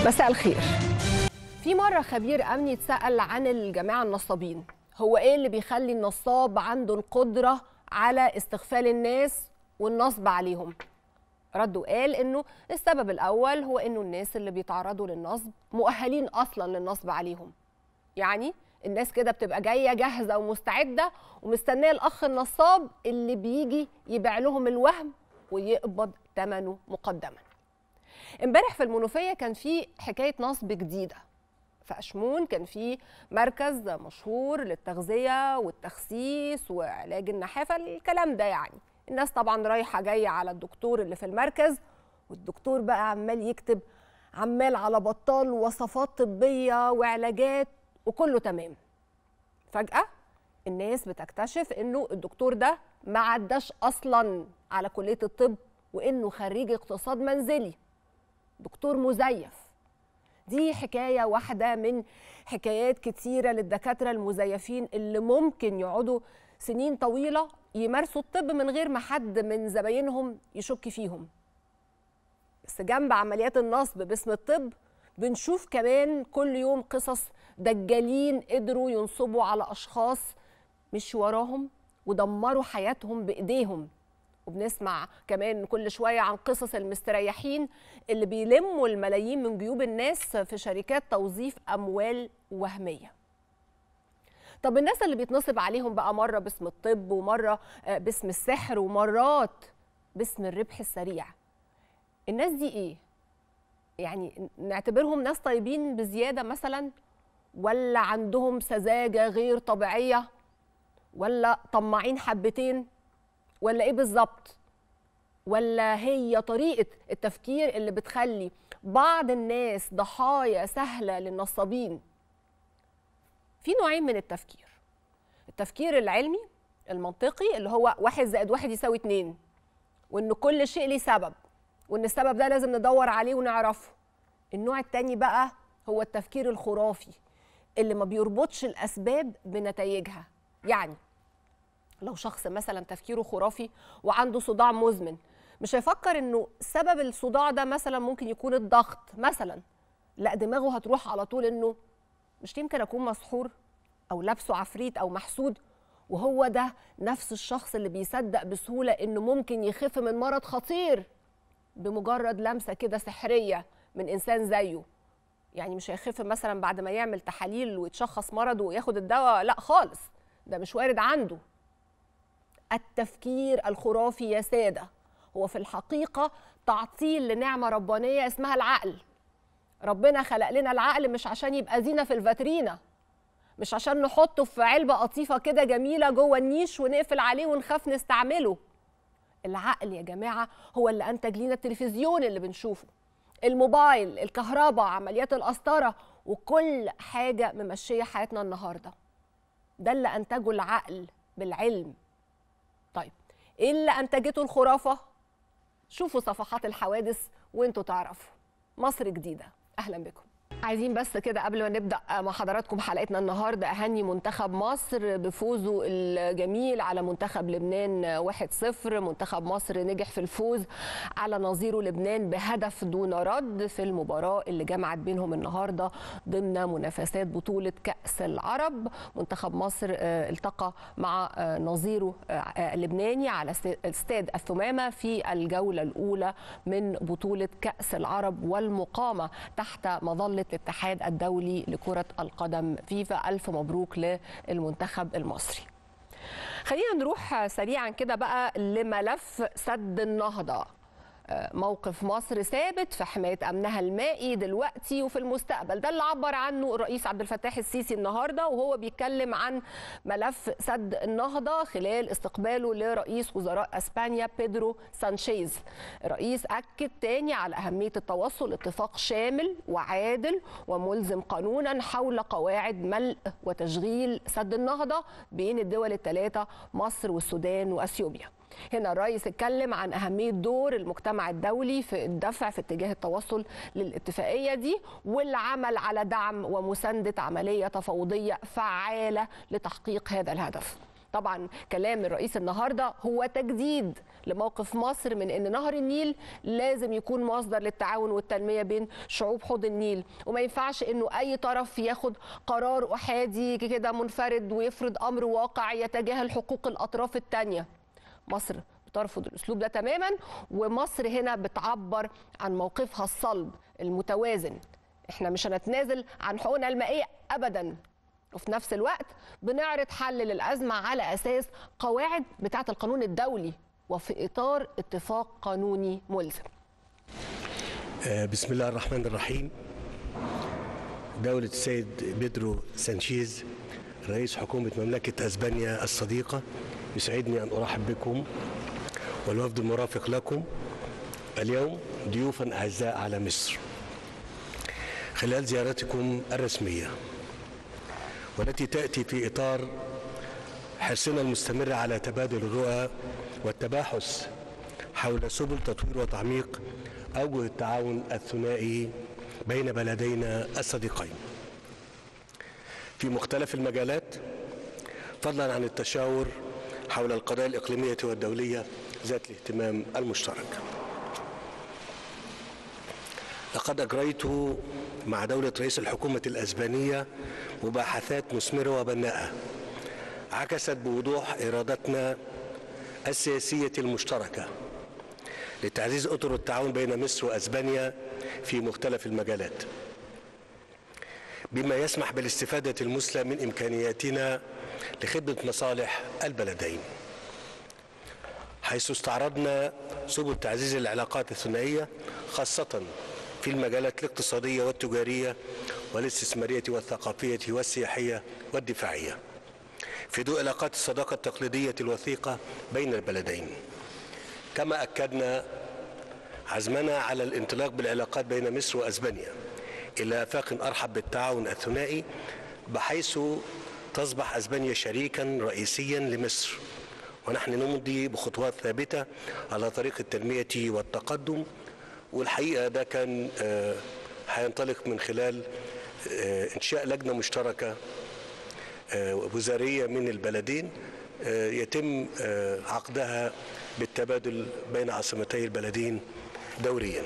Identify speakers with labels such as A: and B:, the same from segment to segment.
A: مساء الخير في مرة خبير أمني اتسأل عن الجماعة النصابين هو إيه اللي بيخلي النصاب عنده القدرة على استغفال الناس والنصب عليهم رد وقال إنه السبب الأول هو إنه الناس اللي بيتعرضوا للنصب مؤهلين أصلا للنصب عليهم يعني الناس كده بتبقى جاية جاهزة ومستعدة ومستنية الأخ النصاب اللي بيجي يبيع لهم الوهم ويقبض ثمنه مقدما امبارح في المنوفيه كان في حكايه نصب جديده في اشمون كان في مركز مشهور للتغذيه والتخسيس وعلاج النحافه الكلام ده يعني الناس طبعا رايحه جايه على الدكتور اللي في المركز والدكتور بقى عمال يكتب عمال على بطال وصفات طبيه وعلاجات وكله تمام فجاه الناس بتكتشف انه الدكتور ده ما عداش اصلا على كليه الطب وانه خريج اقتصاد منزلي دكتور مزيف دي حكاية واحدة من حكايات كتيرة للدكاترة المزيفين اللي ممكن يقعدوا سنين طويلة يمارسوا الطب من غير ما حد من زباينهم يشك فيهم بس جنب عمليات النصب باسم الطب بنشوف كمان كل يوم قصص دجالين قدروا ينصبوا على أشخاص مش وراهم ودمروا حياتهم بإيديهم وبنسمع كمان كل شوية عن قصص المستريحين اللي بيلموا الملايين من جيوب الناس في شركات توظيف أموال وهمية طب الناس اللي بيتنصب عليهم بقى مرة باسم الطب ومرة باسم السحر ومرات باسم الربح السريع الناس دي ايه؟ يعني نعتبرهم ناس طيبين بزيادة مثلا ولا عندهم سذاجة غير طبيعية ولا طماعين حبتين ولا ايه بالظبط ولا هي طريقه التفكير اللي بتخلي بعض الناس ضحايا سهله للنصابين في نوعين من التفكير التفكير العلمي المنطقي اللي هو واحد زائد واحد يساوي اتنين وان كل شيء ليه سبب وان السبب ده لازم ندور عليه ونعرفه النوع التاني بقى هو التفكير الخرافي اللي ما بيربطش الاسباب بنتائجها يعني لو شخص مثلا تفكيره خرافي وعنده صداع مزمن مش هيفكر انه سبب الصداع ده مثلا ممكن يكون الضغط مثلا لا دماغه هتروح على طول انه مش يمكن اكون مسحور او لابسه عفريت او محسود وهو ده نفس الشخص اللي بيصدق بسهوله انه ممكن يخف من مرض خطير بمجرد لمسه كده سحريه من انسان زيه يعني مش هيخف مثلا بعد ما يعمل تحاليل ويتشخص مرضه وياخد الدواء لا خالص ده مش وارد عنده التفكير الخرافي يا ساده هو في الحقيقه تعطيل لنعمه ربانيه اسمها العقل ربنا خلق لنا العقل مش عشان يبقى زينه في الفاترينا مش عشان نحطه في علبه قطيفه كده جميله جوه النيش ونقفل عليه ونخاف نستعمله العقل يا جماعه هو اللي انتج لنا التلفزيون اللي بنشوفه الموبايل الكهرباء عمليات القسطره وكل حاجه ممشيه حياتنا النهارده ده اللي انتجه العقل بالعلم طيب ايه اللي انتجته الخرافه شوفوا صفحات الحوادث وانتوا تعرفوا مصر جديده اهلا بكم عايزين بس كده قبل ما نبدا مع حضراتكم حلقتنا النهارده اهني منتخب مصر بفوزه الجميل على منتخب لبنان 1-0 منتخب مصر نجح في الفوز على نظيره لبنان بهدف دون رد في المباراه اللي جمعت بينهم النهارده ضمن منافسات بطوله كاس العرب منتخب مصر التقى مع نظيره اللبناني على استاد الثمامه في الجوله الاولى من بطوله كاس العرب والمقامه تحت مظله الاتحاد الدولي لكرة القدم فيفا ألف مبروك للمنتخب المصري خلينا نروح سريعا كده بقى لملف سد النهضة موقف مصر ثابت في حمايه امنها المائي دلوقتي وفي المستقبل ده اللي عبر عنه الرئيس عبد الفتاح السيسي النهارده وهو بيتكلم عن ملف سد النهضه خلال استقباله لرئيس وزراء اسبانيا بيدرو سانشيز الرئيس اكد تاني على اهميه التوصل لاتفاق شامل وعادل وملزم قانونا حول قواعد ملء وتشغيل سد النهضه بين الدول الثلاثه مصر والسودان واثيوبيا هنا الرئيس اتكلم عن أهمية دور المجتمع الدولي في الدفع في اتجاه التوصل للاتفاقية دي والعمل على دعم ومساندة عملية تفاوضية فعالة لتحقيق هذا الهدف طبعا كلام الرئيس النهارده هو تجديد لموقف مصر من ان نهر النيل لازم يكون مصدر للتعاون والتنميه بين شعوب حوض النيل وما ينفعش انه اي طرف ياخد قرار احادي كده منفرد ويفرض امر واقع يتجاهل حقوق الاطراف الثانيه مصر بترفض الاسلوب ده تماما ومصر هنا بتعبر عن موقفها الصلب المتوازن احنا مش هنتنازل عن حقوقنا المائيه ابدا وفي نفس الوقت بنعرض حل للازمه على اساس قواعد بتاعه القانون الدولي وفي اطار اتفاق قانوني ملزم
B: بسم الله الرحمن الرحيم دولة السيد بيدرو سانشيز رئيس حكومة مملكة أسبانيا الصديقة يسعدني أن أرحب بكم والوفد المرافق لكم اليوم ضيوفا أعزاء على مصر خلال زيارتكم الرسمية والتي تأتي في إطار حرصنا المستمر على تبادل الرؤى والتباحث حول سبل تطوير وتعميق أوجه التعاون الثنائي بين بلدينا الصديقين في مختلف المجالات فضلا عن التشاور حول القضايا الإقليمية والدولية ذات الاهتمام المشترك لقد أجريت مع دولة رئيس الحكومة الأسبانية مباحثات مثمرة وبناءة عكست بوضوح إرادتنا السياسية المشتركة لتعزيز أطر التعاون بين مصر وأسبانيا في مختلف المجالات بما يسمح بالاستفادة المثلى من إمكانياتنا لخدمة مصالح البلدين حيث استعرضنا سبل تعزيز العلاقات الثنائية خاصة في المجالات الاقتصادية والتجارية والاستثمارية والثقافية والسياحية والدفاعية في ضوء علاقات الصداقة التقليدية الوثيقة بين البلدين كما أكدنا عزمنا على الانطلاق بالعلاقات بين مصر وأسبانيا إلى آفاق أرحب بالتعاون الثنائي بحيث تصبح أسبانيا شريكا رئيسيا لمصر ونحن نمضي بخطوات ثابتة على طريق التنمية والتقدم والحقيقة ده كان هينطلق من خلال إنشاء لجنة مشتركة وزارية من البلدين يتم عقدها بالتبادل بين عاصمتي البلدين دوريا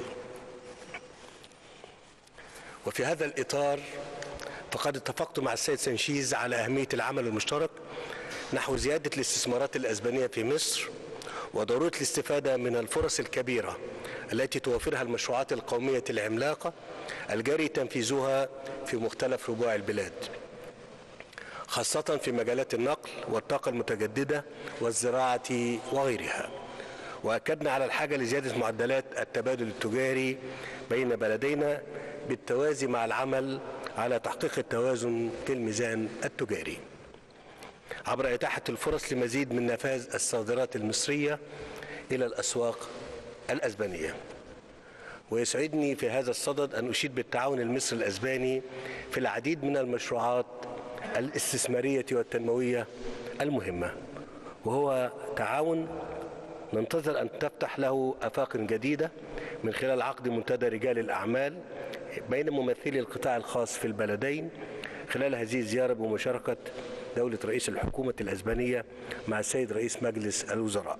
B: وفي هذا الإطار فقد اتفقت مع السيد سانشيز على أهمية العمل المشترك نحو زيادة الاستثمارات الأسبانية في مصر وضرورة الاستفادة من الفرص الكبيرة التي توفرها المشروعات القومية العملاقة الجاري تنفيذها في مختلف ربوع البلاد خاصة في مجالات النقل والطاقة المتجددة والزراعة وغيرها وأكدنا على الحاجة لزيادة معدلات التبادل التجاري بين بلدينا بالتوازي مع العمل على تحقيق التوازن في الميزان التجاري عبر إتاحة الفرص لمزيد من نفاذ الصادرات المصرية إلى الأسواق الأسبانية ويسعدني في هذا الصدد أن أشيد بالتعاون المصري الأسباني في العديد من المشروعات الاستثمارية والتنموية المهمة وهو تعاون ننتظر أن تفتح له آفاق جديدة من خلال عقد منتدى رجال الأعمال بين ممثلي القطاع الخاص في البلدين خلال هذه الزيارة بمشاركة دولة رئيس الحكومة الأسبانية مع السيد رئيس مجلس الوزراء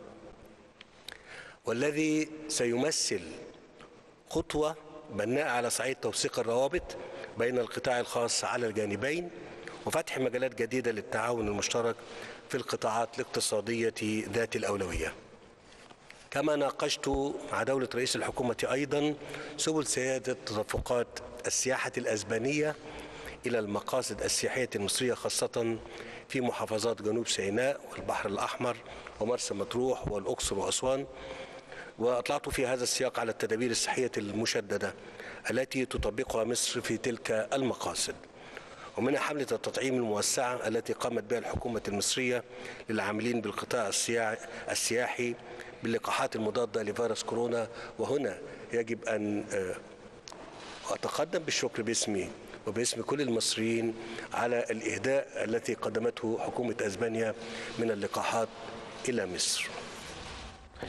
B: والذي سيمثل خطوة بناءة على صعيد توثيق الروابط بين القطاع الخاص على الجانبين وفتح مجالات جديدة للتعاون المشترك في القطاعات الاقتصادية ذات الأولوية كما ناقشت مع دولة رئيس الحكومة أيضا سبل سيادة تدفقات السياحة الأسبانية إلى المقاصد السياحية المصرية خاصة في محافظات جنوب سيناء والبحر الأحمر ومرسى مطروح والأقصر وأسوان وأطلعت في هذا السياق على التدابير الصحية المشددة التي تطبقها مصر في تلك المقاصد ومنها حملة التطعيم الموسعة التي قامت بها الحكومة المصرية للعاملين بالقطاع السياحي باللقاحات المضادة لفيروس كورونا وهنا يجب أن أتقدم بالشكر باسمي وباسم كل المصريين على الإهداء التي قدمته حكومة أسبانيا من اللقاحات إلى مصر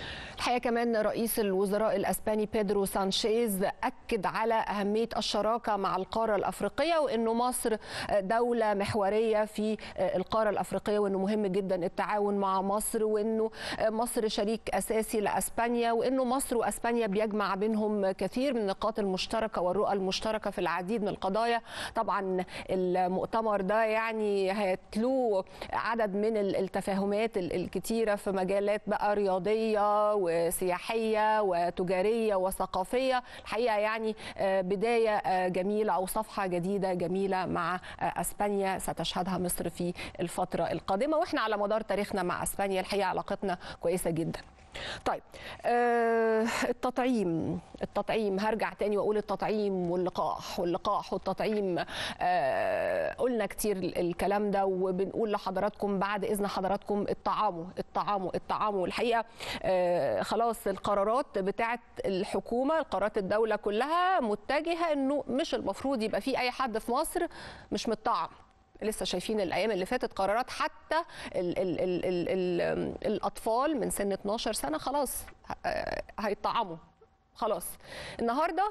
A: الحقيقه كمان رئيس الوزراء الاسباني بيدرو سانشيز اكد على اهميه الشراكه مع القاره الافريقيه وانه مصر دوله محوريه في القاره الافريقيه وانه مهم جدا التعاون مع مصر وانه مصر شريك اساسي لاسبانيا وانه مصر واسبانيا بيجمع بينهم كثير من النقاط المشتركه والرؤى المشتركه في العديد من القضايا طبعا المؤتمر ده يعني هيتلوه عدد من التفاهمات الكتيره في مجالات بقى رياضيه وسياحيه وتجاريه وثقافيه الحقيقه يعني بدايه جميله او صفحه جديده جميله مع اسبانيا ستشهدها مصر في الفتره القادمه واحنا على مدار تاريخنا مع اسبانيا الحقيقه علاقتنا كويسه جدا طيب آه التطعيم التطعيم هرجع تاني واقول التطعيم واللقاح واللقاح والتطعيم آه قلنا كتير الكلام ده وبنقول لحضراتكم بعد اذن حضراتكم الطعام الطعام الطعام الحقيقه آه خلاص القرارات بتاعه الحكومه قرارات الدوله كلها متجهه انه مش المفروض يبقى في اي حد في مصر مش متطعم لسه شايفين الايام اللي فاتت قرارات حتى ال ال ال ال ال الاطفال من سن 12 سنه خلاص هيطعموا خلاص النهارده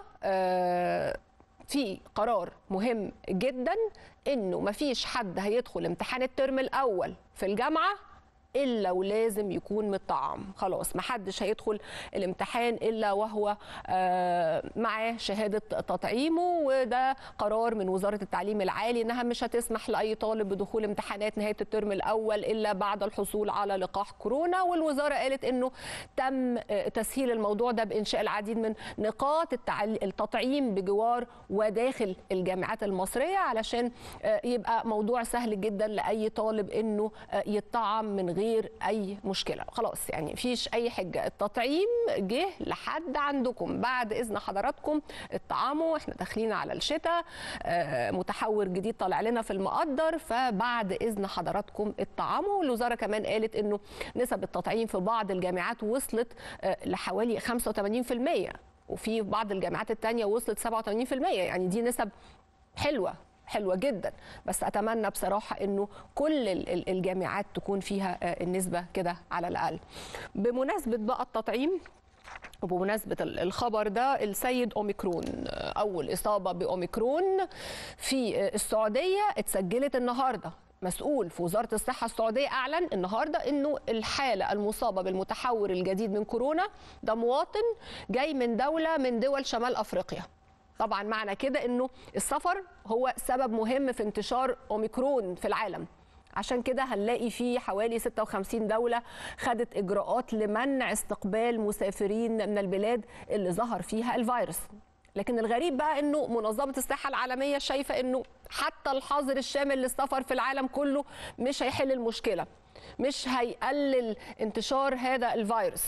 A: في قرار مهم جدا انه مفيش حد هيدخل امتحان الترم الاول في الجامعه الا ولازم يكون متطعم خلاص ما حدش هيدخل الامتحان الا وهو معاه شهاده تطعيمه وده قرار من وزاره التعليم العالي انها مش هتسمح لاي طالب بدخول امتحانات نهايه الترم الاول الا بعد الحصول على لقاح كورونا والوزاره قالت انه تم تسهيل الموضوع ده بانشاء العديد من نقاط التطعيم بجوار وداخل الجامعات المصريه علشان يبقى موضوع سهل جدا لاي طالب انه يطعم من غير غير اي مشكله خلاص يعني مفيش اي حجه التطعيم جه لحد عندكم بعد اذن حضراتكم اطعموا احنا داخلين على الشتاء متحور جديد طالع لنا في المقدر فبعد اذن حضراتكم اطعموا والوزاره كمان قالت انه نسب التطعيم في بعض الجامعات وصلت لحوالي 85% وفي بعض الجامعات الثانيه وصلت 87% يعني دي نسب حلوه حلوه جدا بس اتمنى بصراحه انه كل الجامعات تكون فيها النسبه كده على الاقل بمناسبه بقى التطعيم وبمناسبة الخبر ده السيد أوميكرون أول إصابة بأوميكرون في السعودية اتسجلت النهاردة مسؤول في وزارة الصحة السعودية أعلن النهاردة أنه الحالة المصابة بالمتحور الجديد من كورونا ده مواطن جاي من دولة من دول شمال أفريقيا طبعا معنى كده انه السفر هو سبب مهم في انتشار اوميكرون في العالم عشان كده هنلاقي في حوالي 56 دولة خدت إجراءات لمنع استقبال مسافرين من البلاد اللي ظهر فيها الفيروس لكن الغريب بقى انه منظمه الصحه العالميه شايفه انه حتى الحظر الشامل للسفر في العالم كله مش هيحل المشكله مش هيقلل انتشار هذا الفيروس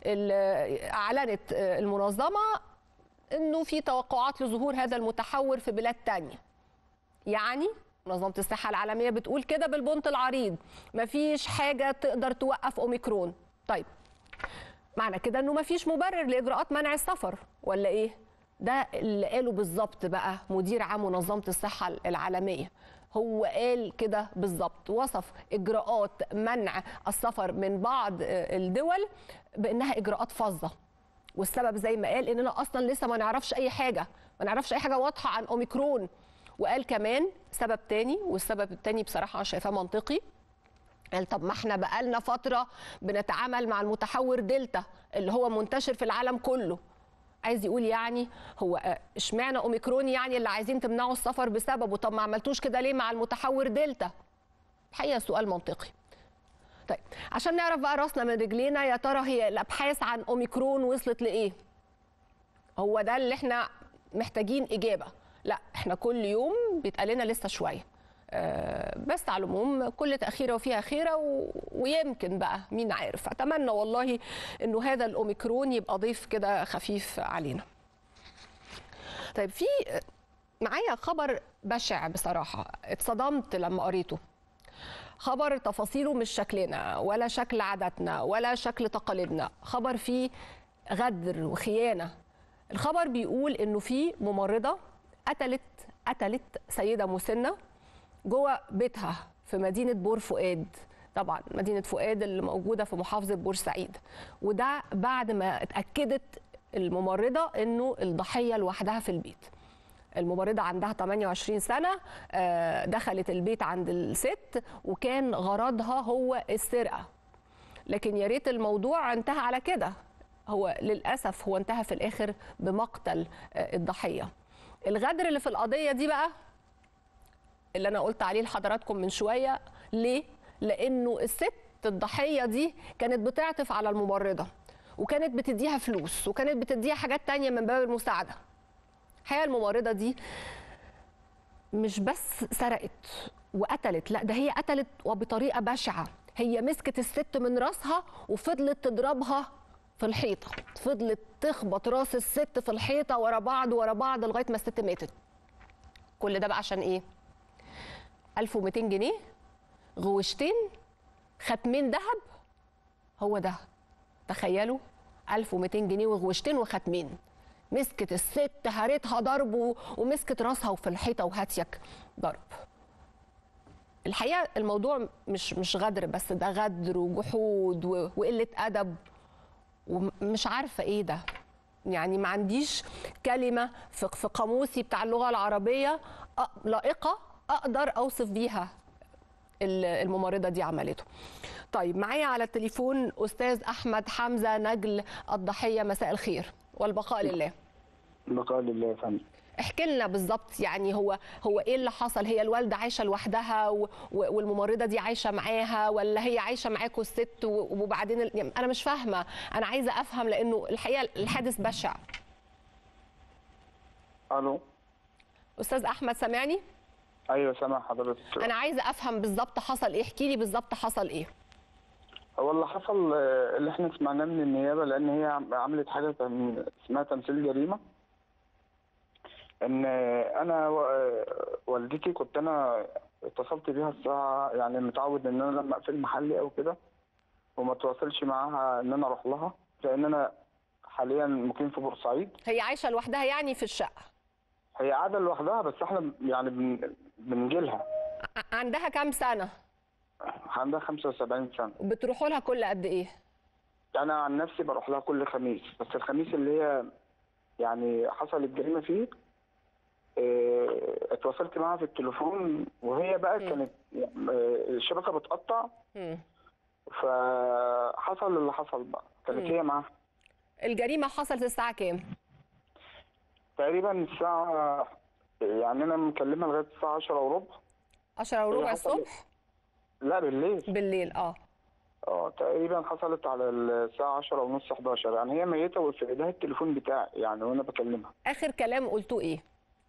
A: اعلنت المنظمه انه في توقعات لظهور هذا المتحور في بلاد تانية يعني منظمة الصحة العالمية بتقول كده بالبنط العريض مفيش حاجة تقدر توقف أوميكرون طيب معنى كده انه مفيش مبرر لإجراءات منع السفر ولا ايه ده اللي قاله بالظبط بقى مدير عام منظمة الصحة العالمية هو قال كده بالظبط وصف اجراءات منع السفر من بعض الدول بانها اجراءات فظه والسبب زي ما قال اننا اصلا لسه ما نعرفش اي حاجه ما نعرفش اي حاجه واضحه عن اوميكرون وقال كمان سبب تاني والسبب التاني بصراحه شايفاه منطقي قال طب ما احنا بقالنا فتره بنتعامل مع المتحور دلتا اللي هو منتشر في العالم كله عايز يقول يعني هو اشمعنى اوميكرون يعني اللي عايزين تمنعوا السفر بسببه طب ما عملتوش كده ليه مع المتحور دلتا الحقيقه سؤال منطقي طيب عشان نعرف بقى راسنا من رجلينا يا ترى هي الابحاث عن اوميكرون وصلت لايه هو ده اللي احنا محتاجين اجابه لا احنا كل يوم بيتقال لنا لسه شويه أه بس على العموم كل تاخيره وفيها خيره و... ويمكن بقى مين عارف اتمنى والله انه هذا الاوميكرون يبقى ضيف كده خفيف علينا طيب في معايا خبر بشع بصراحه اتصدمت لما قريته خبر تفاصيله مش شكلنا ولا شكل عاداتنا ولا شكل تقاليدنا خبر فيه غدر وخيانه الخبر بيقول انه في ممرضه قتلت قتلت سيده مسنه جوه بيتها في مدينه بور فؤاد طبعا مدينه فؤاد اللي موجوده في محافظه بورسعيد وده بعد ما اتاكدت الممرضه انه الضحيه لوحدها في البيت الممرضة عندها 28 سنة آه، دخلت البيت عند الست وكان غرضها هو السرقة لكن يا ريت الموضوع انتهى على كده هو للأسف هو انتهى في الآخر بمقتل آه، الضحية الغدر اللي في القضية دي بقى اللي أنا قلت عليه لحضراتكم من شوية ليه؟ لأنه الست الضحية دي كانت بتعطف على الممرضة وكانت بتديها فلوس وكانت بتديها حاجات تانية من باب المساعدة الحقيقه الممرضه دي مش بس سرقت وقتلت لا ده هي قتلت وبطريقه بشعه هي مسكت الست من راسها وفضلت تضربها في الحيطه فضلت تخبط راس الست في الحيطه ورا بعض ورا بعض لغايه ما الست ماتت كل ده بقى عشان ايه 1200 جنيه غوشتين ختمين ذهب هو ده تخيلوا 1200 جنيه وغوشتين وختمين مسكت الست هرتها ضرب و- ومسكت راسها وفي الحيطه وهاتيك ضرب الحقيقه الموضوع مش مش غدر بس ده غدر وجحود و- وقله ادب ومش عارفه ايه ده يعني ما عنديش كلمه في في قاموسي بتاع اللغه العربيه أ- لائقه اقدر اوصف بيها ال- الممرضه دي عملته طيب معايا على التليفون استاذ احمد حمزه نجل الضحيه مساء الخير والبقاء لله
C: بقاء لله يا فندم
A: احكي لنا بالظبط يعني هو هو ايه اللي حصل هي الوالده عايشه لوحدها و- و- والممرضه دي عايشه معاها ولا هي عايشه معاكوا الست و- وبعدين ال- يعني انا مش فاهمه انا عايزه افهم لانه الحقيقه الحادث بشع
C: الو
A: استاذ احمد سامعني
C: ايوه سامع حضرتك
A: انا عايزه افهم بالظبط حصل ايه احكي لي بالظبط حصل ايه
C: هو اللي حصل آه، اللي احنا سمعناه من النيابه لان هي عم- عملت حاجه تم- اسمها تمثيل جريمه ان آه، انا و- آه، والدتي كنت انا اتصلت بيها الساعه يعني متعود ان انا لما اقفل محلي او كده وما اتواصلش معاها ان انا اروح لها لان انا حاليا مقيم في بورسعيد
A: هي عايشه لوحدها يعني في الشقه
C: هي قاعده لوحدها بس احنا يعني بن- بنجيلها
A: ع- عندها كام سنه
C: عندها 75 سنه
A: بتروحوا لها كل قد ايه
C: انا عن نفسي بروح لها كل خميس بس الخميس اللي هي يعني حصل الجريمه فيه اه، اتواصلت معاها في التليفون وهي بقى كانت اه، الشبكه بتقطع
A: مم.
C: فحصل اللي حصل بقى كانت هي معاها
A: الجريمه حصلت الساعه كام
C: تقريبا الساعه يعني انا مكلمها لغايه الساعه 10 وربع
A: 10 وربع
C: هي حصلت-
A: الصبح
C: لا بالليل
A: بالليل اه
C: اه تقريبا حصلت على الساعه 10 ونص 11 يعني هي ميته وفي ايديها التليفون بتاعي يعني وانا بكلمها
A: اخر كلام قلتوه ايه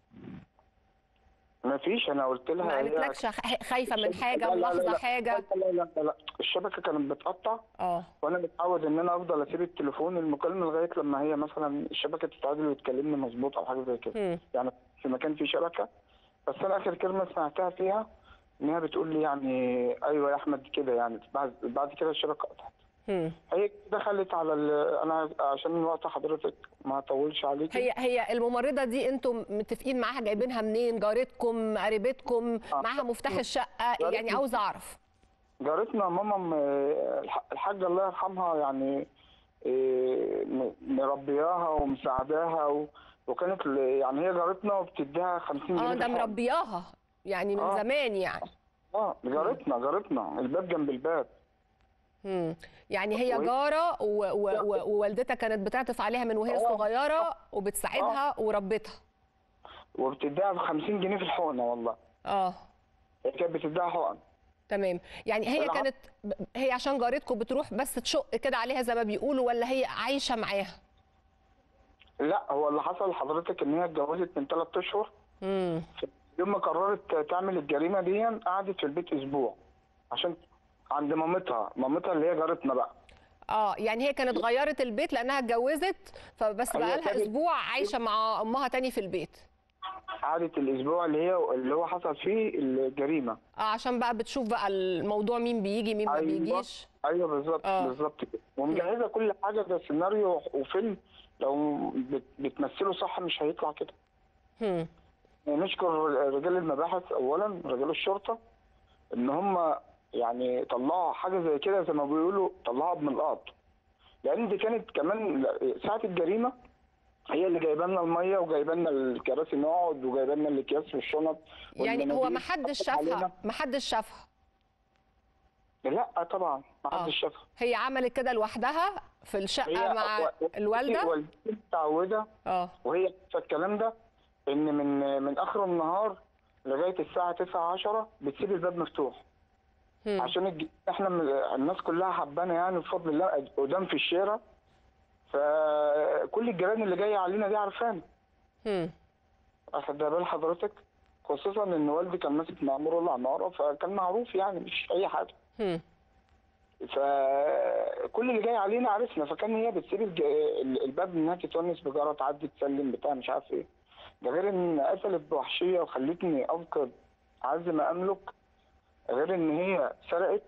C: ما فيش انا قلت لها
A: ما
C: هي-
A: قالتلكش خ- خايفه من حاجه
C: لا، لا، لا،
A: ملاحظه
C: لا.
A: حاجه
C: لا لا لا لا الشبكه كانت بتقطع
A: اه
C: وانا متعود ان انا افضل اسيب التليفون المكالمه لغايه لما هي مثلا الشبكه تتعادل وتكلمني مظبوط او حاجه زي كده
A: مم.
C: يعني في مكان فيه شبكه بس انا اخر كلمه سمعتها فيها ان هي بتقول لي يعني ايوه يا احمد كده يعني بعد بعد كده الشبكه قطعت
A: مم.
C: هي دخلت على ال- انا عشان الوقت حضرتك ما اطولش عليك
A: هي هي الممرضه دي انتم متفقين معاها جايبينها منين جارتكم قريبتكم
C: آه.
A: معاها مفتاح الشقه
C: جارتنا.
A: يعني عاوزه اعرف
C: جارتنا ماما م- الح- الحاجة الله يرحمها يعني إيه، م- مربياها ومساعداها و... وكانت ل- يعني هي جارتنا وبتديها 50 جنيه
A: اه
C: في
A: ده
C: الحوض.
A: مربياها يعني من
C: آه.
A: زمان يعني
C: اه جارتنا جارتنا الباب جنب الباب
A: مم. يعني هي
C: وهي-
A: جاره و- و- و- ووالدتها كانت بتعطف عليها من وهي
C: آه.
A: صغيره وبتساعدها وربتها
C: وبتديها ب 50 جنيه في الحقنة والله
A: اه
C: هي كانت بتديها حقن
A: تمام يعني هي
C: الع-
A: كانت ب- هي عشان جارتكم بتروح بس تشق كده عليها زي ما بيقولوا ولا هي عايشه معاها
C: لا هو اللي حصل لحضرتك ان هي اتجوزت من ثلاث اشهر
A: امم
C: يوم ما قررت تعمل الجريمة دي قعدت في البيت اسبوع عشان عند مامتها مامتها اللي هي جارتنا بقى
A: اه يعني هي كانت غيرت البيت لانها اتجوزت فبس
C: هي
A: بقى لها
C: كانت-
A: اسبوع عايشه مع امها تاني في البيت
C: قعدت الاسبوع اللي هي اللي هو حصل فيه الجريمه
A: اه عشان بقى بتشوف بقى الموضوع مين بيجي مين ما بيجيش
C: ايوه بالظبط
A: آه.
C: بالظبط كده ومجهزه كل حاجه ده سيناريو وفيلم لو بت- بتمثله صح مش هيطلع كده
A: هم.
C: نشكر رجال المباحث اولا رجال الشرطه ان هم يعني طلعوا حاجه زي كده زي ما بيقولوا طلعوها من الارض لان دي كانت كمان ساعه الجريمه هي اللي جايبه لنا الميه وجايبه لنا الكراسي نقعد وجايبه لنا الاكياس والشنط
A: يعني هو
C: والمناديل.
A: ما حدش
C: حطت علينا.
A: شافها ما حدش شافها
C: لا طبعا ما
A: آه.
C: حدش شافها
A: هي عملت كده لوحدها في الشقه مع
C: و- و-
A: الوالده
C: والدتي متعوده
A: اه
C: وهي عارفة الكلام ده ان من من اخر النهار لغايه الساعه 9 10 بتسيب الباب مفتوح
A: مم.
C: عشان الج... احنا من... الناس كلها حبانا يعني بفضل الله قدام في الشارع فكل الجيران اللي جايه علينا دي عارفانا
A: مم.
C: اخد بال حضرتك خصوصا ان والدي كان ماسك مأمور العماره فكان معروف يعني مش اي حاجه
A: مم.
C: فكل اللي جاي علينا عرفنا فكان هي بتسيب الج... ال- الباب انها تتونس بجاره تعدي تسلم بتاع مش عارف ايه ده غير ان قتلت بوحشيه وخلتني افقد اعز ما املك غير ان هي سرقت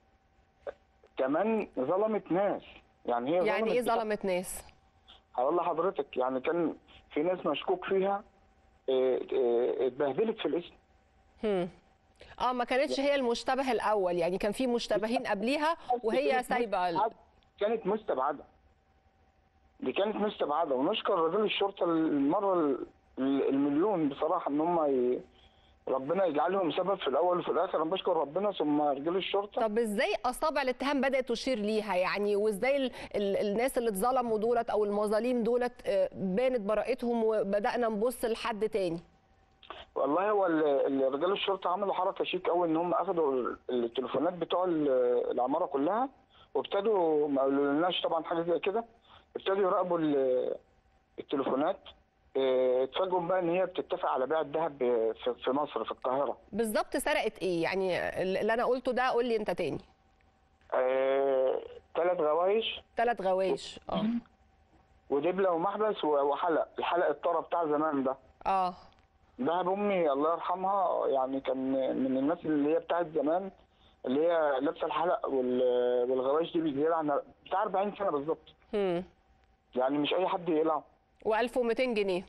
C: كمان ظلمت ناس يعني هي
A: يعني ايه
C: بتاع-
A: ظلمت ناس
C: هقول لحضرتك يعني كان في ناس مشكوك فيها اه، اه، اتبهدلت في الاسم
A: مم. اه ما كانتش هي المشتبه الاول يعني كان في مشتبهين قبليها وهي
C: كانت
A: سايبه ال-
C: مستبعدة. كانت مستبعده دي كانت مستبعده ونشكر رجال الشرطه المره ال- المليون بصراحه ان هم ي... ربنا يجعلهم سبب في الاول وفي الاخر انا بشكر ربنا ثم رجال الشرطه
A: طب ازاي اصابع الاتهام بدات تشير ليها يعني وازاي ال ال الناس اللي اتظلموا دولت او المظاليم دولت آه، بانت براءتهم وبدانا نبص لحد تاني
C: والله هو ال- ال- رجال الشرطه عملوا حركه شيك قوي ان هم اخذوا ال- التليفونات بتوع ال- العماره كلها وابتدوا ما قالولناش طبعا حاجه زي كده ابتدوا يراقبوا ال- التليفونات اه، اتفاجئوا بقى ان هي بتتفق على بيع الذهب ب- في في مصر في القاهره
A: بالظبط سرقت ايه يعني اللي انا قلته ده قول لي انت تاني
C: ثلاث غوايش
A: ثلاث غوايش اه
C: ودبله ومحبس و- وحلق الحلق الطرى بتاع زمان ده
A: اه
C: دهب امي الله يرحمها يعني كان من الناس اللي هي بتاعت زمان اللي هي لابسه الحلق وال- والغوايش دي بيزيد عنها بتاع 40 سنه بالظبط
A: امم
C: يعني مش اي حد يقلع
A: و1200 جنيه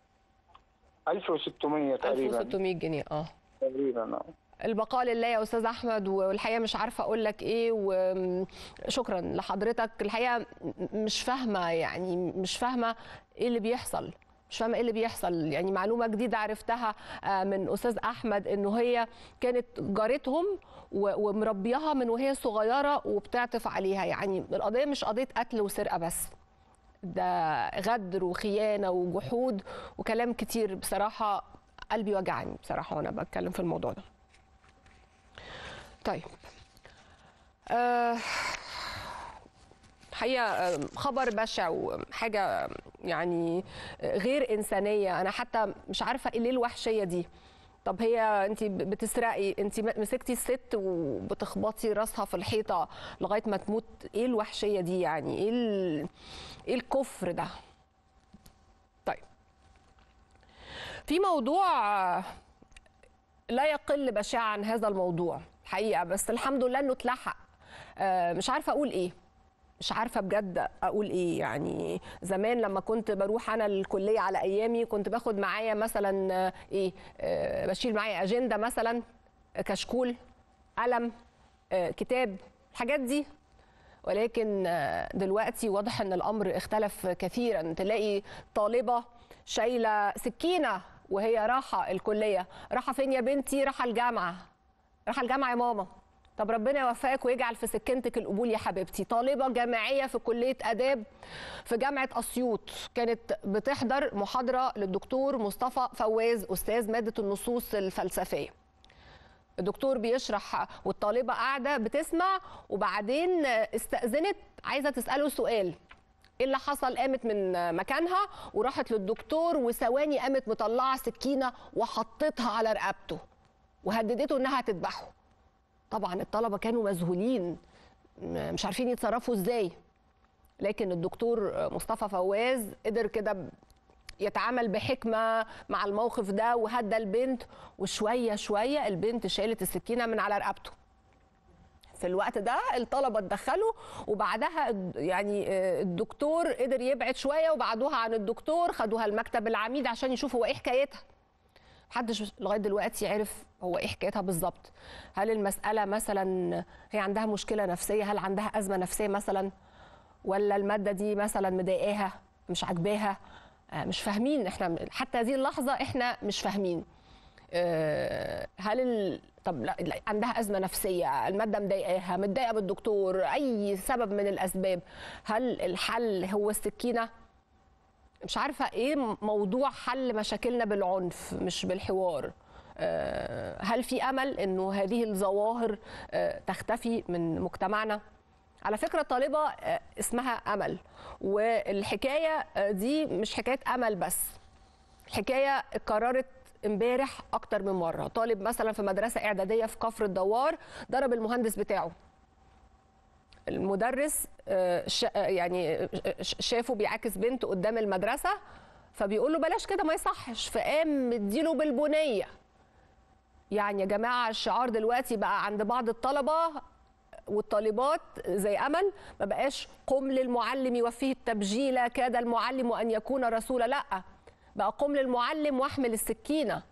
C: 1600 تقريبا
A: 1600 جنيه اه
C: تقريبا آه.
A: البقاء لله يا استاذ احمد والحقيقه مش عارفه اقول لك ايه وشكرا لحضرتك الحقيقه م- مش فاهمه يعني مش فاهمه ايه اللي بيحصل مش فاهمه ايه اللي بيحصل يعني معلومه جديده عرفتها آه، من استاذ احمد انه هي كانت جارتهم و- ومربياها من وهي صغيره وبتعطف عليها يعني القضيه مش قضيه قتل وسرقه بس ده غدر وخيانه وجحود وكلام كتير بصراحه قلبي وجعني بصراحه وانا بتكلم في الموضوع ده طيب آه، حقيقة آه، خبر بشع وحاجة يعني آه، غير إنسانية أنا حتى مش عارفة إيه ليه الوحشية دي طب هي انت بتسرقي انت مسكتي الست وبتخبطي راسها في الحيطه لغايه ما تموت ايه الوحشيه دي يعني ايه ال... ايه الكفر ده طيب في موضوع آه، لا يقل بشاعة عن هذا الموضوع حقيقة بس الحمد لله انه اتلحق آه، مش عارفة اقول ايه مش عارفة بجد اقول ايه يعني زمان لما كنت بروح انا الكلية على ايامي كنت باخد معايا مثلا آه، ايه آه، بشيل معايا اجندة مثلا آه، كشكول قلم آه، كتاب الحاجات دي ولكن آه، دلوقتي واضح ان الامر اختلف كثيرا تلاقي طالبه شايله سكينه وهي راحه الكليه راحه فين يا بنتي راحه الجامعه راحه الجامعه يا ماما طب ربنا يوفقك ويجعل في سكينتك القبول يا حبيبتي طالبه جامعيه في كليه اداب في جامعه اسيوط كانت بتحضر محاضره للدكتور مصطفى فواز استاذ ماده النصوص الفلسفيه الدكتور بيشرح والطالبه قاعده بتسمع وبعدين استاذنت عايزه تساله سؤال ايه اللي حصل قامت من مكانها وراحت للدكتور وثواني قامت مطلعه سكينه وحطتها على رقبته وهددته انها هتذبحه طبعا الطلبه كانوا مذهولين م- مش عارفين يتصرفوا ازاي لكن الدكتور مصطفى فواز قدر كده ب- يتعامل بحكمه مع الموقف ده وهدى البنت وشويه شويه البنت شالت السكينه من على رقبته في الوقت ده الطلبه اتدخلوا وبعدها الد- يعني آه، الدكتور قدر يبعد شويه وبعدوها عن الدكتور خدوها المكتب العميد عشان يشوفوا هو ايه حكايتها محدش لغايه دلوقتي عرف هو ايه حكايتها بالظبط هل المساله مثلا هي عندها مشكله نفسيه هل عندها ازمه نفسيه مثلا ولا الماده دي مثلا مضايقاها مش عاجباها آه، مش فاهمين احنا حتى هذه اللحظه احنا مش فاهمين آه، هل ال... طب لا لا، عندها ازمه نفسيه الماده مضايقاها متضايقه من الدكتور اي سبب من الاسباب هل الحل هو السكينه مش عارفه ايه موضوع حل مشاكلنا بالعنف مش بالحوار آه، هل في امل انه هذه الظواهر آه، تختفي من مجتمعنا على فكره طالبه آه، اسمها امل والحكايه آه، دي مش حكايه امل بس الحكايه اتكررت امبارح اكتر من مره طالب مثلا في مدرسه اعداديه في كفر الدوار ضرب المهندس بتاعه المدرس آه، شا- آه، يعني آه، ش- شافه بيعاكس بنت قدام المدرسه فبيقول له بلاش كده ما يصحش فقام مديله بالبنيه يعني يا جماعه الشعار دلوقتي بقى عند بعض الطلبه والطالبات زي امل ما بقاش قم للمعلم يوفيه التبجيل كاد المعلم ان يكون رسولا لا بقى قم للمعلم واحمل السكينه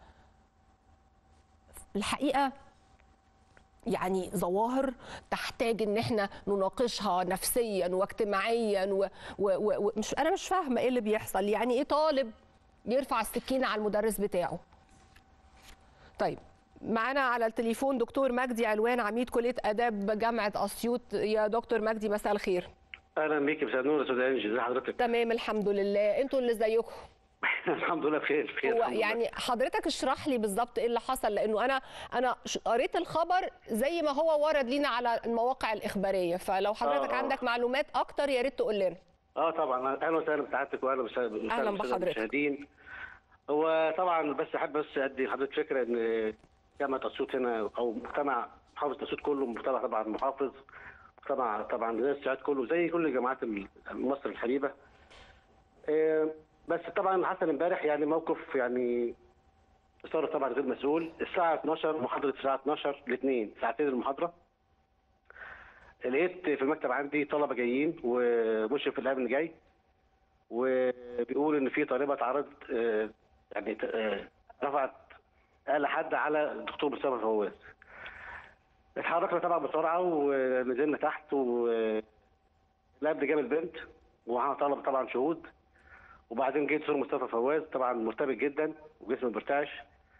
A: الحقيقه يعني ظواهر تحتاج ان احنا نناقشها نفسيا واجتماعيا و... و... و... و... مش انا مش فاهمه ايه اللي بيحصل يعني ايه طالب يرفع السكينه على المدرس بتاعه طيب معانا على التليفون دكتور مجدي علوان عميد كليه اداب جامعه اسيوط يا دكتور مجدي مساء الخير
D: اهلا بيك مساء النور يا استاذ انجي ازي حضرتك
A: تمام الحمد لله انتوا اللي زيكم
D: الحمد لله بخير بخير
A: هو
D: الحمد لله.
A: يعني حضرتك اشرح لي بالظبط ايه اللي حصل لانه انا انا ش- قريت الخبر زي ما هو ورد لينا على المواقع الاخباريه فلو حضرتك
D: آه، آه.
A: عندك معلومات اكتر يا ريت تقول لنا
D: اه طبعا اهلا وسهلا بسعادتك واهلا وسهلا بالسادة
A: أهلا بحضرتك.
D: المشاهدين هو طبعا بس احب بس ادي لحضرتك فكره ان جامعه اسيوط هنا او مجتمع محافظه اسيوط كله مجتمع طبعا محافظ مجتمع طبعا زي السعاد كله زي كل جامعات ال- مصر الحبيبه آه، بس طبعا اللي حصل امبارح يعني موقف يعني اثاره طبعا غير مسؤول الساعه 12 محاضره الساعه 12 لاثنين ساعتين المحاضره لقيت في المكتب عندي طلبه جايين ومشرف الامن جاي وبيقول ان في طالبه اتعرضت آه، يعني ت- آه، رفعت آلة حد على الدكتور مصطفى فواز اتحركنا طبعا بسرعه ونزلنا تحت والامن جاب البنت ومعاها طلبه طبعا شهود وبعدين جه الدكتور مصطفى فواز طبعا مرتبك جدا وجسمه مرتعش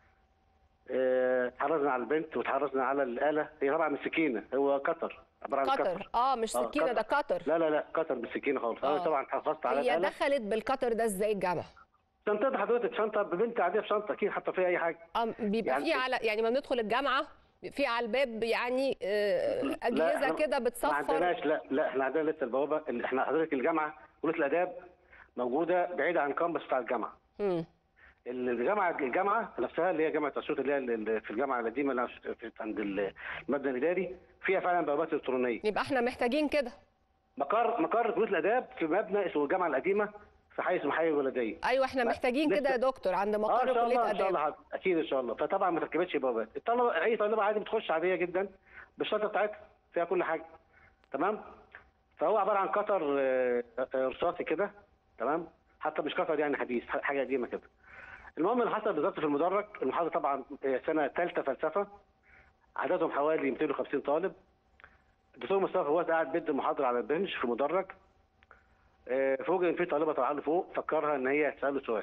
D: آه، اتحرزنا على البنت واتحرزنا على الآلة هي طبعا مش سكينة هو قطر عبارة عن
A: قطر اه مش
D: آه،
A: سكينه ده قطر
D: لا لا لا قطر بالسكينة خالص
A: آه.
D: انا طبعا حافظت على
A: هي
D: الآلة
A: دخلت بالقطر ده ازاي الجامعه
D: شنطة حضرتك شنطة بنت عادية في شنطة اكيد حاطة فيها اي حاجة
A: اه بيبقى
D: يعني-
A: في على يعني ما بندخل الجامعه في على الباب يعني آه،
D: لا،
A: اجهزه
D: إحنا
A: كده
D: ما
A: بتصفر
D: عندناش لا لا احنا عندنا لسه البوابة اللي احنا حضرتك الجامعة كلية الآداب موجودة بعيدة عن الكامبس بتاع الجامعة
A: مم.
D: الجامعه الجامعه نفسها اللي هي جامعه اسيوط اللي هي ال- في الجامعه القديمه اللي في- عند المبنى الاداري فيها فعلا بوابات الكترونيه
A: يبقى احنا محتاجين كده
D: مقر مقر كليه الاداب في مبنى اسمه الجامعه القديمه في حي اسمه حي الولديه
A: ايوه احنا
D: لا،
A: محتاجين
D: لسه-
A: كده يا دكتور عند
D: اه
A: مقر
D: ان شاء
A: كليه
D: الله ان شاء الله
A: اداب
D: حاضر. اكيد ان شاء الله فطبعا ما تركبتش بوابات الطلبه اي طالبه عادي بتخش عاديه جدا بالشنطه بتاعتها فيها كل حاجه تمام فهو عباره عن قطر آه، آه، رصاصي كده تمام حتى مش قطر يعني حديث ح- حاجه قديمه كده المهم اللي حصل بالظبط في المدرج المحاضره طبعا آه، سنه ثالثه فلسفه عددهم حوالي 250 طالب الدكتور مصطفى فواز قاعد بيدي المحاضره على البنش في مدرج آه، فوجئ ان في طالبه طالعه له فوق فكرها ان هي تساله سؤال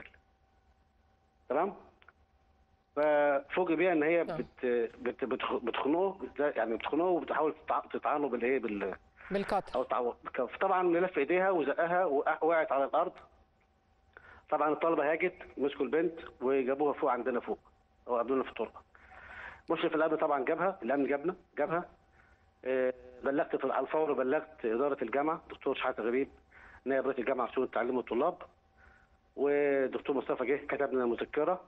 D: تمام ففوجئ بيها ان هي
A: نعم.
D: بت بت بتخ- بتخنقه يعني بتخنقه وبتحاول تتع- تطعنه بالايه بال
A: بالقطر
D: او تعوض طبعا لف ايديها وزقها وقع- وقعت على الارض طبعا الطلبه هاجت مسكوا البنت وجابوها فوق عندنا فوق او قابلونا في الطرقه مشرف الامن طبعا جابها الامن جابنا جابها آه، بلغت في- على الفور بلغت اداره الجامعه دكتور شحاته غريب نائب رئيس الجامعه مسؤول التعليم والطلاب ودكتور مصطفى جه كتب لنا مذكره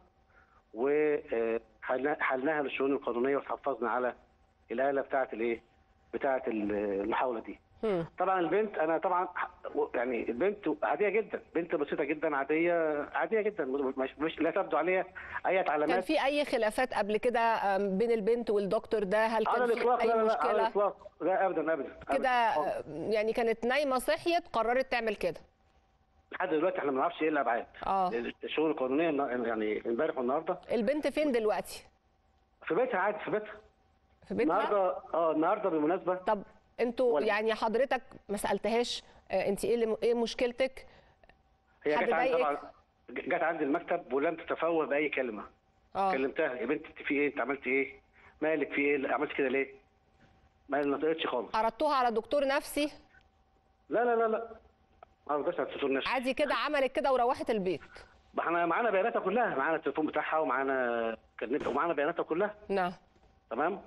D: وحلناها للشؤون القانونيه وتحفظنا على الاله بتاعه الايه؟ بتاعه المحاوله دي.
A: مم.
D: طبعا البنت انا طبعا يعني البنت عاديه جدا بنت بسيطه جدا عاديه عاديه جدا مش, مش لا تبدو عليها اي
A: كان
D: علامات
A: في اي خلافات قبل كده آم، بين البنت والدكتور ده هل
D: على
A: كان في
D: الاطلاق
A: اي
D: لا لا لا على
A: مشكله
D: الاطلاق لا ابدا ابدا
A: كده
D: أبداً.
A: آه، يعني كانت نايمه صحيت قررت تعمل كده
D: لحد دلوقتي احنا ما نعرفش ايه الابعاد
A: اه
D: الشؤون القانونيه النا- يعني امبارح والنهارده
A: البنت فين دلوقتي
D: في بيتها عادي في بيتها
A: في بيتها
D: النهارده اه النهارده بالمناسبه
A: طب انتوا
D: ولا-
A: يعني حضرتك ما سالتهاش آه، انت ايه اللي ايه مشكلتك
D: هي
A: حد
D: جت عندي
A: ضايقك؟
D: طبعا جت عندي المكتب ولم تتفوه باي كلمه
A: اه
D: كلمتها يا بنت انت في ايه انت عملت ايه مالك في ايه عملت كده ليه ما نطقتش خالص
A: عرضتوها على دكتور نفسي
D: لا لا لا لا ما رضاش على التليفون نفسه
A: عادي كده عملت كده وروحت البيت
D: ما احنا معانا بياناتها كلها معانا التليفون بتاعها ومعانا كانت ومعانا بياناتها كلها
A: نعم
D: تمام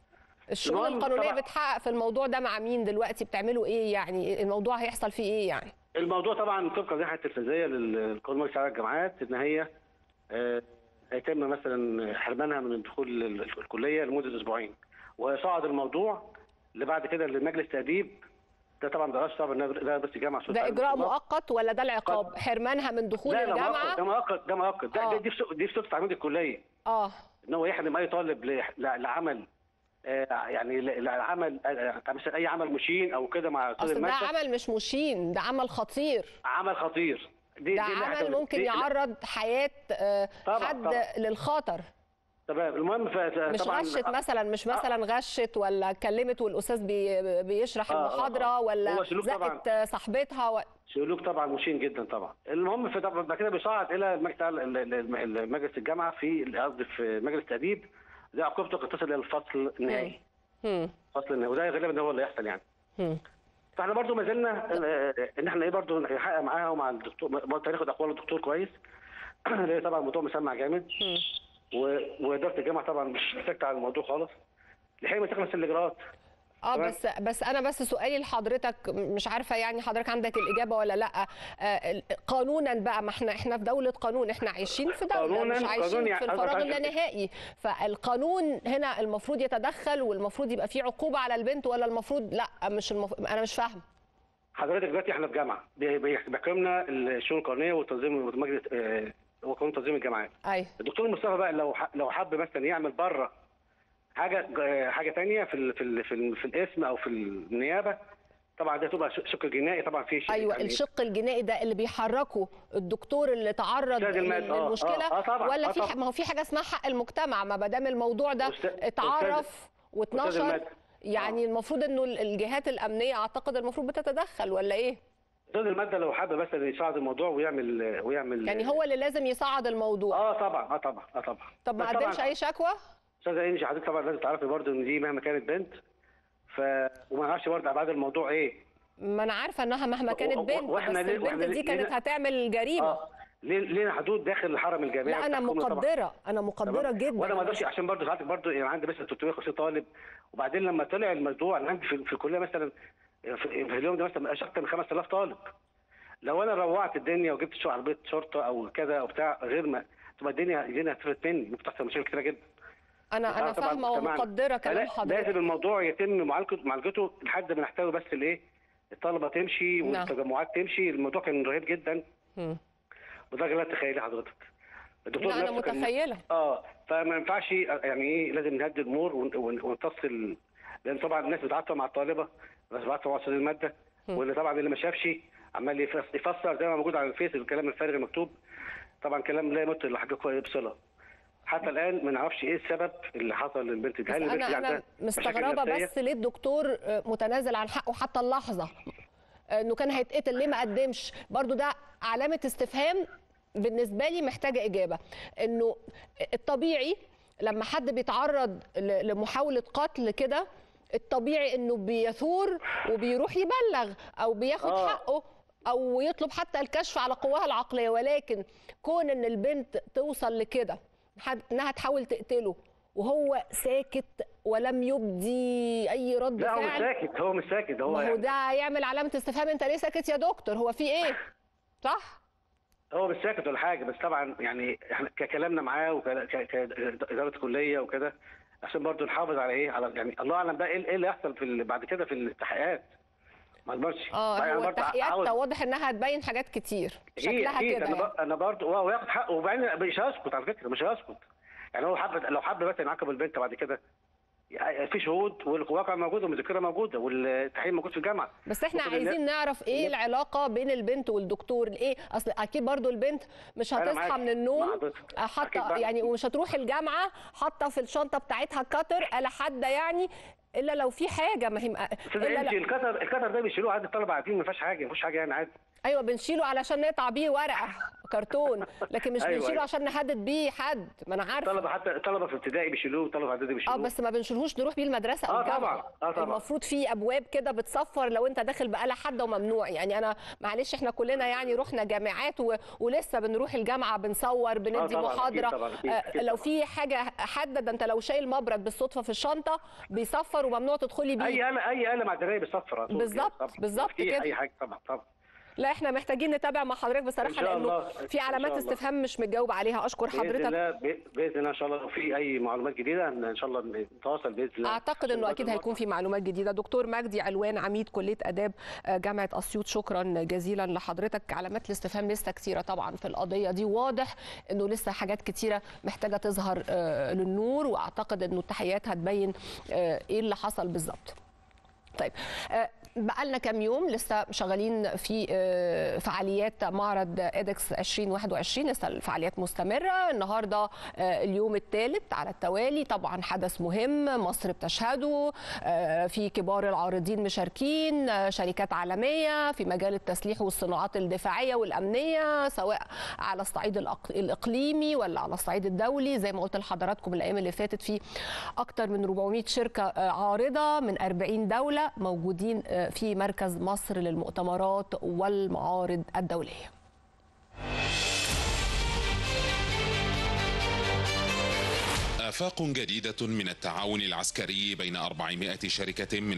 A: الشؤون
D: المهم
A: القانونيه
D: طبعا-
A: بتحقق في الموضوع ده مع مين دلوقتي بتعملوا ايه يعني الموضوع هيحصل فيه ايه يعني
D: الموضوع طبعا طبقا للائحه التنفيذيه للقانون مجلس على الجامعات ان هي آه، هيتم مثلا حرمانها من الدخول ال- ال- الكليه لمده اسبوعين وصعد الموضوع اللي بعد كده لمجلس تاديب ده طبعا دراسه طبعا ده ده بس جامعه
A: ده اجراء مؤقت ولا ده العقاب حرمانها من دخول
D: لا لا مؤقت
A: الجامعه
D: ده مؤقت ده مؤقت ده
A: آه.
D: ده- دي في سو- دي في سلطه عميد الكليه
A: اه
D: ان هو يحرم اي طالب ل- ل- لعمل آه، يعني ل- لعمل آه، مثلا اي عمل مشين او كده مع استاذ
A: اصل ده
D: الماده
A: عمل مش مشين ده عمل خطير
D: عمل خطير دي
A: ده
D: دي اللي
A: عمل
D: هتعمل-
A: ممكن
D: دي-
A: يعرض حياه آه،
D: طبعاً،
A: حد
D: طبعاً.
A: للخطر
D: تمام المهم ف-
A: مش
D: طبعا
A: غشت مثلا مش مثلا غشت ولا كلمت والاستاذ بي بيشرح
D: آه، آه،
A: المحاضره
D: آه.
A: ولا
D: هو سلوك طبعاً.
A: زقت صاحبتها و...
D: سلوك طبعا مشين جدا طبعا المهم في طبعا بعد كده بيصعد الى مجلس ال- ال- ال- مجلس الجامعه في قصدي في مجلس التاديب ده عقوبته قد تصل الى الفصل النهائي
A: هم.
D: فصل النهائي وده غالبا هو اللي يحصل يعني
A: هم.
D: فاحنا برضو ما زلنا آه، ان احنا ايه برضو نحقق معاها ومع الدكتور برضو هناخد اقوال الدكتور كويس لان طبعا الموضوع مسمع جامد
A: هم.
D: و- واداره الجامعه طبعا مش ساكته على الموضوع خالص لحين ما تخلص الاجراءات
A: اه
D: تمام.
A: بس بس انا بس سؤالي لحضرتك مش عارفه يعني حضرتك عندك الاجابه ولا لا آه، ال- قانونا بقى ما احنا احنا في دوله قانون احنا عايشين في دوله
D: قانوناً-
A: مش عايشين
D: قانون يعني-
A: في الفراغ
D: قصدك-
A: اللانهائي فالقانون هنا المفروض يتدخل والمفروض يبقى فيه عقوبه على البنت ولا المفروض لا مش المف... انا مش فاهم
D: حضرتك دلوقتي احنا في جامعه بي- بي- بيحكمنا الشؤون القانونيه والتنظيم ومجلس آه، وقانون تنظيم الجامعات
A: ايوه
D: الدكتور مصطفى بقى لو ح- لو حب مثلا يعمل بره حاجه آه، حاجه تانية في ال في ال في, ال في الاسم او في النيابه طبعا ده تبقى ش- شق جنائي طبعا في شيء
A: ايوه
D: يعني
A: الشق الجنائي ده اللي بيحركه الدكتور اللي تعرض
D: أستاذ المادة، آه،
A: للمشكله
D: آه، آه، طبعاً،
A: ولا
D: آه،
A: في ح-
D: طبعاً.
A: ما هو في حاجه اسمها حق المجتمع ما دام الموضوع ده
D: أستاذ-
A: اتعرف
D: أستاذ
A: واتنشر
D: المادة.
A: يعني المفروض انه الجهات الامنيه اعتقد المفروض بتتدخل ولا ايه؟
D: استاذ الماده لو حب مثلا يصعد الموضوع ويعمل ويعمل
A: يعني هو اللي لازم يصعد الموضوع
D: اه طبعا اه طبعا اه طبعا
A: طب ما
D: بس طبعاً
A: قدمش اي شكوى؟
D: استاذه انجي حضرتك طبعا لازم تعرفي برضو ان دي مهما كانت بنت ف وما نعرفش برضه ابعاد الموضوع ايه
A: ما انا عارفه انها مهما كانت
D: و-
A: بنت
D: وإحنا
A: بس
D: ليه-
A: البنت
D: وإحنا
A: دي
D: ليه-
A: كانت
D: ليه-
A: هتعمل جريمه
D: اه ليه- لينا حدود داخل الحرم الجامعي
A: لا انا
D: بتحكمنا طبعاً.
A: مقدره انا مقدره
D: تمام؟
A: جدا
D: وانا ما اقدرش عشان برضه ساعتك برضه يعني عندي مثلا 350 طالب وبعدين لما طلع الموضوع انا عندي في, في الكليه مثلا في, في اليوم ده مثلا مش اكتر من 5000 طالب لو انا روعت الدنيا وجبت شو عربيه شرطه او كذا او بتاع غير ما تبقى الدنيا الدنيا هتفلت مني ممكن تحصل مشاكل كتيره جدا
A: انا انا
D: آه طبعاً
A: فاهمه
D: كمان.
A: ومقدره كلام
D: فلا-
A: حضرتك
D: لازم الموضوع يتم معالجته معالجته لحد ما نحتوي بس الايه الطلبه تمشي
A: نعم.
D: والتجمعات تمشي الموضوع كان رهيب جدا
A: مم.
D: بدرجه لا تتخيلي حضرتك الدكتور
A: لا انا
D: نفسه كان-
A: متخيله
D: اه فما ينفعش يعني ايه لازم نهدي الامور ون- ون- ونتصل لان طبعا الناس بتتعاطف مع الطالبه الناس بتتعاطف مع استاذ الماده واللي طبعا اللي ما شافش عمال يفس- يفسر زي ما موجود على الفيس الكلام الفارغ المكتوب طبعا كلام لا يمت لحقيقه بصله حتى الان ما نعرفش ايه السبب اللي حصل للبنت دي
A: بس
D: هل البنت دي
A: انا انا
D: عندها مشاكل
A: مستغربه
D: نفسية؟
A: بس ليه الدكتور آه، متنازل عن حقه حتى اللحظه آه، انه كان هيتقتل ليه ما قدمش برضو ده علامه استفهام بالنسبه لي محتاجه اجابه انه الطبيعي لما حد بيتعرض ل- لمحاوله قتل كده الطبيعي انه بيثور وبيروح يبلغ او بياخد
D: آه.
A: حقه او يطلب حتى الكشف على قواها العقليه ولكن كون ان البنت توصل لكده حد- انها تحاول تقتله وهو ساكت ولم يبدي اي رد
D: لا هو مش
A: فعل
D: ساكت هو مش ساكت هو
A: ما هو
D: يعني
A: ده يعمل علامه استفهام انت ليه ساكت يا دكتور هو في ايه صح
D: هو مش ساكت ولا حاجه بس طبعا يعني احنا ككلامنا معاه وكاداره كليه وكده عشان برضه نحافظ على ايه على يعني الله اعلم بقى ايه إيه اللي يحصل في ال- بعد كده في التحقيقات ما اقدرش
A: اه
D: يعني
A: هو
D: برضه
A: التحقيقات
D: عاوز-
A: واضح انها هتبين حاجات كتير
D: أكيد-
A: شكلها
D: أكيد.
A: كده
D: انا
A: يعني.
D: ب- انا برضه هو ياخد حقه وبعدين مش هيسكت على فكره مش هيسكت يعني هو حب لو حب مثلا يعاقب البنت بعد كده يعني في شهود والواقع موجود والمذكره موجوده والتحقيق موجود في الجامعه
A: بس احنا
D: وكل الناس-
A: عايزين نعرف ايه العلاقه بين البنت والدكتور ايه اصل اكيد برضو البنت مش
D: أنا
A: هتصحى
D: معاك.
A: من النوم
D: مع حضرتك. أكيد
A: حاطه
D: بقى.
A: يعني ومش هتروح الجامعه حاطه في الشنطه بتاعتها كتر آلة حاده يعني الا لو في حاجه ما هي
D: استاذ
A: الا
D: انت
A: لا
D: الكتر الكتر ده بيشيلوه عادي الطلبه عارفين ما فيهاش حاجه ما فيهوش حاجه يعني عادي
A: ايوه بنشيله علشان نقطع بيه ورقه كرتون لكن مش
D: أيوة،
A: بنشيله
D: أيوة.
A: عشان نحدد بيه حد ما انا عارفه
D: الطلبه حتى الطلبه في ابتدائي بيشيلوه الطلبه في اعدادي
A: اه
D: بيشيلوه
A: بس ما بنشيلهوش نروح بيه المدرسه او
D: آه
A: الجامعه
D: طبعاً، آه طبعاً.
A: المفروض في ابواب كده بتصفر لو انت داخل بآلة حاده وممنوع يعني انا معلش احنا كلنا يعني رحنا جامعات و... ولسه بنروح الجامعه بنصور بندي
D: طبعاً، أكيد
A: محاضره
D: طبعاً، أكيد،
A: آه
D: أكيد
A: لو
D: طبعاً.
A: في حاجه حاده ده انت لو شايل مبرد بالصدفه في الشنطه بيصفر وممنوع تدخلي بيه
D: اي آلة اي آلة معدنيه بتصفر على طول
A: بالظبط،
D: طبعاً.
A: بالظبط
D: في
A: كده.
D: اي حاجه طبعا طبعا
A: لا احنا محتاجين نتابع مع حضرتك بصراحه
D: إن شاء
A: لانه
D: الله.
A: في
D: إن
A: علامات
D: شاء الله.
A: استفهام مش متجاوب عليها اشكر
D: باذن
A: حضرتك
D: الله ب- باذن الله ان شاء الله لو في اي معلومات جديده ان شاء الله نتواصل باذن الله
A: اعتقد انه اكيد هيكون في معلومات جديده دكتور مجدي علوان عميد كليه اداب آه، جامعه اسيوط شكرا جزيلا لحضرتك علامات الاستفهام لسه كتيره طبعا في القضيه دي واضح انه لسه حاجات كتيره محتاجه تظهر آه، للنور واعتقد انه التحيات هتبين آه، ايه اللي حصل بالظبط طيب آه، بقالنا كام يوم لسه شغالين في آه، فعاليات معرض ادكس 2021 لسه الفعاليات مستمره النهارده آه، اليوم الثالث على التوالي طبعا حدث مهم مصر بتشهده آه، في كبار العارضين مشاركين آه، شركات عالميه في مجال التسليح والصناعات الدفاعيه والامنيه سواء على الصعيد الأق- الاقليمي ولا على الصعيد الدولي زي ما قلت لحضراتكم الايام اللي فاتت في اكتر من 400 شركه آه، عارضه من 40 دوله موجودين آه، في مركز مصر للمؤتمرات والمعارض الدوليه
E: آفاق جديدة من التعاون العسكري بين 400 شركة من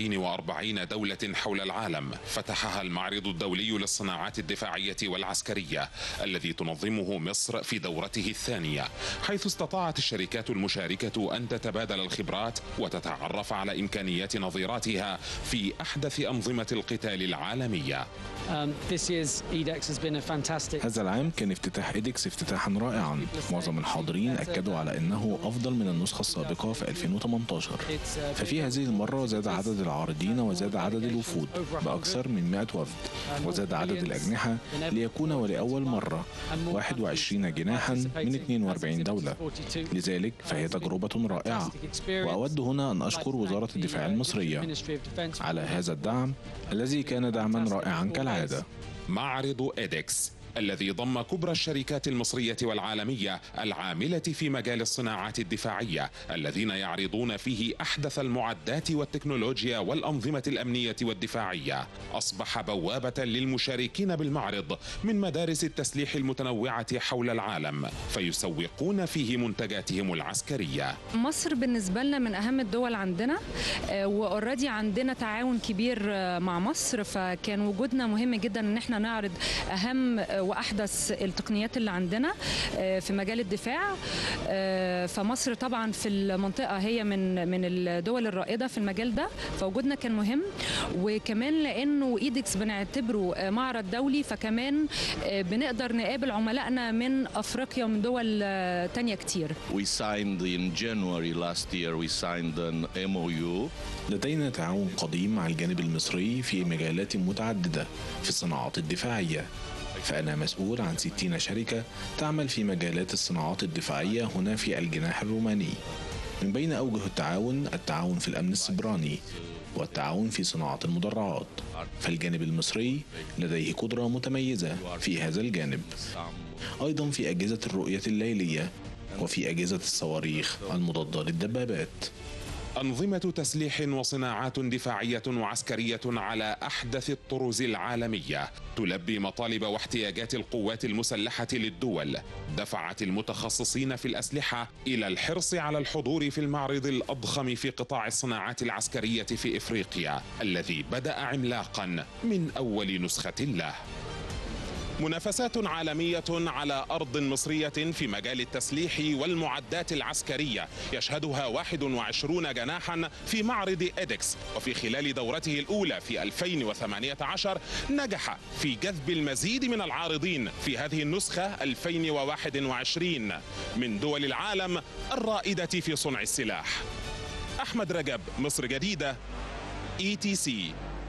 E: 42 دولة حول العالم فتحها المعرض الدولي للصناعات الدفاعية والعسكرية الذي تنظمه مصر في دورته الثانية حيث استطاعت الشركات المشاركة أن تتبادل الخبرات وتتعرف على إمكانيات نظيراتها في أحدث أنظمة القتال العالمية
F: Um, this year's EDEX has been a fantastic.
G: هذا العام كان افتتاح إيدكس افتتاحا رائعا معظم الحاضرين أكدوا على أنه أفضل من النسخة السابقة في 2018 ففي هذه المرة زاد عدد العارضين وزاد عدد الوفود بأكثر من 100 وفد وزاد عدد الأجنحة ليكون ولأول مرة 21 جناحا من 42 دولة لذلك فهي تجربة رائعة وأود هنا أن أشكر وزارة الدفاع المصرية على هذا الدعم الذي كان دعما رائعا كالعادة
E: معرض إيدكس الذي ضم كبرى الشركات المصرية والعالمية العاملة في مجال الصناعات الدفاعية الذين يعرضون فيه أحدث المعدات والتكنولوجيا والأنظمة الأمنية والدفاعية أصبح بوابة للمشاركين بالمعرض من مدارس التسليح المتنوعة حول العالم فيسوقون فيه منتجاتهم العسكرية
H: مصر بالنسبة لنا من أهم الدول عندنا وأوريدي عندنا تعاون كبير آه، مع مصر فكان وجودنا مهم جدا إن احنا نعرض أهم آه، وأحدث التقنيات اللي عندنا آه، في مجال الدفاع آه، فمصر طبعا في المنطقة هي من من الدول الرائدة في المجال ده فوجودنا كان مهم وكمان لأنه إيدكس بنعتبره آه، معرض دولي فكمان آه، بنقدر نقابل عملائنا من أفريقيا ومن دول آه، تانية كتير
I: We signed in January last year, we signed an MOU
G: لدينا تعاون قديم مع الجانب المصري في مجالات متعددة في الصناعات الدفاعية فأنا مسؤول عن 60 شركة تعمل في مجالات الصناعات الدفاعية هنا في الجناح الروماني من بين أوجه التعاون التعاون في الأمن السبراني والتعاون في صناعة المدرعات فالجانب المصري لديه قدرة متميزة في هذا الجانب أيضا في أجهزة الرؤية الليلية وفي أجهزة الصواريخ المضادة للدبابات
E: أنظمة تسليح وصناعات دفاعية وعسكرية على أحدث الطرز العالمية تلبي مطالب واحتياجات القوات المسلحة للدول دفعت المتخصصين في الأسلحة إلى الحرص على الحضور في المعرض الأضخم في قطاع الصناعات العسكرية في إفريقيا الذي بدأ عملاقا من أول نسخة له منافسات عالمية على أرض مصرية في مجال التسليح والمعدات العسكرية يشهدها 21 جناحا في معرض إيدكس وفي خلال دورته الأولى في 2018 نجح في جذب المزيد من العارضين في هذه النسخة 2021 من دول العالم الرائدة في صنع السلاح أحمد رجب مصر جديدة اي تي سي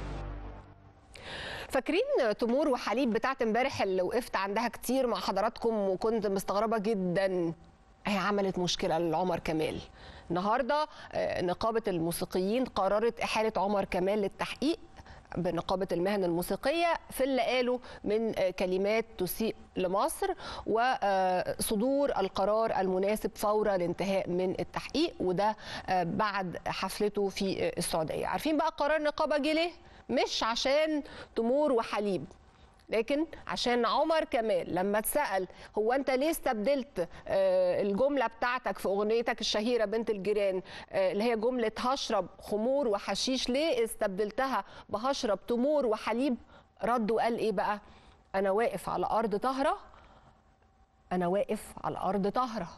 A: فاكرين تمور وحليب بتاعت امبارح اللي وقفت عندها كتير مع حضراتكم وكنت مستغربه جدا هي عملت مشكله لعمر كمال النهارده آه، نقابه الموسيقيين قررت احاله عمر كمال للتحقيق بنقابة المهن الموسيقية في اللي قاله من آه، كلمات تسيء لمصر وصدور القرار المناسب فور الانتهاء من التحقيق وده آه، بعد حفلته في آه، السعودية عارفين بقى قرار النقابة جه ليه؟ مش عشان تمور وحليب لكن عشان عمر كمال لما اتسأل هو انت ليه استبدلت آه، الجملة بتاعتك في اغنيتك الشهيرة بنت الجيران آه، اللي هي جملة هشرب خمور وحشيش ليه استبدلتها بهشرب تمور وحليب رد وقال ايه بقى انا واقف على ارض طهرة انا واقف على ارض طهرة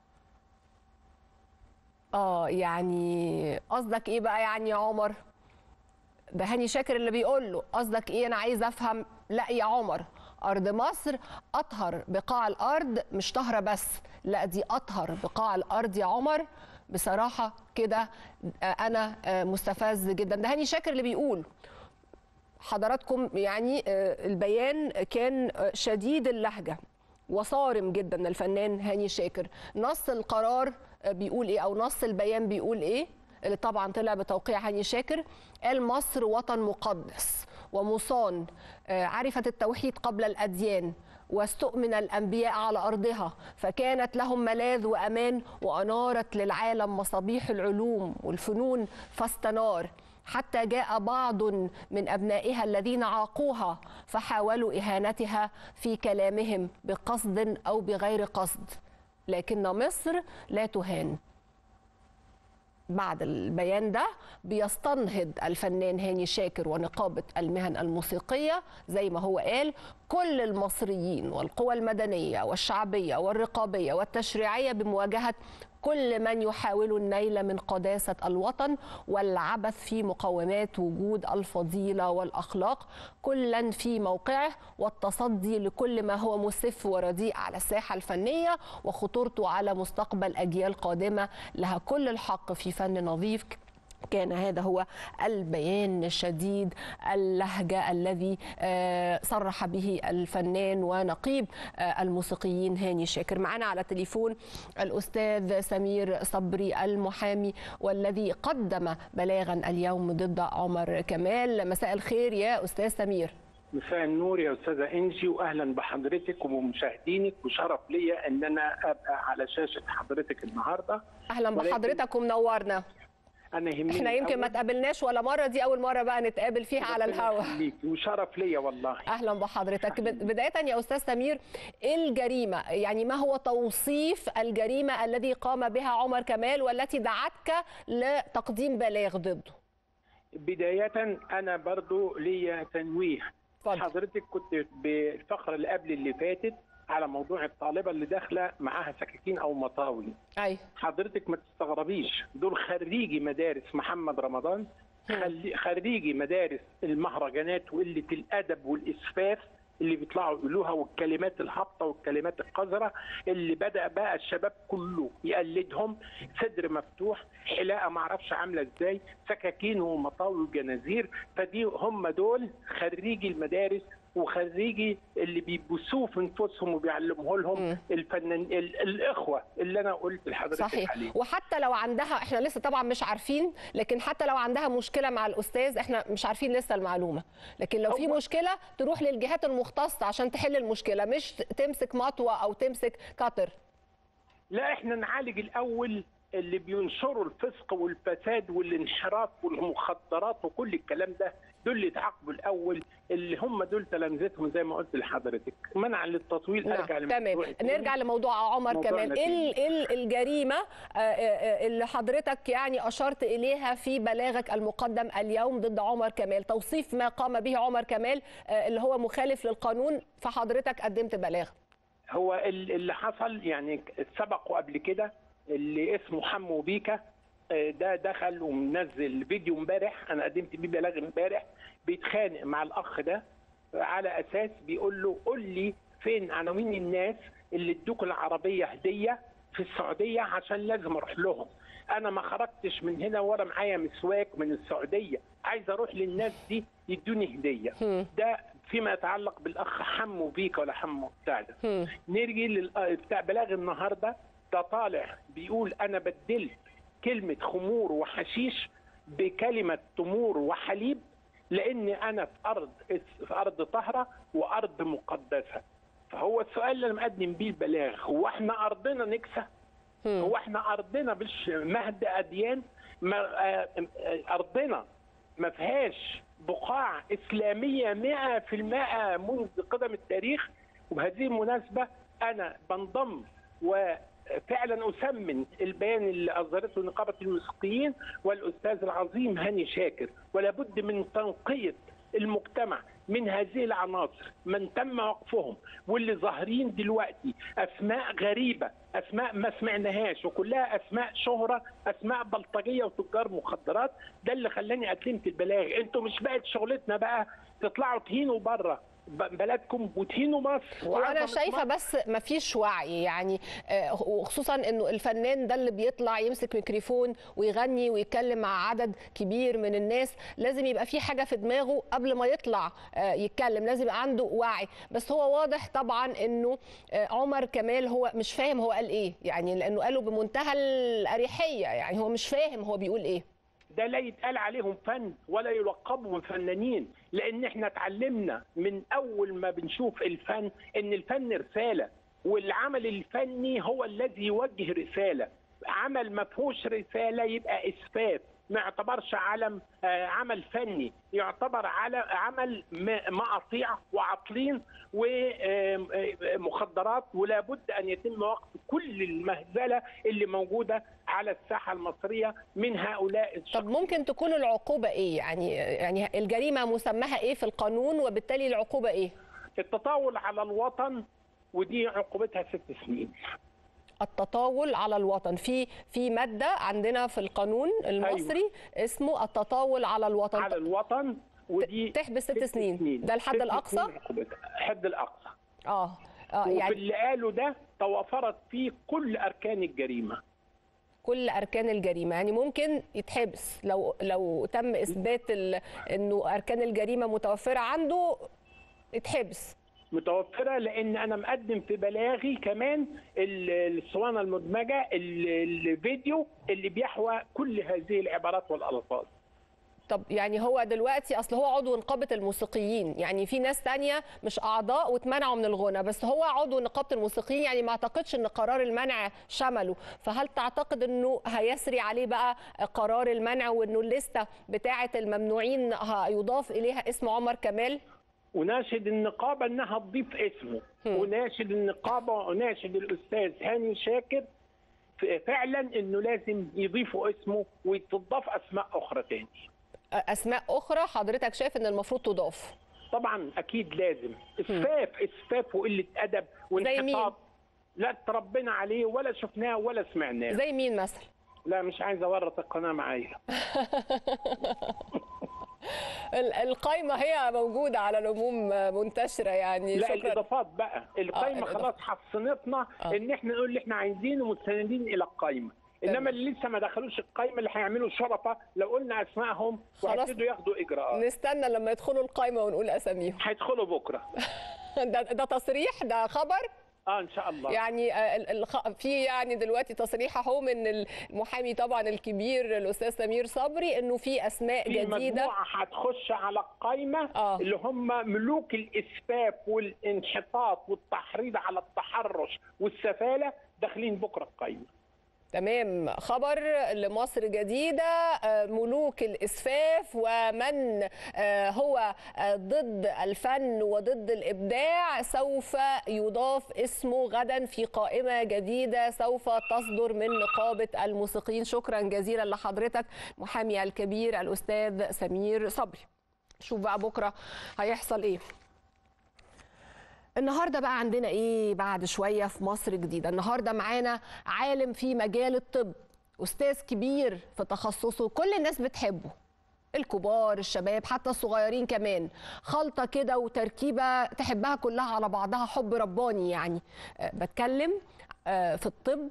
A: اه يعني قصدك ايه بقى يعني يا عمر ده هاني شاكر اللي بيقول له قصدك ايه انا عايز افهم لا يا عمر ارض مصر اطهر بقاع الارض مش طهره بس لا دي اطهر بقاع الارض يا عمر بصراحه كده آه، انا آه، مستفز جدا ده هاني شاكر اللي بيقول حضراتكم يعني آه، البيان كان آه، شديد اللهجه وصارم جدا الفنان هاني شاكر نص القرار آه، بيقول ايه او نص البيان بيقول ايه اللي طبعا طلع بتوقيع هاني شاكر قال مصر وطن مقدس ومصان آه، عرفت التوحيد قبل الاديان واستؤمن الانبياء على ارضها فكانت لهم ملاذ وامان وانارت للعالم مصابيح العلوم والفنون فاستنار حتى جاء بعض من ابنائها الذين عاقوها فحاولوا اهانتها في كلامهم بقصد او بغير قصد لكن مصر لا تهان بعد البيان ده بيستنهض الفنان هاني شاكر ونقابة المهن الموسيقية زي ما هو قال كل المصريين والقوى المدنية والشعبية والرقابية والتشريعية بمواجهة كل من يحاول النيل من قداسة الوطن والعبث في مقومات وجود الفضيلة والأخلاق كلا في موقعه والتصدي لكل ما هو مسف ورديء على الساحة الفنية وخطورته على مستقبل أجيال قادمة لها كل الحق في فن نظيف كان هذا هو البيان الشديد اللهجة الذي آه، صرح به الفنان ونقيب آه، الموسيقيين هاني شاكر معنا على التليفون الأستاذ سمير صبري المحامي والذي قدم بلاغا اليوم ضد عمر كمال مساء الخير يا أستاذ سمير
J: مساء النور يا استاذه انجي واهلا بحضرتك وبمشاهدينك وشرف ليا ان انا ابقى على شاشه حضرتك النهارده
A: أهلا
J: ولكن
A: بحضرتك ومنورنا
J: انا يهمني
A: احنا يمكن ما
J: الأول-
A: تقابلناش ولا مرة دي أول مرة بقى نتقابل فيها على
J: ربنا
A: الهواء
J: يخليكي، وشرف ليا والله
A: اهلا بحضرتك بد- بدايه يا استاذ سمير ايه الجريمه يعني ما هو توصيف الجريمه الذي قام بها عمر كمال والتي دعتك لتقديم بلاغ ضده
J: بدايه انا برضو ليا تنويه
A: اتفضل.
J: حضرتك كنت بالفقره اللي قبل اللي فاتت على موضوع الطالبه اللي داخله معاها سكاكين او مطاوي
A: اي
J: حضرتك ما تستغربيش دول خريجي مدارس محمد رمضان خلي- خريجي مدارس المهرجانات وقله الادب والاسفاف اللي بيطلعوا يقولوها والكلمات الهابطه والكلمات القذره اللي بدا بقى الشباب كله يقلدهم صدر مفتوح حلاقه ما اعرفش عامله ازاي سكاكين ومطاوي وجنازير فدي هم دول خريجي المدارس وخريجي اللي بيبثوه في نفوسهم وبيعلموه لهم الفنان ال- الاخوه اللي انا قلت لحضرتك
A: صحيح
J: عليه
A: وحتى لو عندها احنا لسه طبعا مش عارفين لكن حتى لو عندها مشكله مع الاستاذ احنا مش عارفين لسه المعلومه لكن لو في
J: هو-
A: مشكله تروح للجهات المختصه عشان تحل المشكله مش تمسك مطوه او تمسك كتر
J: لا احنا نعالج الاول اللي بينشروا الفسق والفساد والانحراف والمخدرات وكل الكلام ده دول اللي يتعاقبوا الاول اللي هم دول تلامذتهم زي ما قلت لحضرتك منعا للتطويل
A: نعم
J: ارجع
A: تمام
J: لموضوع التاني.
A: نرجع لموضوع عمر
J: موضوعنا
A: كمال ايه ال-
J: تاني.
A: ايه ال- الجريمه آه، آه، آه، اللي حضرتك يعني اشرت اليها في بلاغك المقدم اليوم ضد عمر كمال توصيف ما قام به عمر كمال آه، اللي هو مخالف للقانون فحضرتك قدمت بلاغ
J: هو ال- اللي حصل يعني سبقوا قبل كده اللي اسمه حمو بيكا آه، ده دخل ومنزل فيديو امبارح انا قدمت بيه بلاغ امبارح بيتخانق مع الاخ ده على اساس بيقول له قول لي فين عناوين الناس اللي ادوك العربيه هديه في السعوديه عشان لازم اروح لهم انا ما خرجتش من هنا ولا معايا مسواك من السعوديه عايز اروح للناس دي يدوني هديه ده فيما يتعلق بالاخ حمو بيك ولا حمو بتاع ده نرجي لل بتاع بلاغ النهارده ده طالع بيقول انا بدلت كلمه خمور وحشيش بكلمه تمور وحليب لان انا في ارض في ارض طاهره وارض مقدسه فهو السؤال اللي انا مقدم بيه البلاغ هو احنا ارضنا نكسه هو احنا ارضنا مش مهد اديان ما آه، آه، ارضنا ما فيهاش بقاع اسلاميه 100% منذ قدم التاريخ وبهذه المناسبه انا بنضم وفعلا اسمن البيان اللي اصدرته نقابه الموسيقيين والاستاذ العظيم هاني شاكر ولا بد من تنقيه المجتمع من هذه العناصر من تم وقفهم واللي ظاهرين دلوقتي اسماء غريبه اسماء ما سمعناهاش وكلها اسماء شهره اسماء بلطجيه وتجار مخدرات ده اللي خلاني قدمت البلاغ انتوا مش بقت شغلتنا بقى تطلعوا تهينوا بره ب- بلدكم وتهينوا مصر
A: وانا
J: وعظمة
A: شايفه
J: مصر.
A: بس مفيش وعي يعني آه، وخصوصا انه الفنان ده اللي بيطلع يمسك ميكروفون ويغني ويتكلم مع عدد كبير من الناس لازم يبقى في حاجه في دماغه قبل ما يطلع آه، يتكلم لازم يبقى عنده وعي بس هو واضح طبعا انه آه، عمر كمال هو مش فاهم هو قال ايه يعني لانه قاله بمنتهى الاريحيه يعني هو مش فاهم هو بيقول ايه
J: ده لا يتقال عليهم فن ولا يلقبوا فنانين لان احنا اتعلمنا من اول ما بنشوف الفن ان الفن رساله والعمل الفني هو الذي يوجه رساله عمل ما فيهوش رساله يبقى اسفاف ما يعتبرش علم آه، عمل فني يعتبر على عمل م- مقاطيع وعطلين ومخدرات ولا بد ان يتم وقف كل المهزله اللي موجوده على الساحه المصريه من هؤلاء
A: طب ممكن تكون العقوبه ايه يعني يعني الجريمه مسماها ايه في القانون وبالتالي العقوبه ايه
J: التطاول على الوطن ودي عقوبتها ست سنين
A: التطاول على الوطن في في ماده عندنا في القانون المصري أيوة. اسمه التطاول على الوطن
J: على الوطن ودي
A: تحبس ست سنين ده الحد
J: ست
A: الاقصى
J: سنين عقوبتها. الحد الاقصى
A: اه اه
J: وفي
A: يعني
J: اللي قاله ده توافرت فيه كل اركان الجريمه
A: كل اركان الجريمه يعني ممكن يتحبس لو لو تم اثبات ال- انه اركان الجريمه متوفره عنده يتحبس
J: متوفره لان انا مقدم في بلاغي كمان ال- الاسطوانه المدمجه ال- الفيديو اللي بيحوى كل هذه العبارات والالفاظ
A: طب يعني هو دلوقتي اصل هو عضو نقابه الموسيقيين يعني في ناس تانية مش اعضاء واتمنعوا من الغنى بس هو عضو نقابه الموسيقيين يعني ما اعتقدش ان قرار المنع شمله فهل تعتقد انه هيسري عليه بقى قرار المنع وانه الليسته بتاعه الممنوعين هيضاف اليها اسم عمر كمال
J: وناشد النقابه انها تضيف اسمه وناشد النقابه وناشد الاستاذ هاني شاكر ف- فعلا انه لازم يضيفوا اسمه وتضاف اسماء اخرى تاني
A: اسماء اخرى حضرتك شايف ان المفروض تضاف
J: طبعا اكيد لازم اسفاف اسفاف وقله ادب وانحطاط لا تربينا عليه ولا شفناه ولا سمعناه
A: زي مين مثلا
J: لا مش عايز اورط القناه معايا
A: ال- القايمه هي موجوده على العموم منتشره يعني
J: لا
A: شكرا
J: الاضافات بقى القايمه
A: الإضافات.
J: خلاص حصنتنا ان احنا نقول اللي احنا عايزينه مستندين الى القايمه انما اللي لسه ما دخلوش القايمه اللي هيعملوا شرطه لو قلنا اسمائهم
A: خلاص.
J: وهيبتدوا ياخدوا اجراءات
A: نستنى لما يدخلوا القايمه ونقول اساميهم
J: هيدخلوا بكره
A: ده, ده تصريح ده خبر
J: اه ان شاء الله
A: يعني آه، ال- الخ- في يعني دلوقتي تصريح اهو من المحامي طبعا الكبير الاستاذ سمير صبري انه في اسماء
J: في
A: جديده
J: مجموعه هتخش على القايمه آه. اللي هم ملوك الاسفاف والانحطاط والتحريض على التحرش والسفاله داخلين بكره القايمه
A: تمام خبر لمصر جديدة آه، ملوك الإسفاف ومن آه، هو آه، ضد الفن وضد الإبداع سوف يضاف اسمه غدا في قائمة جديدة سوف تصدر من نقابة الموسيقيين شكرا جزيلا لحضرتك محامي الكبير الأستاذ سمير صبري شوف بقى بكرة هيحصل إيه النهارده بقى عندنا ايه بعد شويه في مصر جديده النهارده معانا عالم في مجال الطب استاذ كبير في تخصصه كل الناس بتحبه الكبار الشباب حتى الصغيرين كمان خلطه كده وتركيبه تحبها كلها على بعضها حب رباني يعني أه بتكلم أه في الطب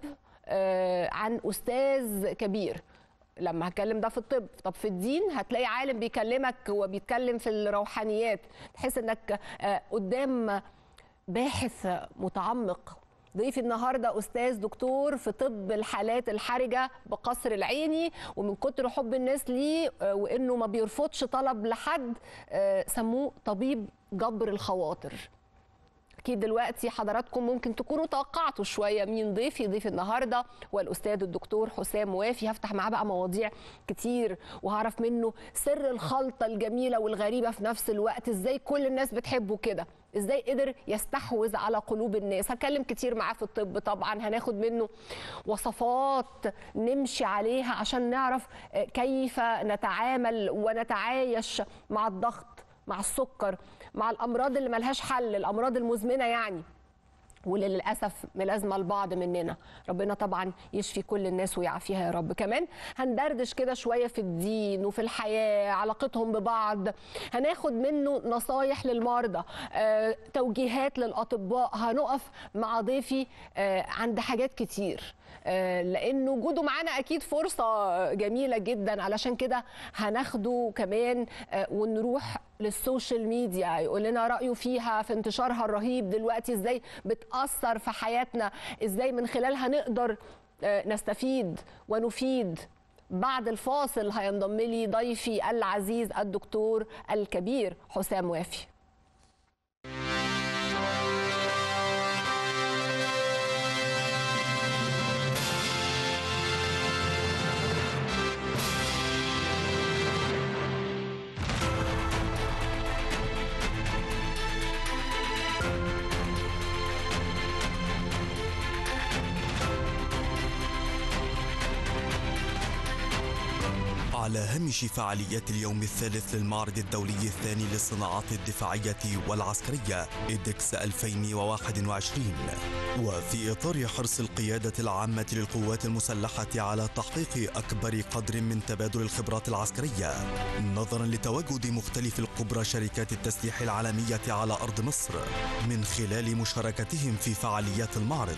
A: آه، عن استاذ كبير لما هتكلم ده في الطب طب في الدين هتلاقي عالم بيكلمك وبيتكلم في الروحانيات تحس انك آه، قدام باحث متعمق ضيفي النهارده استاذ دكتور في طب الحالات الحرجه بقصر العيني ومن كتر حب الناس ليه آه، وانه ما بيرفضش طلب لحد آه، سموه طبيب جبر الخواطر اكيد دلوقتي حضراتكم ممكن تكونوا توقعتوا شويه مين ضيفي ضيف النهارده هو الاستاذ الدكتور حسام وافي هفتح معاه بقى مواضيع كتير وهعرف منه سر الخلطه الجميله والغريبه في نفس الوقت ازاي كل الناس بتحبه كده ازاي قدر يستحوذ على قلوب الناس هتكلم كتير معاه في الطب طبعا هناخد منه وصفات نمشي عليها عشان نعرف آه، كيف نتعامل ونتعايش مع الضغط مع السكر مع الامراض اللي ملهاش حل الامراض المزمنه يعني واللي للاسف ملازمه البعض مننا ربنا طبعا يشفي كل الناس ويعافيها يا رب كمان هندردش كده شويه في الدين وفي الحياه علاقتهم ببعض هناخد منه نصايح للمرضى آه، توجيهات للاطباء هنقف مع ضيفي آه، عند حاجات كتير آه، لان وجوده معانا اكيد فرصه جميله جدا علشان كده هناخده كمان آه، ونروح للسوشيال ميديا يقول لنا رايه فيها في انتشارها الرهيب دلوقتي ازاي بتاثر في حياتنا ازاي من خلالها نقدر آه، نستفيد ونفيد بعد الفاصل هينضم لي ضيفي العزيز الدكتور الكبير حسام وافي
K: على هامش فعاليات اليوم الثالث للمعرض الدولي الثاني للصناعات الدفاعية والعسكرية إدكس 2021 وفي إطار حرص القيادة العامة للقوات المسلحة على تحقيق أكبر قدر من تبادل الخبرات العسكرية نظرا لتواجد مختلف الكبرى شركات التسليح العالمية على أرض مصر من خلال مشاركتهم في فعاليات المعرض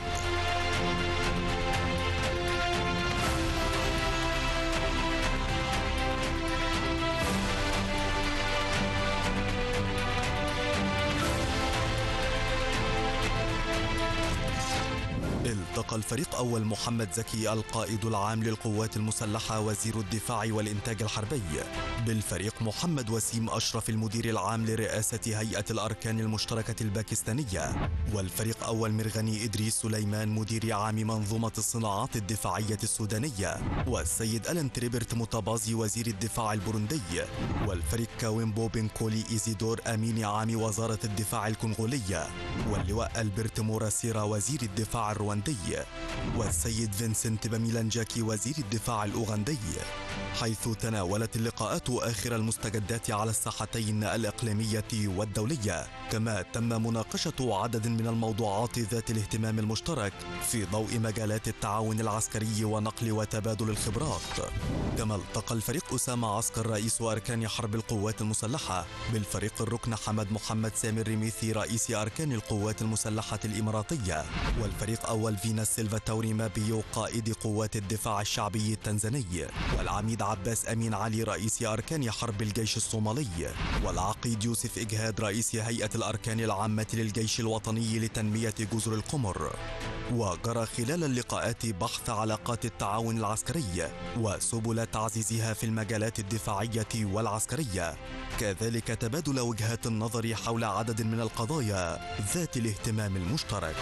K: التقى الفريق أول محمد زكي القائد العام للقوات المسلحة وزير الدفاع والإنتاج الحربي بالفريق محمد وسيم أشرف المدير العام لرئاسة هيئة الأركان المشتركة الباكستانية والفريق أول مرغني إدريس سليمان مدير عام منظومة الصناعات الدفاعية السودانية والسيد ألان تريبرت مطابازي وزير الدفاع البوروندي والفريق كاويمبو بنكولي إيزيدور أمين عام وزارة الدفاع الكونغولية واللواء ألبرت موراسيرا وزير الدفاع الرواندي والسيد فينسنت باميلانجاكي وزير الدفاع الأوغندي حيث تناولت اللقاءات آخر المستجدات على الساحتين الإقليمية والدولية كما تم مناقشة عدد من الموضوعات ذات الاهتمام المشترك في ضوء مجالات التعاون العسكري ونقل وتبادل الخبرات كما التقى الفريق أسامة عسكر رئيس أركان حرب القوات المسلحة بالفريق الركن حمد محمد سامر رميثي رئيس أركان القوات المسلحة الإماراتية والفريق أول فينا سيلفا توري مابيو قائد قوات الدفاع الشعبي التنزاني والعميد عباس أمين علي رئيس أركان حرب الجيش الصومالي والعقيد يوسف إجهاد رئيس هيئة الأركان العامة للجيش الوطني لتنمية جزر القمر وجرى خلال اللقاءات بحث علاقات التعاون العسكري وسبل تعزيزها في المجالات الدفاعية والعسكرية كذلك تبادل وجهات النظر حول عدد من القضايا ذات الاهتمام المشترك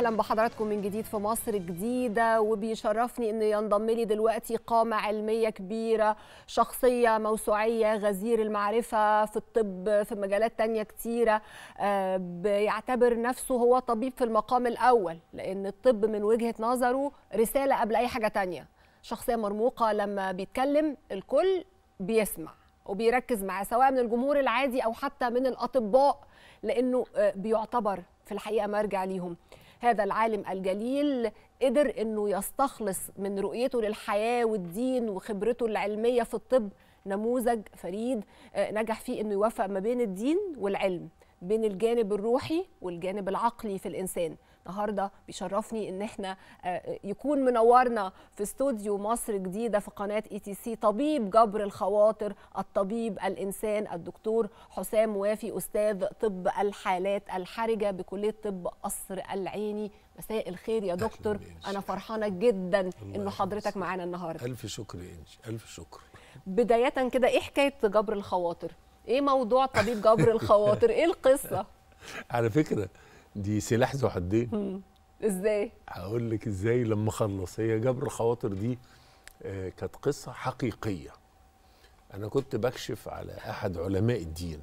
A: اهلا بحضراتكم من جديد في مصر جديده وبيشرفني ان ينضم لي دلوقتي قامه علميه كبيره شخصيه موسوعيه غزير المعرفه في الطب في مجالات تانية كتيره آه، بيعتبر نفسه هو طبيب في المقام الاول لان الطب من وجهه نظره رساله قبل اي حاجه تانية شخصيه مرموقه لما بيتكلم الكل بيسمع وبيركز معاه سواء من الجمهور العادي او حتى من الاطباء لانه آه، بيعتبر في الحقيقه مرجع ليهم هذا العالم الجليل قدر انه يستخلص من رؤيته للحياه والدين وخبرته العلميه في الطب نموذج فريد آه، نجح فيه انه يوفق ما بين الدين والعلم بين الجانب الروحي والجانب العقلي في الانسان النهارده بيشرفني ان احنا آه، يكون منورنا في استوديو مصر جديده في قناه اي تي سي طبيب جبر الخواطر الطبيب الانسان الدكتور حسام وافي استاذ طب الحالات الحرجه بكليه طب قصر العيني مساء الخير يا دكتور انا فرحانه جدا انه حضرتك معانا النهارده
L: ألف شكر يا إنجي ألف شكر
A: بدايه كده ايه حكايه جبر الخواطر ايه موضوع طبيب جبر الخواطر ايه القصه
L: على فكرة دي سلاح ذو حدين
A: مم. ازاي
L: هقول لك ازاي لما اخلص هي جبر الخواطر دي آه، كانت قصة حقيقية أنا كنت بكشف على أحد علماء الدين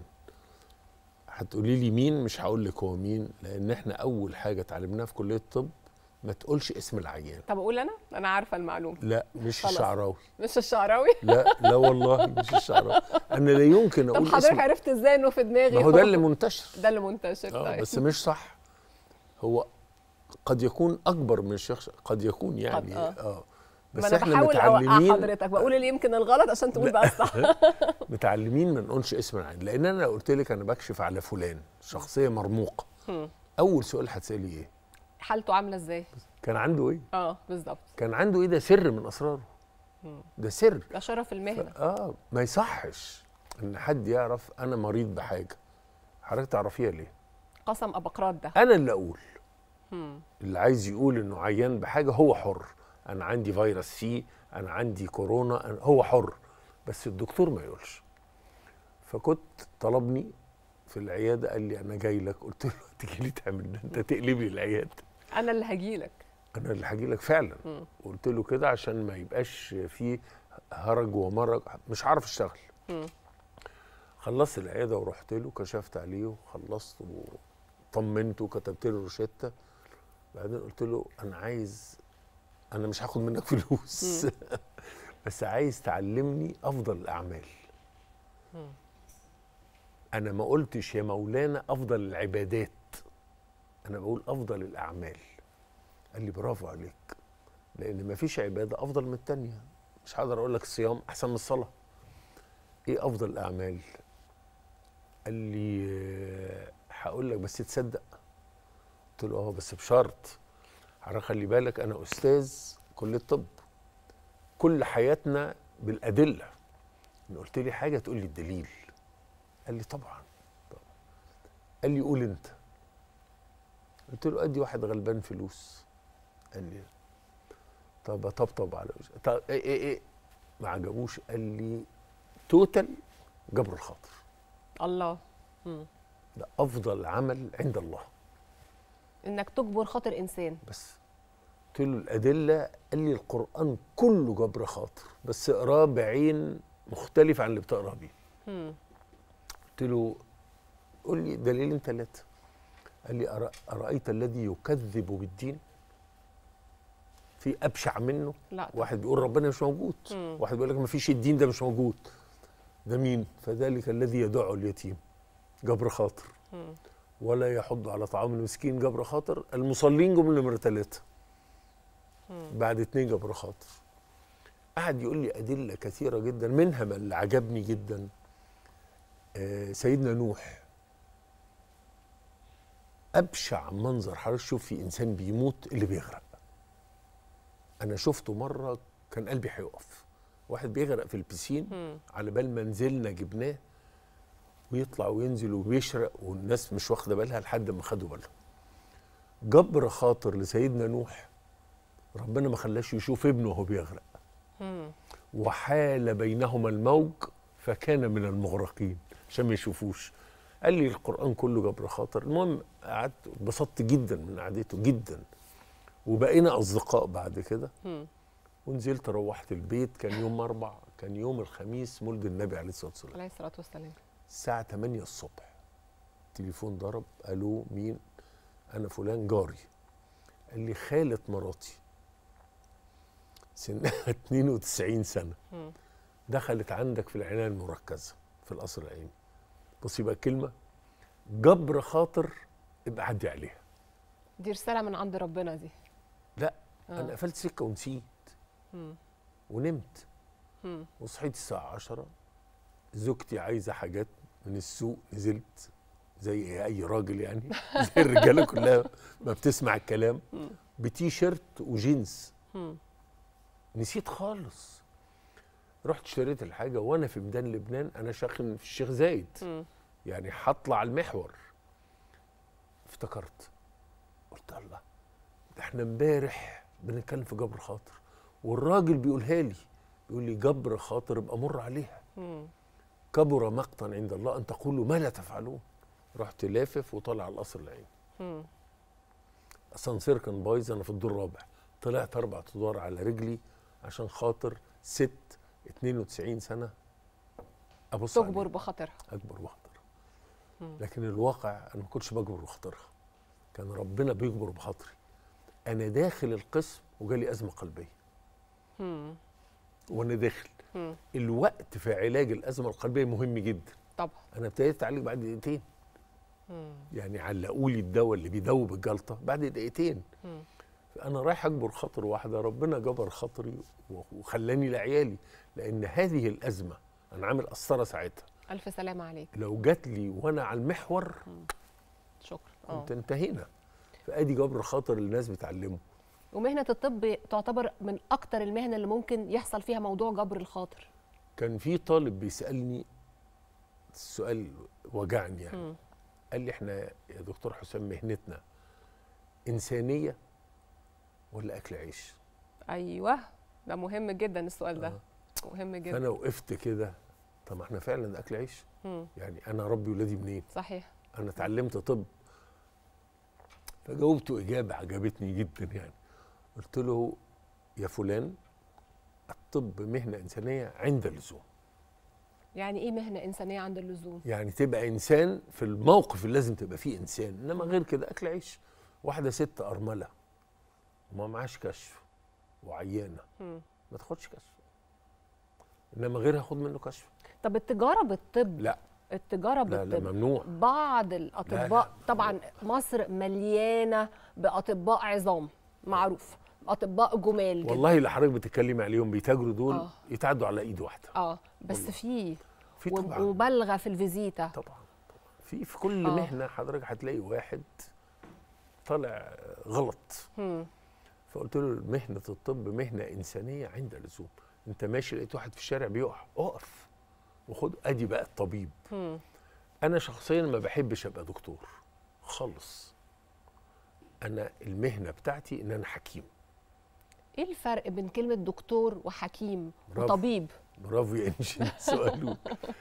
L: هتقولي لي مين مش هقول لك هو مين لأن احنا أول حاجة اتعلمناها في كلية الطب ما تقولش اسم العيان
A: طب اقول انا انا عارفه المعلومه
L: لا مش
A: خلاص.
L: الشعراوي
A: مش الشعراوي
L: لا لا والله مش الشعراوي أنا لا يمكن
A: طب
L: أقول
A: حضرتك
L: اسم
A: عرفت ازاي انه في دماغي
L: ما هو ده اللي منتشر
A: ده اللي منتشر
L: اه
A: طيب
L: بس مش صح هو قد يكون اكبر من الشخص قد يكون يعني
A: آه.
L: اه
A: ما
L: بس
A: انا
L: احنا
A: بحاول اوقع
L: متعلمين
A: حضرتك بقول اللي يمكن الغلط عشان تقول بقى الصح
L: متعلمين ما نقولش اسم العين لان انا لو قلت لك انا بكشف على فلان شخصيه مرموقه
A: هم.
L: اول سؤال هتسالي ايه
A: حالته عامله ازاي
L: كان عنده ايه
A: اه بالظبط
L: كان عنده ايه ده سر من اسراره
A: مم.
L: ده سر
A: ده شرف المهنه
L: اه ما يصحش ان حد يعرف انا مريض بحاجه حضرتك تعرفيها ليه
A: قسم ابقراط ده
L: انا اللي اقول
A: هم.
L: اللي عايز يقول انه عيان بحاجه هو حر انا عندي فيروس سي انا عندي كورونا أنا هو حر بس الدكتور ما يقولش فكنت طلبني في العياده قال لي انا جاي لك قلت له تيجي لي تعمل ده انت تقلبي العياده
A: انا اللي هجيلك
L: انا اللي هاجي لك فعلا
A: مم.
L: قلت له كده عشان ما يبقاش فيه هرج ومرج مش عارف اشتغل
A: مم.
L: خلصت العياده ورحت له كشفت عليه وخلصت وطمنته وكتبت له روشته بعدين قلت له انا عايز انا مش هاخد منك فلوس
A: مم.
L: بس عايز تعلمني افضل الاعمال
A: مم.
L: انا ما قلتش يا مولانا افضل العبادات انا بقول افضل الاعمال قال لي برافو عليك لان ما فيش عباده افضل من التانيه مش هقدر اقول لك الصيام احسن من الصلاه ايه افضل الاعمال قال لي آه، هقول لك بس تصدق قلت له اه بس بشرط حضرتك خلي بالك انا استاذ كليه طب كل حياتنا بالادله ان قلت لي حاجه تقول لي الدليل قال لي طبعا طبعا قال لي قول انت قلت له ادي واحد غلبان فلوس قال لي طب اطبطب على وجهه طب ايه ايه ايه ما عجبوش قال لي توتال جبر الخاطر
A: الله مم.
L: ده افضل عمل عند الله
A: انك تجبر خاطر انسان
L: بس قلت له الادله قال لي القران كله جبر خاطر بس اقراه بعين مختلف عن اللي بتقراه بيه
A: مم.
L: قلت له قول لي دليلين ثلاثه قال لي أرا- ارايت الذي يكذب بالدين في ابشع منه
A: لا طبعا.
L: واحد بيقول ربنا مش موجود
A: مم.
L: واحد بيقول لك ما فيش الدين ده مش موجود ده مين فذلك الذي يدع اليتيم جبر خاطر
A: مم.
L: ولا يحض على طعام المسكين جبر خاطر المصلين جم نمرة ثلاثة
A: مم.
L: بعد اتنين جبر خاطر قعد يقول لي أدلة كثيرة جدا منها ما اللي عجبني جدا آه سيدنا نوح أبشع منظر حضرتك شوف في إنسان بيموت اللي بيغرق أنا شفته مرة كان قلبي هيقف واحد بيغرق في البسين
A: مم.
L: على بال ما نزلنا جبناه ويطلع وينزل وبيشرق والناس مش واخده بالها لحد ما خدوا بالهم جبر خاطر لسيدنا نوح ربنا ما خلاش يشوف ابنه وهو بيغرق
A: مم.
L: وحال بينهما الموج فكان من المغرقين عشان ما يشوفوش قال لي القران كله جبر خاطر المهم قعدت اتبسطت جدا من قعدته جدا وبقينا اصدقاء بعد كده
A: مم.
L: ونزلت روحت البيت كان يوم اربع كان يوم الخميس مولد النبي عليه الصلاه والسلام
A: عليه الصلاه والسلام
L: الساعه 8 الصبح تليفون ضرب الو مين انا فلان جاري قال لي خاله مراتي سنها 92 سنه
A: مم.
L: دخلت عندك في العنايه المركزه في القصر العيني بصي بقى كلمه جبر خاطر ابقى عدي عليها
A: دي رساله من عند ربنا دي
L: لا
A: آه.
L: انا قفلت سكه ونسيت
A: مم.
L: ونمت
A: مم.
L: وصحيت الساعه 10 زوجتي عايزه حاجات من السوق نزلت زي اي راجل يعني زي الرجاله كلها ما بتسمع الكلام
A: مم.
L: بتي شيرت وجينز
A: مم.
L: نسيت خالص رحت اشتريت الحاجه وانا في ميدان لبنان انا شاخن في الشيخ زايد
A: مم.
L: يعني هطلع المحور افتكرت قلت الله ده احنا امبارح بنتكلم في جبر خاطر والراجل بيقولها لي بيقول لي جبر خاطر ابقى مر عليها
A: مم.
L: كبر مقتا عند الله ان تقولوا ما لا تفعلون رحت لافف وطالع على القصر العيني
A: مم.
L: اسانسير كان بايظ انا في الدور الرابع طلعت اربع ادوار على رجلي عشان خاطر ست 92 سنه ابص
A: تجبر
L: عليها.
A: بخاطرها
L: اكبر بخاطر
A: مم.
L: لكن الواقع انا ما كنتش بجبر بخاطرها كان ربنا بيجبر بخاطري انا داخل القسم وجالي ازمه قلبيه
A: مم.
L: وانا داخل
A: مم.
L: الوقت في علاج الازمه القلبيه مهم جدا
A: طبعا
L: انا ابتديت اتعالج بعد دقيقتين
A: مم.
L: يعني علقوا لي الدواء اللي بيدوب الجلطه بعد دقيقتين
A: مم.
L: انا رايح اجبر خاطر واحده ربنا جبر خاطري وخلاني لعيالي لان هذه الازمه انا عامل قسطره ساعتها
A: الف سلامه عليك
L: لو جات لي وانا على المحور
A: شكرا اه
L: كنت انتهينا فادي جبر خاطر اللي الناس بتعلمه
A: ومهنه الطب تعتبر من اكتر المهن اللي ممكن يحصل فيها موضوع جبر الخاطر
L: كان في طالب بيسالني السؤال وجعني يعني
A: مم.
L: قال لي احنا يا دكتور حسام مهنتنا انسانيه ولا اكل عيش
A: ايوه ده مهم جدا السؤال ده مهم جدا
L: فانا وقفت كده طب ما احنا فعلا اكل عيش
A: مم.
L: يعني انا ربي ولادي منين
A: صحيح
L: انا اتعلمت طب فجاوبته اجابه عجبتني جدا يعني قلت له يا فلان الطب مهنه انسانيه عند اللزوم
A: يعني ايه مهنه انسانيه عند اللزوم
L: يعني تبقى انسان في الموقف اللي لازم تبقى فيه انسان انما غير كده اكل عيش واحده ست ارمله وما معاش كشف وعيانه
A: مم.
L: ما تاخدش كشف انما غيرها خد منه كشف
A: طب التجاره بالطب
L: لا
A: التجاره
L: لا
A: بالطب
L: لا ممنوع
A: بعض الاطباء طبعا مصر مليانه باطباء عظام معروف اطباء جمال جدا
L: والله اللي حضرتك بتتكلمي عليهم بيتاجروا دول
A: آه.
L: يتعدوا على ايد واحده
A: اه بس في
L: في
A: وم-
L: طبعا
A: ومبالغه في الفيزيتا
L: طبعا في في كل
A: آه.
L: مهنه حضرتك هتلاقي واحد طالع غلط
A: مم.
L: فقلت له مهنه الطب مهنه انسانيه عند اللزوم انت ماشي لقيت واحد في الشارع بيقع اقف وخد ادي بقى الطبيب
A: مم.
L: انا شخصيا ما بحبش ابقى دكتور خالص انا المهنه بتاعتي ان انا حكيم
A: ايه الفرق بين كلمه دكتور وحكيم
L: برافو.
A: وطبيب
L: برافو يا انجن سؤالك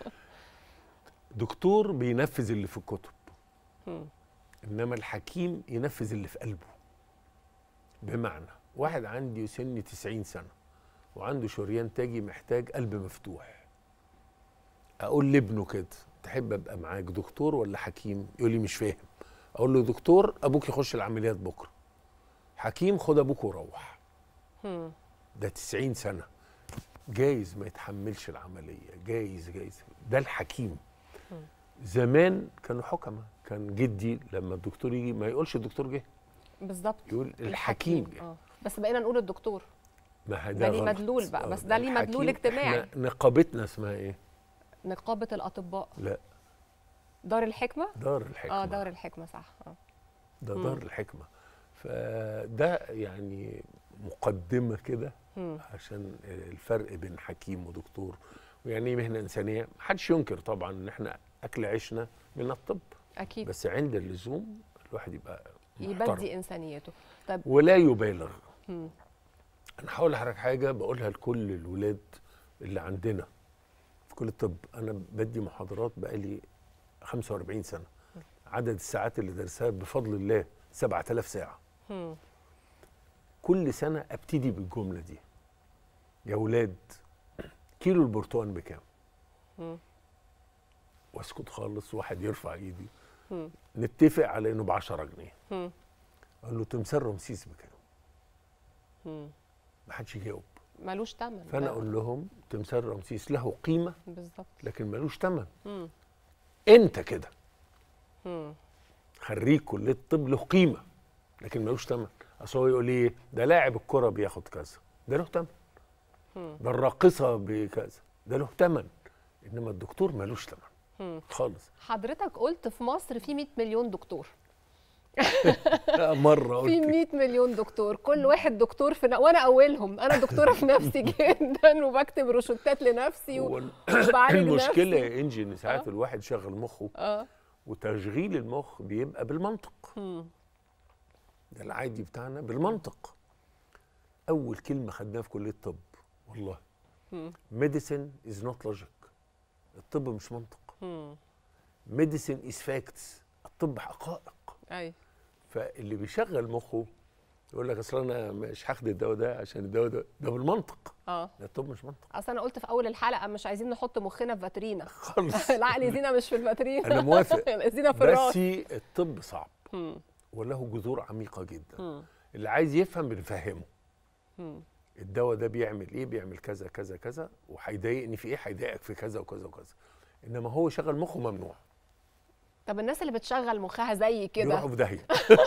L: دكتور بينفذ اللي في الكتب
A: مم.
L: انما الحكيم ينفذ اللي في قلبه بمعنى واحد عندي سن 90 سنه وعنده شريان تاجي محتاج قلب مفتوح اقول لابنه كده تحب ابقى معاك دكتور ولا حكيم يقول لي مش فاهم اقول له دكتور ابوك يخش العمليات بكره حكيم خد ابوك وروح
A: مم.
L: ده 90 سنه جايز ما يتحملش العمليه جايز جايز ده الحكيم
A: مم.
L: زمان كانوا حكمه كان جدي لما الدكتور يجي ما يقولش الدكتور جه
A: بالظبط
L: يقول الحكيم جه
A: اه بس بقينا نقول الدكتور
L: ما
A: ده ليه
L: غلط.
A: مدلول بقى،
L: آه،
A: بس ده ليه مدلول
L: الحكيم.
A: اجتماعي.
L: احنا نقابتنا اسمها ايه
A: نقابه الاطباء
L: لا
A: دار الحكمه
L: دار الحكمه
A: اه دار الحكمه صح اه
L: ده
A: مم.
L: دار الحكمه فده يعني مقدمه كده
A: مم.
L: عشان الفرق بين حكيم ودكتور ويعني ايه مهنه انسانيه محدش ينكر طبعا ان احنا اكل عيشنا من الطب
A: اكيد
L: بس عند اللزوم الواحد يبقى محترم
A: يبدي انسانيته طب
L: ولا يبالغ
A: مم.
L: انا هقول لحضرتك حاجه بقولها لكل الولاد اللي عندنا في كل الطب انا بدي محاضرات بقالي 45 سنه عدد الساعات اللي درسها بفضل الله 7000 ساعه
A: مم.
L: كل سنه ابتدي بالجمله دي يا ولاد كيلو البرتقال بكام
A: مم.
L: واسكت خالص واحد يرفع ايدي
A: مم.
L: نتفق على انه ب 10 جنيه
A: مم.
L: اقول له تمثال رمسيس بكام
A: مم.
L: ما حدش يجاوب
A: ملوش تمن
L: فانا
A: لا.
L: اقول لهم تمثال رمسيس له قيمه
A: بالظبط
L: لكن ملوش ثمن
A: مم.
L: انت كده
A: مم.
L: خريج كليه الطب له قيمه لكن ملوش ثمن اصل هو يقول ايه ده لاعب الكره بياخد كذا ده له ثمن
A: مم.
L: ده الراقصه بكذا ده له ثمن انما الدكتور ملوش ثمن
A: مم.
L: خالص
A: حضرتك قلت في مصر في 100 مليون دكتور
L: لا، مره
A: في
L: قلت
A: 100 مليون دكتور كل واحد دكتور في ن... وانا اولهم انا دكتوره في نفسي جدا وبكتب روشتات لنفسي
L: هو
A: وبعالج
L: المشكله
A: نفسي
L: يا انجي ان ساعات الواحد شغل مخه
A: اه
L: وتشغيل المخ بيبقى بالمنطق
A: مم.
L: ده العادي بتاعنا بالمنطق اول كلمه خدناها في كليه الطب والله
A: مم.
L: ميديسن از نوت لوجيك الطب مش منطق
A: مم.
L: ميديسن از فاكتس الطب حقائق
A: ايوه
L: فاللي بيشغل مخه يقول لك اصل انا مش هاخد الدواء ده عشان الدواء ده ده بالمنطق
A: اه
L: لا الطب مش منطق
A: اصل انا قلت في اول الحلقه مش عايزين نحط مخنا في فاترينا
L: خالص
A: العقل يزينا مش في الفاترينا
L: انا موافق
A: يزينا في الراس
L: بس الطب صعب
A: مم.
L: وله جذور عميقه جدا
A: مم.
L: اللي عايز يفهم بنفهمه
A: مم.
L: الدواء ده بيعمل ايه بيعمل كذا كذا كذا وهيضايقني في ايه هيضايقك في كذا وكذا وكذا انما هو شغل مخه ممنوع
A: طب الناس اللي بتشغل مخها زي كده
L: يروحوا في داهيه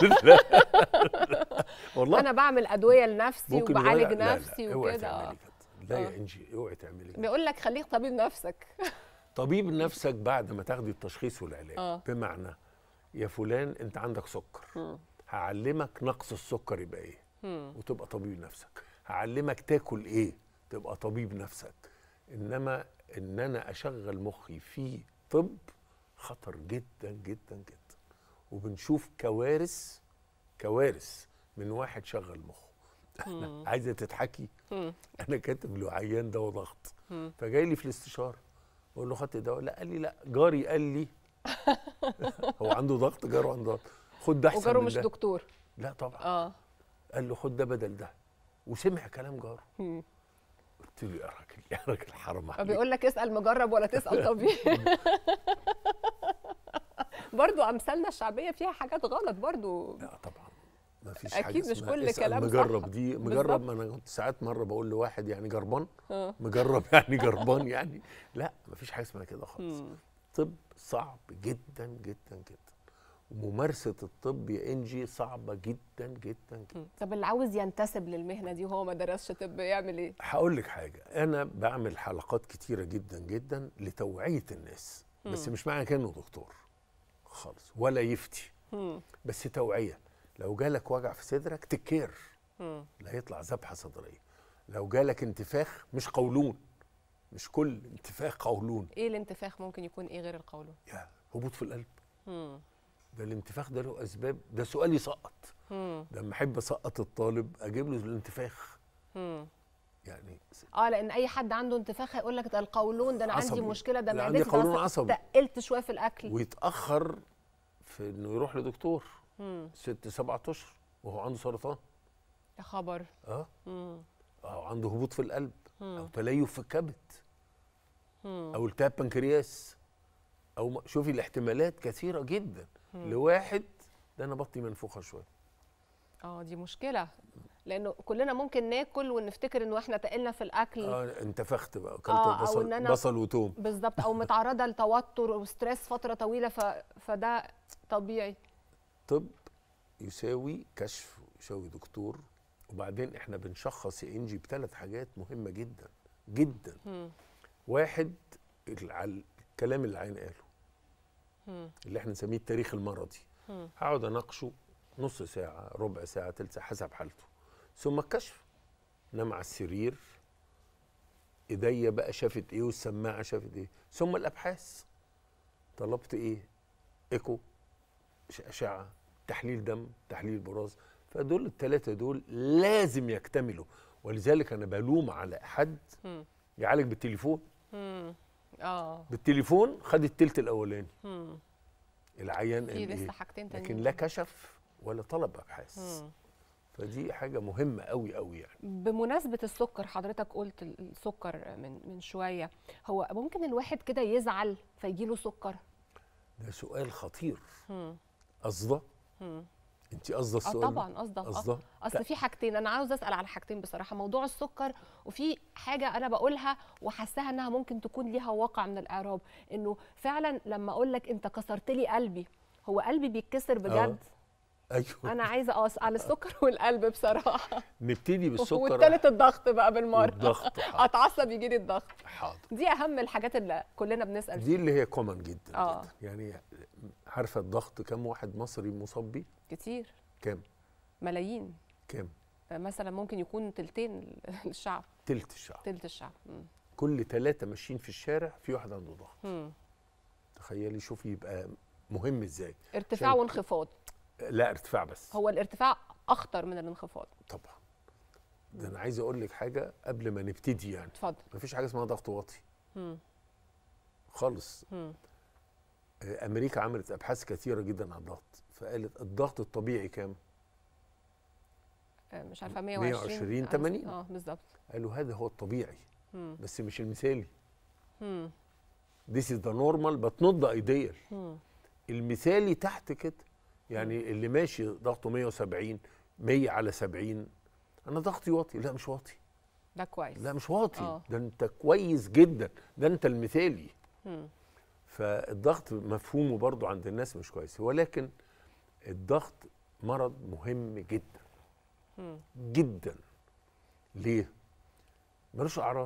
L: والله
A: انا بعمل ادويه لنفسي
L: ممكن
A: وبعالج
L: يغير- لا، لا،
A: نفسي
L: اوعي
A: وكده
L: تعملي
A: آه.
L: كده لا
A: آه.
L: يا انجي اوعي تعملي كده
A: بيقول لك خليك طبيب نفسك
L: طبيب نفسك بعد ما تاخدي التشخيص والعلاج
A: آه.
L: بمعنى يا فلان انت عندك سكر
A: مم.
L: هعلمك نقص السكر يبقى ايه
A: مم.
L: وتبقى طبيب نفسك هعلمك تاكل ايه تبقى طبيب نفسك انما ان انا اشغل مخي في طب خطر جدا جدا جدا وبنشوف كوارث كوارث من واحد شغل مخه
A: مم.
L: انا عايزه تضحكي
A: مم.
L: انا كاتب له عيان دواء ضغط
A: مم.
L: فجاي لي في الاستشاره بقول له خدت دواء لا قال لي لا جاري قال لي هو عنده ضغط جاره عنده ضغط خد ده احسن
A: وجاره
L: من
A: مش
L: ده.
A: دكتور
L: لا طبعا
A: اه
L: قال له خد ده بدل ده وسمع كلام جاره
A: مم.
L: قلت له يا راجل يا راجل حرام عليك
A: بيقول لك اسال مجرب ولا تسال طبيب برضو امثالنا الشعبيه فيها حاجات غلط برضو
L: لا طبعا ما فيش
A: أكيد
L: حاجه
A: مش
L: اسمها
A: كل
L: اسأل
A: كلام صح.
L: مجرب دي مجرب
A: بالظبط.
L: ما انا كنت ساعات مره بقول لواحد يعني جربان
A: آه.
L: مجرب يعني جربان يعني لا ما فيش حاجه اسمها كده خالص
A: مم.
L: طب صعب جدا جدا جدا وممارسه الطب يا انجي صعبه جدا جدا جدا
A: مم. طب اللي عاوز ينتسب للمهنه دي وهو ما درسش طب يعمل ايه
L: هقول لك حاجه انا بعمل حلقات كتيره جدا جدا لتوعيه الناس بس
A: مم.
L: مش معنى كانه دكتور خالص ولا يفتي
A: مم.
L: بس توعيه لو جالك وجع في صدرك تكير
A: مم.
L: لا يطلع ذبحه صدريه لو جالك انتفاخ مش قولون مش كل انتفاخ قولون
A: ايه الانتفاخ ممكن يكون ايه غير القولون
L: يا هبوط في القلب
A: مم.
L: ده الانتفاخ ده له اسباب ده سؤال يسقط
A: مم.
L: لما احب اسقط الطالب اجيب له الانتفاخ
A: مم.
L: يعني
A: اه لان اي حد عنده انتفاخ هيقول لك ده القولون ده انا عندي
L: عصبي.
A: مشكله ده
L: لا، عندي
A: معدتي
L: قولون
A: أصلاً
L: عصبي.
A: تقلت شويه في الاكل
L: ويتاخر في انه يروح لدكتور
A: مم.
L: ست سبعة اشهر وهو عنده سرطان
A: يا خبر
L: اه
A: مم.
L: او عنده هبوط في القلب
A: مم.
L: او تليف في الكبد
A: مم.
L: او التهاب بنكرياس او م- شوفي الاحتمالات كثيره جدا
A: مم.
L: لواحد ده انا بطني منفوخه شويه
A: اه دي مشكله لانه كلنا ممكن ناكل ونفتكر انه احنا تقلنا في الاكل
L: اه انتفخت بقى اكلت
A: آه، أو
L: بصل
A: إن أنا-
L: بصل وتوم
A: بالظبط او متعرضه لتوتر وستريس فتره طويله ف... فده طبيعي
L: طب يساوي كشف يساوي دكتور وبعدين احنا بنشخص يا انجي بثلاث حاجات مهمه جدا جدا
A: مم.
L: واحد الع- الكلام اللي العين قاله
A: مم.
L: اللي احنا نسميه التاريخ المرضي
A: مم.
L: هقعد اناقشه نص ساعه ربع ساعه تلت ساعه حسب حالته ثم الكشف نام على السرير ايديا بقى شافت ايه والسماعه شافت ايه ثم الابحاث طلبت ايه ايكو ش- اشعه تحليل دم تحليل براز فدول الثلاثه دول لازم يكتملوا ولذلك انا بلوم على حد
A: مم.
L: يعالج بالتليفون
A: مم. اه
L: بالتليفون خد التلت الاولاني
A: مم.
L: العيان
A: في
L: قال
A: لسه
L: إيه؟
A: حاجتين
L: لكن
A: تانيين.
L: لا كشف ولا طلب ابحاث
A: مم.
L: فدي حاجه مهمه قوي قوي يعني
A: بمناسبة السكر حضرتك قلت ال- السكر من من شوية هو ممكن الواحد كده يزعل فيجيله سكر
L: ده سؤال خطير
A: مم.
L: قصده
A: مم.
L: انت قصده
A: اه
L: السؤال
A: طبعا قصده
L: قصده
A: آه. اصل في حاجتين انا عاوز اسال على حاجتين بصراحه موضوع السكر وفي حاجه انا بقولها وحاساها انها ممكن تكون ليها واقع من الاعراب انه فعلا لما اقول لك انت كسرت لي قلبي هو قلبي بيتكسر بجد
L: ايوه
A: انا عايزه اسال السكر والقلب بصراحه
L: نبتدي بالسكر
A: والتالت الضغط بقى بالمره
L: والضغط، حاضر.
A: اتعصب يجي لي الضغط
L: حاضر
A: دي اهم الحاجات اللي كلنا بنسال
L: دي
A: فيها
L: اللي هي كومن جدا
A: اه
L: يعني عارفه الضغط كم واحد مصري مصاب بيه
A: كتير
L: كام
A: ملايين
L: كام
A: مثلا ممكن يكون تلتين الشعب
L: تلت الشعب
A: تلت الشعب مم.
L: كل ثلاثة ماشيين في الشارع في واحد عنده ضغط
A: مم.
L: تخيلي شوفي يبقى مهم ازاي
A: ارتفاع
L: عشان-
A: وانخفاض
L: لا ارتفاع بس
A: هو الارتفاع اخطر من الانخفاض
L: طبعا ده انا عايز اقول لك حاجه قبل ما نبتدي يعني
A: اتفضل
L: مفيش حاجه اسمها ضغط واطي
A: مم.
L: خالص
A: مم.
L: آه، امريكا عملت ابحاث كثيره جدا عن الضغط فقالت الضغط الطبيعي كام
A: آه، مش عارفه 120
L: 120
A: آه،
L: 80
A: اه بالظبط
L: قالوا هذا هو الطبيعي
A: مم.
L: بس مش المثالي
A: مم.
L: This is the normal but not the ideal
A: مم.
L: المثالي تحت كده يعني اللي ماشي ضغطه 170 100 على 70 انا ضغطي واطي لا مش واطي
A: ده كويس
L: لا مش واطي
A: آه.
L: ده انت كويس جدا ده انت المثالي
A: مم.
L: فالضغط مفهومه برضو عند الناس مش كويس ولكن الضغط مرض مهم جدا
A: مم.
L: جدا ليه ملوش اعراض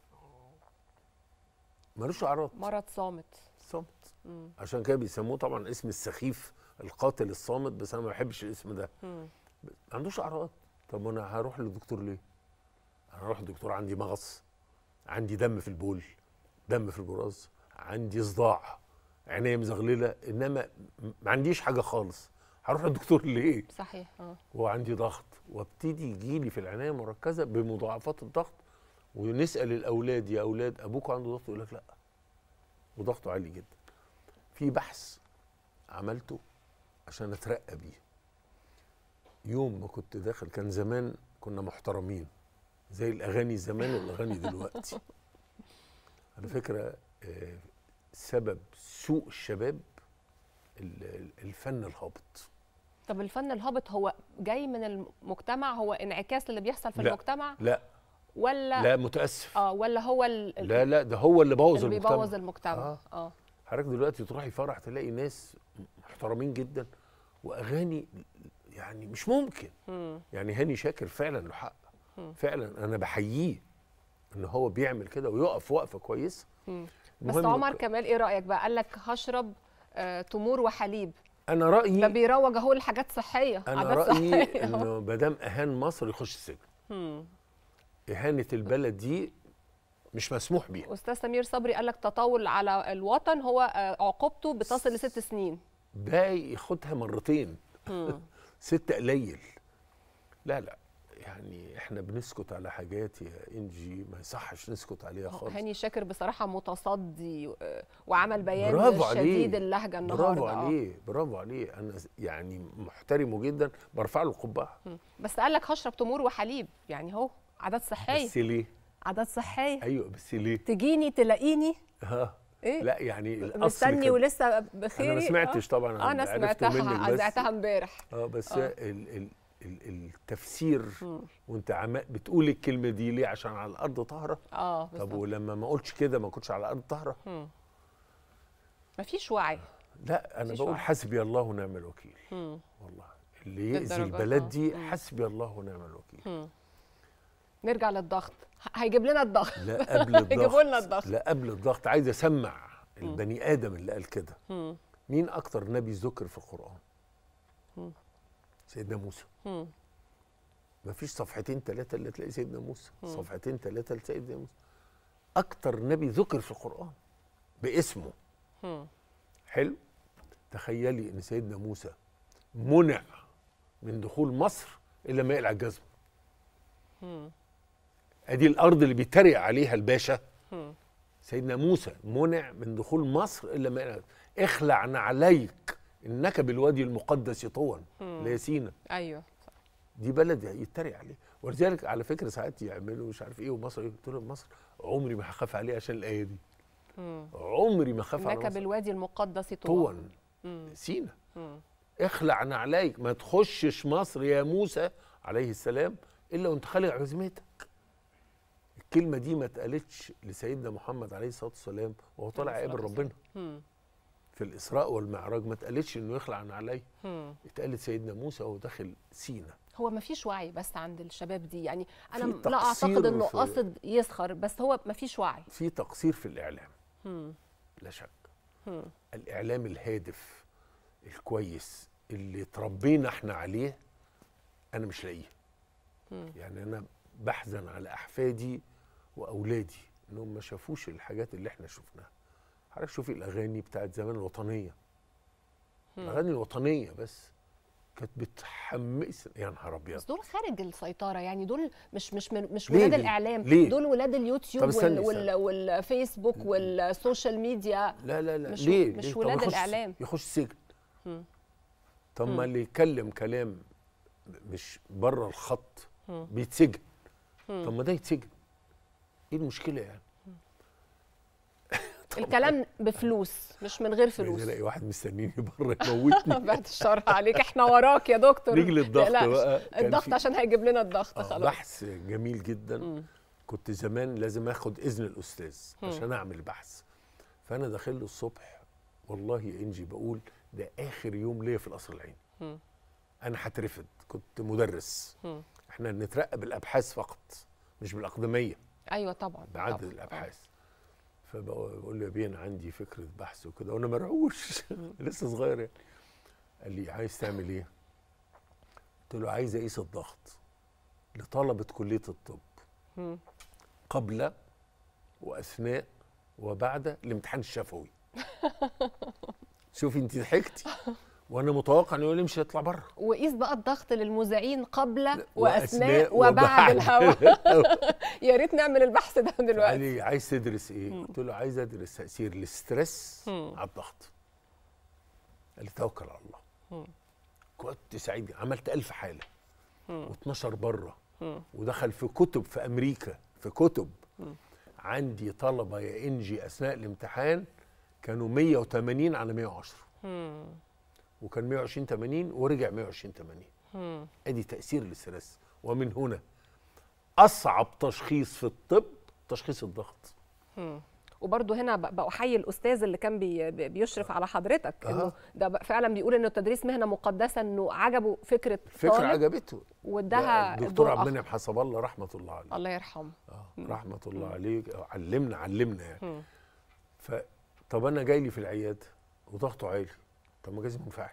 L: ملوش اعراض
A: مرض صامت
L: صامت
A: مم.
L: عشان كده بيسموه طبعا اسم السخيف القاتل الصامت بس انا ما بحبش الاسم ده
A: مم.
L: ما عندوش اعراض طب انا هروح للدكتور ليه انا هروح للدكتور عندي مغص عندي دم في البول دم في البراز عندي صداع عينيا مزغلله انما م- ما عنديش حاجه خالص هروح للدكتور ليه
A: صحيح اه
L: وعندي ضغط وابتدي يجي لي في العنايه المركزه بمضاعفات الضغط ونسال الاولاد يا اولاد ابوكوا عنده ضغط يقول لك لا وضغطه عالي جدا في بحث عملته عشان اترقى بيه يوم ما كنت داخل كان زمان كنا محترمين زي الاغاني زمان والاغاني دلوقتي على فكره آه، سبب سوء الشباب ال- ال- الفن الهابط
A: طب الفن الهابط هو جاي من المجتمع هو انعكاس للي بيحصل في
L: لا،
A: المجتمع
L: لا
A: ولا
L: لا متاسف
A: اه ولا هو ال...
L: لا لا ده هو اللي بوظ
A: اللي
L: المجتمع
A: بيبوظ المجتمع
L: آه.
A: اه
L: حضرتك دلوقتي تروحي فرح تلاقي ناس محترمين جدا واغاني يعني مش ممكن
A: مم.
L: يعني هاني شاكر فعلا له حق
A: مم.
L: فعلا انا بحييه ان هو بيعمل كده ويقف وقفه كويسه
A: مم. بس
L: المهم
A: عمر
L: ك-
A: كمال ايه رايك بقى قال لك هشرب آه تمور وحليب
L: انا
A: ده
L: رايي
A: بيروج اهو لحاجات صحيه
L: انا
A: عادات
L: رايي
A: صحيه
L: انه ما دام اهان مصر يخش السجن
A: مم.
L: اهانه البلد دي مش مسموح بيها
A: استاذ سمير صبري قال لك تطاول على الوطن هو آه، عقوبته بتصل لست سنين
L: ده ياخدها مرتين
A: مم.
L: ست قليل لا لا يعني احنا بنسكت على حاجات يا انجي ما يصحش نسكت عليها خالص
A: هاني شاكر بصراحه متصدي آه، وعمل بيان
L: برافو عليه
A: شديد اللهجه النهارده
L: برافو
A: آه.
L: عليه برافو عليه انا يعني محترمه جدا برفع له القبعه
A: مم. بس قال لك هشرب تمور وحليب يعني هو عادات صحيه
L: بس ليه
A: عادات صحيه
L: ايوه بس ليه
A: تجيني تلاقيني
L: ها
A: ايه
L: لا يعني الاصل
A: مستني
L: كده-
A: ولسه بخير
L: انا ما سمعتش طبعا
A: انا
L: عرفته منك
A: سمعتها
L: بس.
A: سمعتها امبارح
L: اه بس
A: آه.
L: ال ال ال التفسير
A: مم.
L: وانت عم بتقول الكلمه دي ليه عشان على الارض طاهره
A: اه
L: طب
A: بالظبط
L: ولما ما قلتش كده ما كنتش على الارض طاهره
A: مم. مفيش وعي
L: لا انا
A: مفيش
L: بقول
A: وعي.
L: حسبي الله ونعم الوكيل
A: مم.
L: والله اللي يأذي
A: للدرجة
L: البلد
A: آه.
L: دي
A: مم.
L: حسبي الله ونعم الوكيل
A: مم. نرجع للضغط ه- هيجيب لنا الضغط
L: لا قبل الضغط
A: هيجيبوا لنا الضغط
L: لا قبل الضغط عايز اسمع البني ادم اللي قال كده
A: مم.
L: مين اكتر نبي ذكر في القران
A: مم.
L: سيدنا موسى
A: مم.
L: ما فيش صفحتين ثلاثه اللي تلاقي سيدنا موسى
A: مم.
L: صفحتين ثلاثه لسيدنا موسى اكتر نبي ذكر في القران باسمه
A: مم.
L: حلو تخيلي ان سيدنا موسى منع من دخول مصر الا ما يقلع الجزمه
A: مم.
L: ادي الارض اللي بيتريق عليها الباشا
A: مم.
L: سيدنا موسى منع من دخول مصر الا ما يقلع اخلع نعليك انك بالوادي المقدس طوى
A: مم.
L: اللي هي سينا
A: ايوه
L: دي بلد يتريق عليه ولذلك على فكره ساعات يعملوا مش عارف ايه ومصر ايه قلت لهم مصر عمري ما هخاف عليه عشان الايه دي
A: مم.
L: عمري ما اخاف على
A: انك
L: مصر
A: بالوادي المقدس طوى
L: طوى
A: مم.
L: سينا
A: مم.
L: اخلع نعليك ما تخشش مصر يا موسى عليه السلام الا وانت خالق عزمتك الكلمه دي ما اتقالتش لسيدنا محمد عليه الصلاه والسلام وهو طالع
A: عليه
L: يقابل
A: الصلاة
L: ربنا
A: مم.
L: في الاسراء والمعراج ما اتقالتش انه يخلع نعليه
A: مم.
L: اتقالت سيدنا موسى وهو داخل سينا
A: هو ما فيش وعي بس عند الشباب دي يعني انا
L: في
A: لا
L: تقصير
A: اعتقد انه
L: في-
A: قاصد يسخر بس هو ما فيش وعي
L: في تقصير في الاعلام
A: مم.
L: لا شك
A: مم.
L: الاعلام الهادف الكويس اللي تربينا احنا عليه انا مش لاقيه
A: مم.
L: يعني انا بحزن على احفادي واولادي انهم ما شافوش الحاجات اللي احنا شفناها حضرتك شوفي الاغاني بتاعت زمان الوطنيه
A: مم.
L: الاغاني الوطنيه بس كانت بتحمس يا نهار ابيض
A: بس دول خارج السيطره يعني دول مش مش من مش
L: ليه-
A: ولاد
L: ليه؟
A: الاعلام
L: ليه؟
A: دول ولاد اليوتيوب
L: طب استني-
A: وال
L: استني.
A: وال والفيسبوك والسوشيال ميديا
L: لا لا لا
A: مش
L: ليه
A: مش
L: ليه؟ طب
A: ولاد
L: يخش-
A: الاعلام
L: يخش سجن
A: مم.
L: طب
A: مم.
L: ما اللي يتكلم كلام مش بره الخط
A: مم.
L: بيتسجن
A: مم.
L: طب ما ده يتسجن ايه المشكله يعني
A: الكلام بفلوس مش من غير
L: عايز
A: فلوس
L: الاقي واحد مستنيني بره يموتني
A: بعد الشر عليك احنا وراك يا دكتور
L: نيجي للضغط
A: تقلقش.
L: بقى. كان
A: الضغط
L: في-
A: عشان هيجيب لنا الضغط
L: آه،
A: خلاص
L: بحث جميل جدا كنت زمان لازم اخد اذن الاستاذ
A: مم.
L: عشان اعمل بحث فانا داخل له الصبح والله يا انجي بقول ده اخر يوم ليا في القصر العيني
A: مم.
L: انا هترفد كنت مدرس
A: مم.
L: احنا نترقى بالابحاث فقط مش بالاقدميه
A: ايوه طبعا
L: بعدد
A: طبعاً.
L: الابحاث فبقول له يا بيه انا عندي فكره بحث وكده وانا مرعوش لسه صغير يعني قال لي عايز تعمل ايه؟ قلت له عايز اقيس الضغط لطلبه كليه الطب
A: مم.
L: قبل واثناء وبعد الامتحان الشفوي شوفي انت ضحكتي وانا متوقع انه يقول لي مش هيطلع بره
A: وقيس بقى الضغط للمذيعين قبل
L: وأثناء
A: واثناء وبعد
L: وبعد.
A: الهواء يا ريت نعمل البحث ده
L: قال
A: دلوقتي
L: لي عايز تدرس ايه؟ قلت له عايز ادرس تاثير الاسترس
A: مم.
L: على الضغط قال لي توكل على الله
A: مم.
L: كنت سعيد عملت ألف حالة
A: مم.
L: و12 بره
A: مم.
L: ودخل في كتب في أمريكا في كتب
A: مم.
L: عندي طلبة يا إنجي أثناء الامتحان كانوا 180 على 110
A: مم.
L: وكان 120 80 ورجع 120 80
A: مم.
L: ادي تأثير الاسترس ومن هنا أصعب تشخيص في الطب تشخيص الضغط
A: مم. وبرضه هنا ب- بأحيي الأستاذ اللي كان بي بي- بيشرف على حضرتك إنه
L: آه.
A: ده بقى فعلا بيقول إنه التدريس مهنة مقدسة إنه عجبه فكرة
L: فكرة
A: طالب
L: عجبته
A: واداها
L: الدكتور
A: دور
L: عبد
A: آخر.
L: المنعم حسب الله رحمة الله عليه
A: الله يرحمه
L: آه رحمة الله عليه علمنا علمنا يعني
A: مم.
L: ف طب انا جاي لي في العياده وضغطه عالي طب ما جسمي منفعل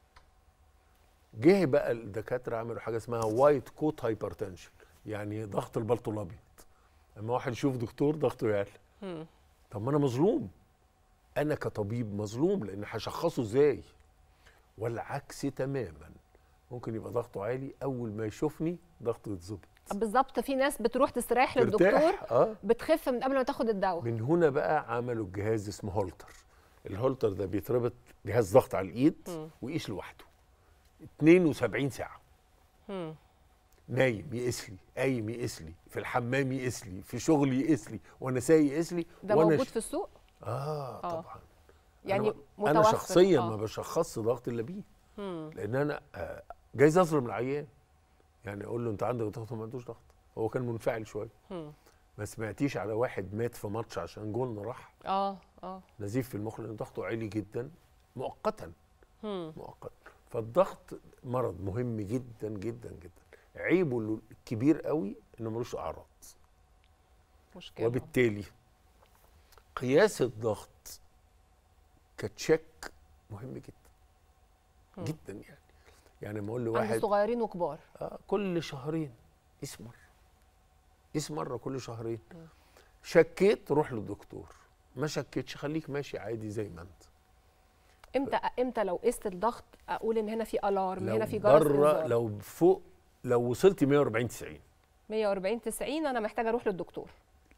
L: جه بقى الدكاتره عملوا حاجه اسمها وايت كوت هايبرتنشن يعني ضغط البلطو الابيض اما واحد يشوف دكتور ضغطه يعلى
A: مم.
L: طب ما انا مظلوم انا كطبيب مظلوم لان هشخصه ازاي والعكس تماما ممكن يبقى ضغطه عالي اول ما يشوفني ضغطه يتظبط
A: بالظبط في ناس بتروح تستريح
L: ترتاح،
A: للدكتور
L: اه
A: بتخف من قبل ما تاخد الدواء
L: من هنا بقى عملوا الجهاز اسمه هولتر الهولتر ده بيتربط جهاز ضغط على الايد
A: مم.
L: ويقيس لوحده 72 ساعه
A: مم.
L: نايم يقيس لي قايم يقيس لي في الحمام يقيس لي في شغلي يقيس لي وانا سايق يقيس لي
A: ده
L: وانا
A: موجود
L: ش-
A: في السوق
L: اه
A: آه.
L: طبعا
A: يعني
L: انا, أنا
A: متوفر.
L: شخصيا
A: آه.
L: ما بشخصش ضغط الا بيه
A: مم.
L: لان انا آه، جايز اظلم العيان يعني اقول له انت عندك ضغط وما عندوش ضغط هو كان منفعل شويه
A: مم.
L: ما سمعتيش على واحد مات في ماتش عشان جولنا راح
A: اه اه
L: نزيف في المخ لان ضغطه عالي جدا مؤقتا
A: مم.
L: مؤقتا فالضغط مرض مهم جدا جدا جدا عيبه الكبير قوي انه ملوش اعراض
A: مشكلة
L: وبالتالي قياس الضغط كتشيك مهم جدا
A: مم.
L: جدا يعني يعني لما اقول
A: عند
L: لواحد
A: صغيرين وكبار
L: آه كل شهرين قيس مره قيس مره كل شهرين شكيت روح للدكتور ما شكيتش خليك ماشي عادي زي ما انت
A: امتى امتى لو قست الضغط اقول ان هنا في الارم
L: لو
A: هنا في جرس
L: بره
A: انذار
L: لو فوق لو وصلت 140 90
A: 140 90 انا محتاجه اروح للدكتور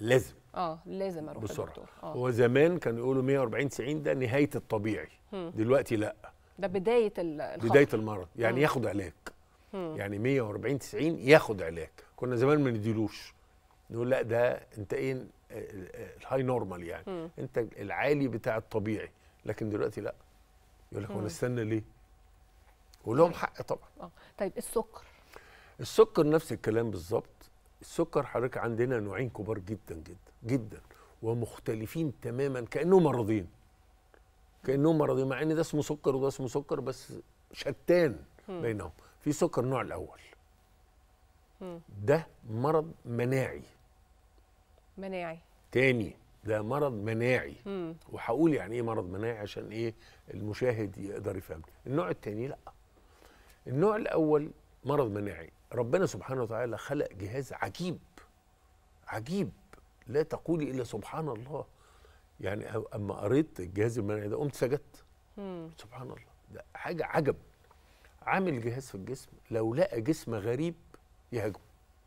L: لازم
A: اه لازم اروح
L: بسرعه
A: للدكتور اه
L: هو زمان كانوا يقولوا 140 90 ده نهايه الطبيعي
A: مم.
L: دلوقتي لا
A: ده بدايه ال- الخطر
L: بدايه المرض يعني
A: مم.
L: ياخد علاج
A: مم.
L: يعني 140 90 ياخد علاج كنا زمان ما نديلوش نقول لا ده انت ايه ال- ال- الهاي نورمال يعني
A: مم.
L: انت العالي بتاع الطبيعي لكن دلوقتي لا يقول لك
A: مم.
L: وانا استنى ليه ولهم حق طبعا
A: اه طيب السكر
L: السكر نفس الكلام بالظبط السكر حضرتك عندنا نوعين كبار جدا جدا جدا ومختلفين تماما كانهم مرضين كانهم مرضين مع ان ده اسمه سكر وده اسمه سكر بس شتان
A: مم.
L: بينهم في سكر النوع الاول
A: مم.
L: ده مرض مناعي
A: مناعي
L: تاني ده مرض مناعي
A: مم.
L: وهقول يعني ايه مرض مناعي عشان ايه المشاهد يقدر يفهم النوع التاني لا النوع الاول مرض مناعي ربنا سبحانه وتعالى خلق جهاز عجيب عجيب لا تقولي الا سبحان الله يعني أ- اما قريت الجهاز المناعي ده قمت سجدت
A: مم.
L: سبحان الله ده حاجه عجب عامل جهاز في الجسم لو لقى جسم غريب يهاجمه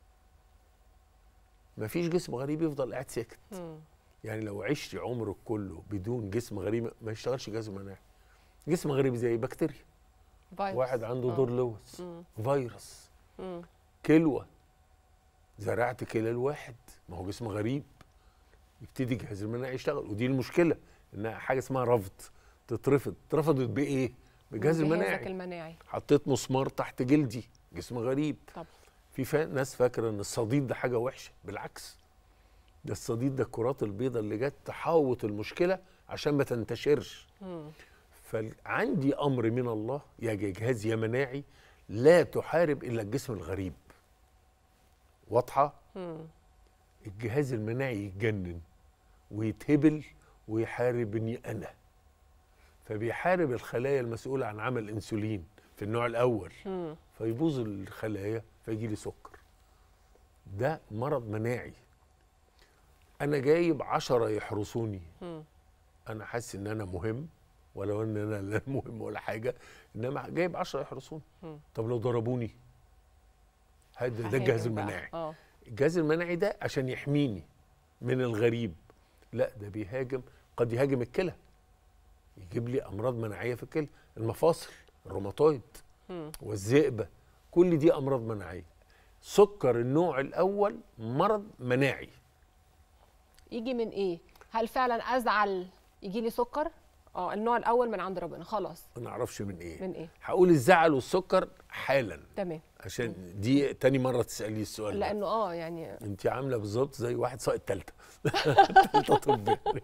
L: مفيش جسم غريب يفضل قاعد ساكت
A: مم.
L: يعني لو عشت عمرك كله بدون جسم غريب ما يشتغلش جهاز مناعي جسم غريب زي بكتيريا
A: فيروس.
L: واحد عنده
A: آه.
L: دور لويس
A: مم.
L: فيروس
A: مم.
L: كلوة زرعت كلى الواحد ما هو جسم غريب يبتدي جهاز المناعي يشتغل ودي المشكله انها حاجه اسمها رفض تترفض اترفضت بايه بجهاز
A: جهازك
L: المناعي
A: المناعي
L: حطيت مسمار تحت جلدي جسم غريب
A: طب
L: في فا... ناس فاكره ان الصديد ده حاجه وحشه بالعكس ده الصديد ده الكرات البيضاء اللي جت تحاوط المشكله عشان ما تنتشرش
A: مم.
L: فعندي امر من الله يا جهاز يا مناعي لا تحارب الا الجسم الغريب واضحه
A: مم.
L: الجهاز المناعي يتجنن ويتهبل ويحاربني انا فبيحارب الخلايا المسؤوله عن عمل انسولين في النوع الاول
A: مم.
L: فيبوظ الخلايا فيجي لي سكر ده مرض مناعي انا جايب عشرة يحرسوني
A: مم.
L: انا حاسس ان انا مهم ولو ان انا لا مهم ولا حاجه انما جايب عشرة يحرسوني
A: مم.
L: طب لو ضربوني هذا ده الجهاز
A: هاجم بقى.
L: المناعي
A: اه
L: الجهاز المناعي ده عشان يحميني من الغريب لا ده بيهاجم قد يهاجم الكلى يجيب لي امراض مناعيه في الكلى المفاصل الروماتويد
A: مم.
L: والذئبه كل دي امراض مناعيه سكر النوع الاول مرض مناعي
A: يجي من ايه هل فعلا ازعل يجي لي سكر اه النوع الاول من عند ربنا خلاص
L: ما نعرفش من ايه
A: من ايه
L: هقول الزعل والسكر حالا
A: تمام
L: عشان دي تاني مره تسالي السؤال ده
A: لانه اه يعني
L: انت عامله بالظبط زي واحد ساقط تالته تالته طب يعني.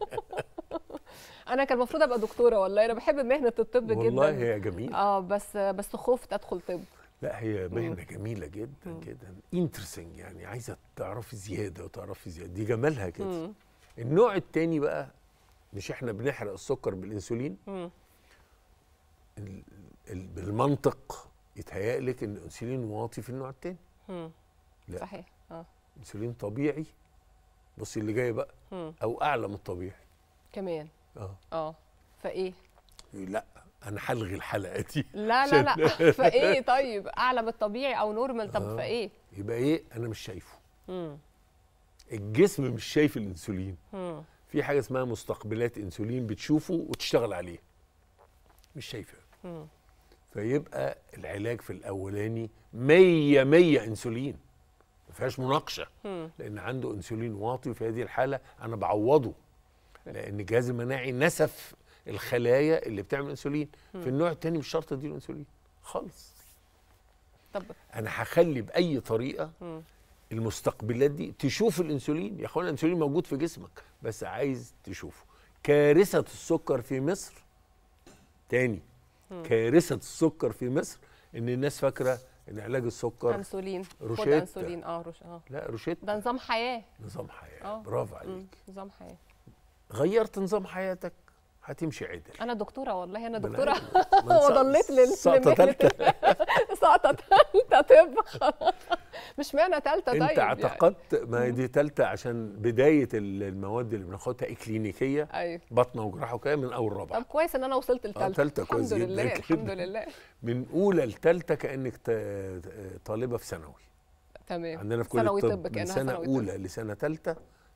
A: انا كان المفروض ابقى دكتوره والله انا بحب مهنه الطب جدا
L: والله هي جميله
A: اه بس بس خفت ادخل طب
L: لا هي مهنه جميله جدا جدا انترستنج يعني عايزه تعرفي زياده وتعرفي زياده دي جمالها كده
A: مم.
L: النوع التاني بقى مش احنا بنحرق السكر بالانسولين
A: مم.
L: ال- ال- بالمنطق يتهيأ لك ان الانسولين واطي في النوع التاني
A: مم.
L: لا.
A: صحيح اه
L: انسولين طبيعي بصي اللي جاي بقى
A: مم.
L: او اعلى من الطبيعي
A: كمان
L: اه
A: اه فايه
L: لا انا هلغي الحلقه دي
A: لا لا لا
L: عشان-
A: فايه طيب اعلى من الطبيعي او نورمال طب
L: آه.
A: فايه
L: يبقى ايه انا مش شايفه
A: مم.
L: الجسم مش شايف الانسولين
A: مم.
L: في حاجه اسمها مستقبلات انسولين بتشوفه وتشتغل عليه مش شايفه
A: مم.
L: فيبقى العلاج في الاولاني 100 100 انسولين ما فيهاش مناقشه
A: مم.
L: لان عنده انسولين واطي في هذه الحاله انا بعوضه لان الجهاز المناعي نسف الخلايا اللي بتعمل انسولين
A: مم.
L: في النوع الثاني مش شرط اديله انسولين خالص
A: طب
L: انا هخلي باي طريقه
A: مم.
L: المستقبلات دي تشوف الانسولين يا اخوانا الانسولين موجود في جسمك بس عايز تشوفه كارثه السكر في مصر تاني
A: مم.
L: كارثه السكر في مصر ان الناس فاكره ان علاج السكر
A: انسولين خد
L: روشتة.
A: انسولين اه روش اه
L: لا روشيت
A: ده نظام حياه
L: نظام حياه
A: اه
L: برافو عليك
A: مم. نظام حياه
L: غيرت نظام حياتك هتمشي عدل
A: انا دكتوره والله انا
L: ربنا
A: دكتوره
L: يعينك. ما أنت
A: وضليت لل
L: سقطة
A: لمهنة
L: تالتة.
A: ال- سقطه ثالثه طب خلاص مش معنى ثالثه طيب
L: انت
A: يعني.
L: اعتقدت ما هي دي تالتة عشان بدايه ال- المواد اللي بناخدها اكلينيكيه
A: ايوه
L: بطنه وجراحه وكده من اول رابعه
A: طب كويس ان انا وصلت لثالثه
L: تالتة كويس
A: الحمد
L: جدا
A: لله
L: كده.
A: الحمد لله
L: من اولى لثالثه كانك ت- طالبه في ثانوي
A: تمام
L: عندنا في كليه
A: ثانوي
L: الطب
A: طب
L: من
A: كانها
L: سنه
A: ثانوي
L: اولى لسنه ثالثه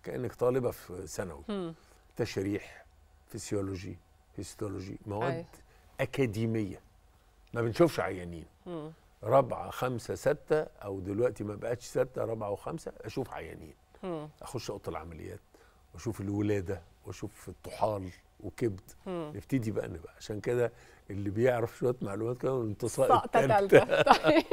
L: كانك طالبه في ثانوي
A: مم.
L: تشريح فسيولوجي هيستولوجي مواد
A: أيوة.
L: اكاديميه ما بنشوفش عيانين
A: مم.
L: رابعه خمسه سته او دلوقتي ما بقتش سته رابعه وخمسه اشوف عيانين
A: مم.
L: اخش اوضه العمليات واشوف الولاده واشوف الطحال وكبد
A: مم.
L: نبتدي بقى نبقى عشان كده اللي بيعرف شويه معلومات كده من انتصاء
A: سقطة
L: التالتة.
A: تالتة طيب.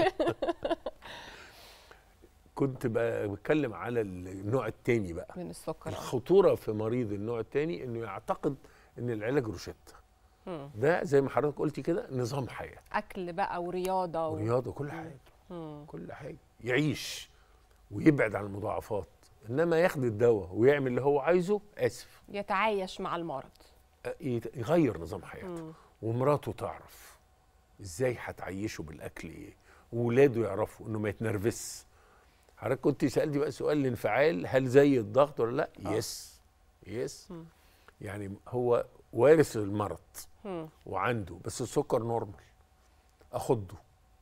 L: كنت بقى بتكلم على النوع الثاني بقى
A: من السكر آه.
L: الخطوره في مريض النوع الثاني انه يعتقد ان العلاج روشته
A: مم.
L: ده زي ما حضرتك قلتي كده نظام حياه
A: اكل بقى ورياضه و...
L: ورياضه كل حاجه
A: مم.
L: كل حاجه يعيش ويبعد عن المضاعفات انما ياخد الدواء ويعمل اللي هو عايزه اسف
A: يتعايش مع المرض
L: يت- يغير نظام حياته
A: مم.
L: ومراته تعرف ازاي هتعيشه بالاكل ايه وولاده يعرفوا انه ما يتنرفزش حضرتك كنت سالتي بقى سؤال الانفعال هل زي الضغط ولا لا
A: آه.
L: يس يس
A: مم.
L: يعني هو وارث المرض
A: مم.
L: وعنده بس السكر نورمال اخده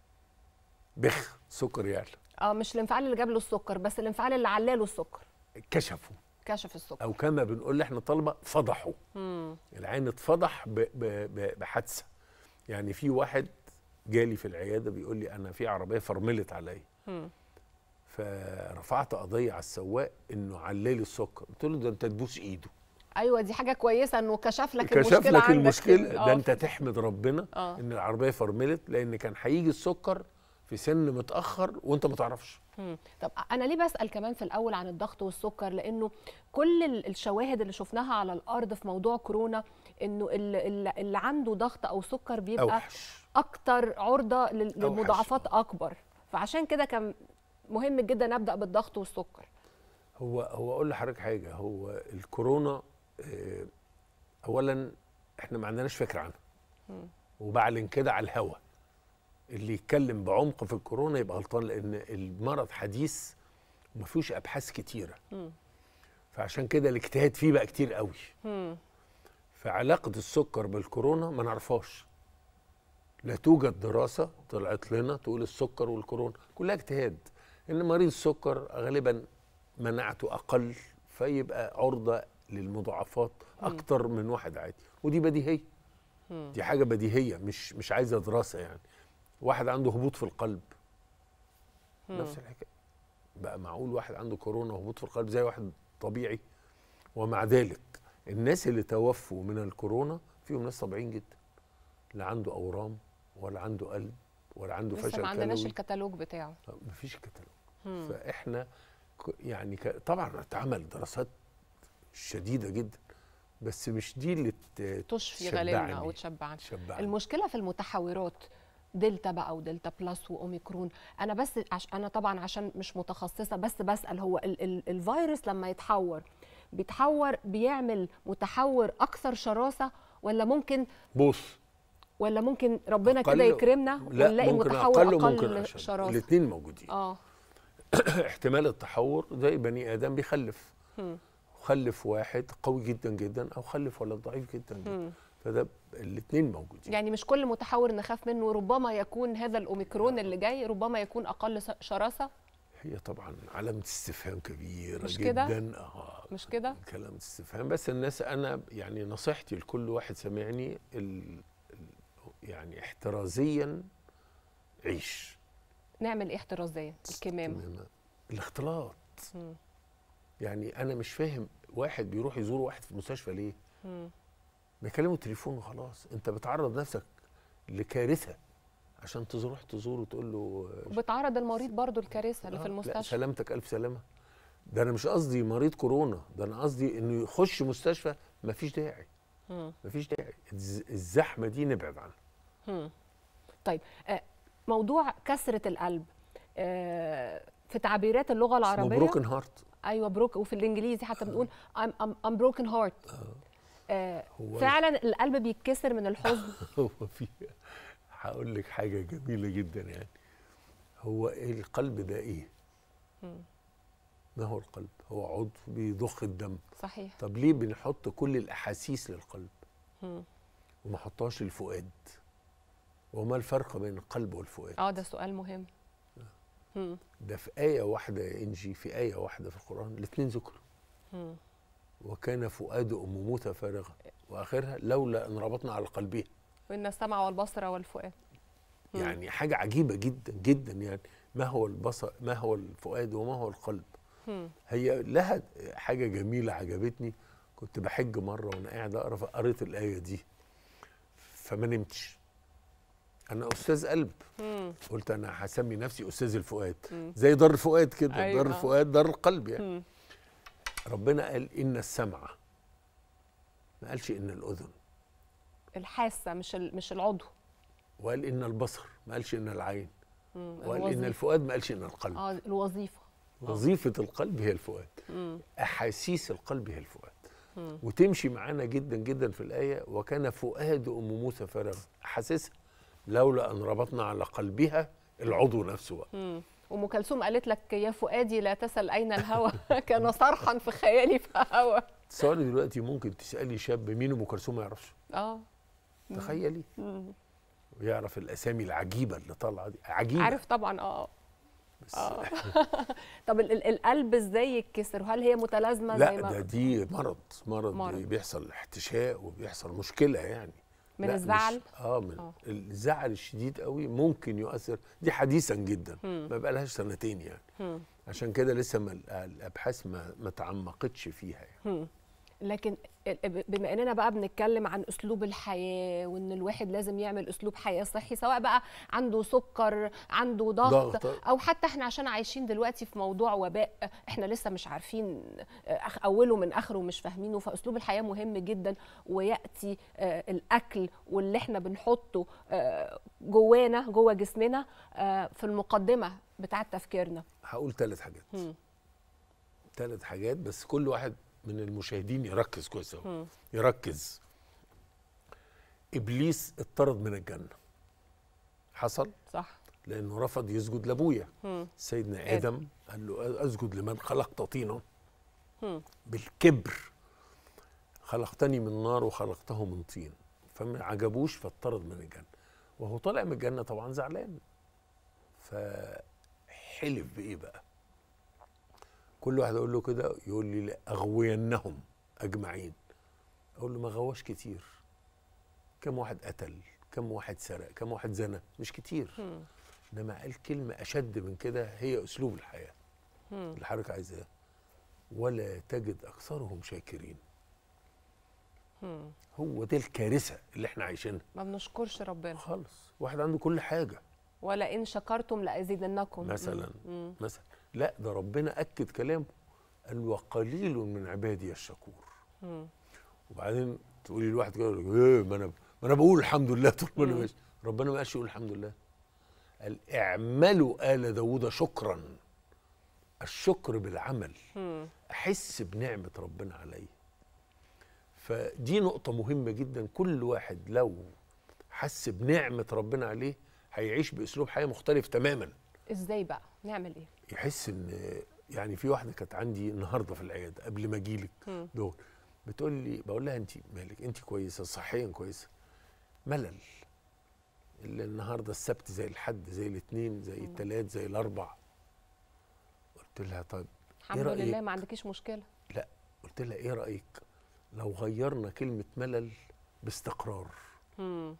L: بخ سكر يعلى
A: اه مش الانفعال اللي جاب له السكر بس الانفعال اللي علاله السكر
L: كشفوا
A: كشف السكر
L: او كما بنقول احنا طلبه فضحوا
A: مم.
L: العين اتفضح ب- ب- ب- بحادثه يعني في واحد جالي في العياده بيقول لي انا في عربيه فرملت عليا
A: مم.
L: فرفعت قضيه على السواق انه علالي السكر قلت له ده انت تبوس ايده
A: ايوه دي حاجه كويسه انه كشف لك
L: كشف
A: المشكله
L: لك
A: عندك
L: المشكله
A: آه.
L: ده انت تحمد ربنا
A: آه.
L: ان العربيه فرملت لان كان هيجي السكر في سن متاخر وانت ما تعرفش
A: مم. طب انا ليه بسال كمان في الاول عن الضغط والسكر لانه كل ال- الشواهد اللي شفناها على الارض في موضوع كورونا انه ال- ال- اللي عنده ضغط او سكر بيبقى
L: اوحش
A: اكتر عرضه لل- للمضاعفات اكبر فعشان كده كان مهم جدا ابدا بالضغط والسكر
L: هو هو اقول لحضرتك حاجه هو الكورونا آه، اولا احنا ما عندناش فكره عنها
A: مم.
L: وبعلن كده على الهوا اللي يتكلم بعمق في الكورونا يبقى غلطان لان المرض حديث وما فيهوش ابحاث كتيره
A: مم.
L: فعشان كده الاجتهاد فيه بقى كتير قوي
A: مم.
L: فعلاقه السكر بالكورونا ما نعرفهاش لا توجد دراسه طلعت لنا تقول السكر والكورونا كلها اجتهاد ان مريض السكر غالبا مناعته اقل فيبقى عرضه للمضاعفات اكتر من واحد عادي ودي بديهيه
A: مم.
L: دي حاجه بديهيه مش مش عايزه دراسه يعني واحد عنده هبوط في القلب
A: مم.
L: نفس الحكايه بقى معقول واحد عنده كورونا وهبوط في القلب زي واحد طبيعي ومع ذلك الناس اللي توفوا من الكورونا فيهم ناس طبيعيين جدا لا عنده اورام ولا عنده قلب ولا عنده
A: لسه
L: فشل
A: ما عندناش
L: كلوي
A: الكتالوج بتاعه
L: مفيش كتالوج
A: مم.
L: فاحنا ك- يعني ك- طبعا اتعمل دراسات شديده جدا بس مش دي اللي ت-
A: تشفي غالبا
L: تشبعني.
A: او تشبعني
L: تشبعني.
A: المشكله في المتحورات دلتا بقى ودلتا بلس واوميكرون انا بس عش انا طبعا عشان مش متخصصه بس بسال هو ال ال الفيروس لما يتحور بيتحور بيعمل متحور اكثر شراسه ولا ممكن
L: بص
A: ولا ممكن ربنا كده
L: أقل-
A: يكرمنا
L: لا
A: ونلاقي
L: ممكن
A: متحور
L: اقل
A: اقل,
L: وممكن اشد
A: شراسه
L: الاثنين موجودين
A: اه
L: احتمال التحور زي بني ادم بيخلف
A: هم.
L: خلف واحد قوي جدا جدا او خلف ولد ضعيف جدا جدا
A: هم.
L: فده الاثنين موجودين
A: يعني مش كل متحور نخاف منه ربما يكون هذا الاوميكرون اللي جاي ربما يكون اقل س- شراسه
L: هي طبعا علامه استفهام كبيره
A: مش كده؟
L: جدا اه
A: مش كده
L: كلام استفهام بس الناس انا يعني نصيحتي لكل واحد سامعني ال... ال- يعني احترازيا عيش
A: نعمل ايه احترازيا الكمامه
L: كمامة. الاختلاط
A: مم.
L: يعني انا مش فاهم واحد بيروح يزور واحد في المستشفى ليه
A: مم.
L: بيكلمه تليفون وخلاص انت بتعرض نفسك لكارثه عشان تروح تزوره وتقول له
A: وبتعرض المريض برضو الكارثه اللي
L: آه،
A: في
L: لا
A: المستشفى
L: سلامتك الف سلامه ده انا مش قصدي مريض كورونا ده انا قصدي انه يخش مستشفى مفيش داعي
A: مم.
L: مفيش داعي الز- الزحمه دي نبعد عنها
A: مم. طيب آه، موضوع كسره القلب آه، في تعبيرات اللغه العربيه
L: بروكن هارت
A: ايوه بروك وفي الانجليزي حتى بنقول I'm, I'm, I'm broken heart آه
L: هو-
A: فعلا القلب بيتكسر من الحزن
L: هو في هقول لك حاجه جميله جدا يعني هو إيه القلب ده ايه
A: مم.
L: ما هو القلب هو عضو بيضخ الدم
A: صحيح
L: طب ليه بنحط كل الاحاسيس للقلب
A: مم.
L: وما حطهاش للفؤاد وما الفرق بين القلب والفؤاد
A: اه ده سؤال مهم مم.
L: ده في آية واحدة يا إنجي في آية واحدة في القرآن الاثنين ذكروا
A: مم.
L: وكان فؤاد ام موسى فارغا واخرها لولا ان ربطنا على قلبها
A: وإن السمع والبصر والفؤاد مم.
L: يعني حاجه عجيبه جدا جدا يعني ما هو البصر ما هو الفؤاد وما هو القلب
A: مم.
L: هي لها حاجه جميله عجبتني كنت بحج مره وانا قاعد اقرا فقريت الايه دي فما نمتش انا استاذ قلب
A: مم.
L: قلت انا هسمي نفسي استاذ الفؤاد
A: مم.
L: زي دار الفؤاد كده
A: أيوة.
L: دار الفؤاد دار القلب يعني
A: مم.
L: ربنا قال ان السمع ما قالش ان الاذن
A: الحاسة مش ال- مش العضو
L: وقال ان البصر ما قالش ان العين
A: مم.
L: وقال ان
A: الوظيفة.
L: الفؤاد ما قالش ان القلب
A: اه الوظيفة
L: وظيفه القلب هي الفؤاد
A: مم.
L: احاسيس القلب هي الفؤاد
A: مم.
L: وتمشي معانا جدا جدا في الايه وكان فؤاد ام موسى فارغا احاسسها لولا ان ربطنا على قلبها العضو نفسه بقى
A: مم. ام كلثوم قالت لك يا فؤادي لا تسل اين الهوى كان صرخا في خيالي فهوى
L: تصوري دلوقتي ممكن تسالي شاب مين ام كلثوم ما يعرفش
A: اه مم.
L: تخيلي
A: مم.
L: ويعرف الاسامي العجيبه اللي طالعه دي عجيبه
A: عارف طبعا اه
L: بس
A: اه طب ال- ال- القلب ازاي يتكسر هل هي متلازمه
L: لا
A: زي ما
L: ده دي مرض مرض,
A: مرض.
L: بيحصل احتشاء وبيحصل مشكله يعني
A: من
L: لا، مش-
A: الزعل؟
L: اه من
A: آه.
L: الزعل الشديد قوي ممكن يؤثر دي حديثا جدا
A: مم.
L: ما بقالهاش سنتين يعني
A: مم.
L: عشان كده لسه ما ال- الابحاث ما ما تعمقتش فيها يعني
A: مم. لكن ال- بما اننا بقى بنتكلم عن اسلوب الحياه وان الواحد لازم يعمل اسلوب حياه صحي سواء بقى عنده سكر عنده ضغط,
L: ضغط.
A: او حتى احنا عشان عايشين دلوقتي في موضوع وباء احنا لسه مش عارفين أخ- اوله من اخره مش فاهمينه فاسلوب الحياه مهم جدا وياتي آه، الاكل واللي احنا بنحطه آه، جوانا جوه جسمنا آه، في المقدمه بتاعه تفكيرنا
L: هقول ثلاث حاجات
A: مم.
L: ثلاث حاجات بس كل واحد من المشاهدين يركز كويس قوي
A: مم.
L: يركز ابليس اتطرد من الجنه حصل
A: صح
L: لانه رفض يسجد لابويا
A: مم.
L: سيدنا ادم قال له اسجد لمن خلقت طينا
A: مم.
L: بالكبر خلقتني من نار وخلقته من طين فما عجبوش فاطرد من الجنه وهو طالع من الجنه طبعا زعلان فحلف بايه بقى كل واحد اقول له كده يقول لي لاغوينهم اجمعين اقول له ما غواش كتير كم واحد قتل كم واحد سرق كم واحد زنى مش كتير
A: مم.
L: انما قال كلمه اشد من كده هي اسلوب الحياه
A: مم.
L: اللي حضرتك عايزاه ولا تجد اكثرهم شاكرين
A: مم.
L: هو ده الكارثه اللي احنا عايشينها
A: ما بنشكرش ربنا
L: خالص واحد عنده كل حاجه
A: ولا ان شكرتم لازيدنكم
L: مثلا
A: مم.
L: مثلا لا ده ربنا اكد كلامه قال وقليل من عبادي الشكور
A: مم.
L: وبعدين تقولي لواحد كده يقول لك ايه ما انا ما انا بقول الحمد لله طول ما انا
A: مم.
L: ماشي ربنا ما قالش يقول الحمد لله قال اعملوا ال داوود شكرا الشكر بالعمل
A: مم.
L: احس بنعمه ربنا عليا فدي نقطه مهمه جدا كل واحد لو حس بنعمه ربنا عليه هيعيش باسلوب حياه مختلف تماما
A: ازاي بقى نعمل ايه
L: يحس ان يعني في واحده كانت عندي النهارده في العياده قبل ما اجيلك
A: مم.
L: دول بتقول لي بقول لها انت مالك انت كويسه صحيا كويسه ملل اللي النهارده السبت زي الحد زي الاثنين زي الثلاث زي الاربع قلت لها طيب
A: الحمد لله ما عندكيش مشكله
L: لا قلت لها ايه رايك لو غيرنا كلمه ملل باستقرار
A: مم.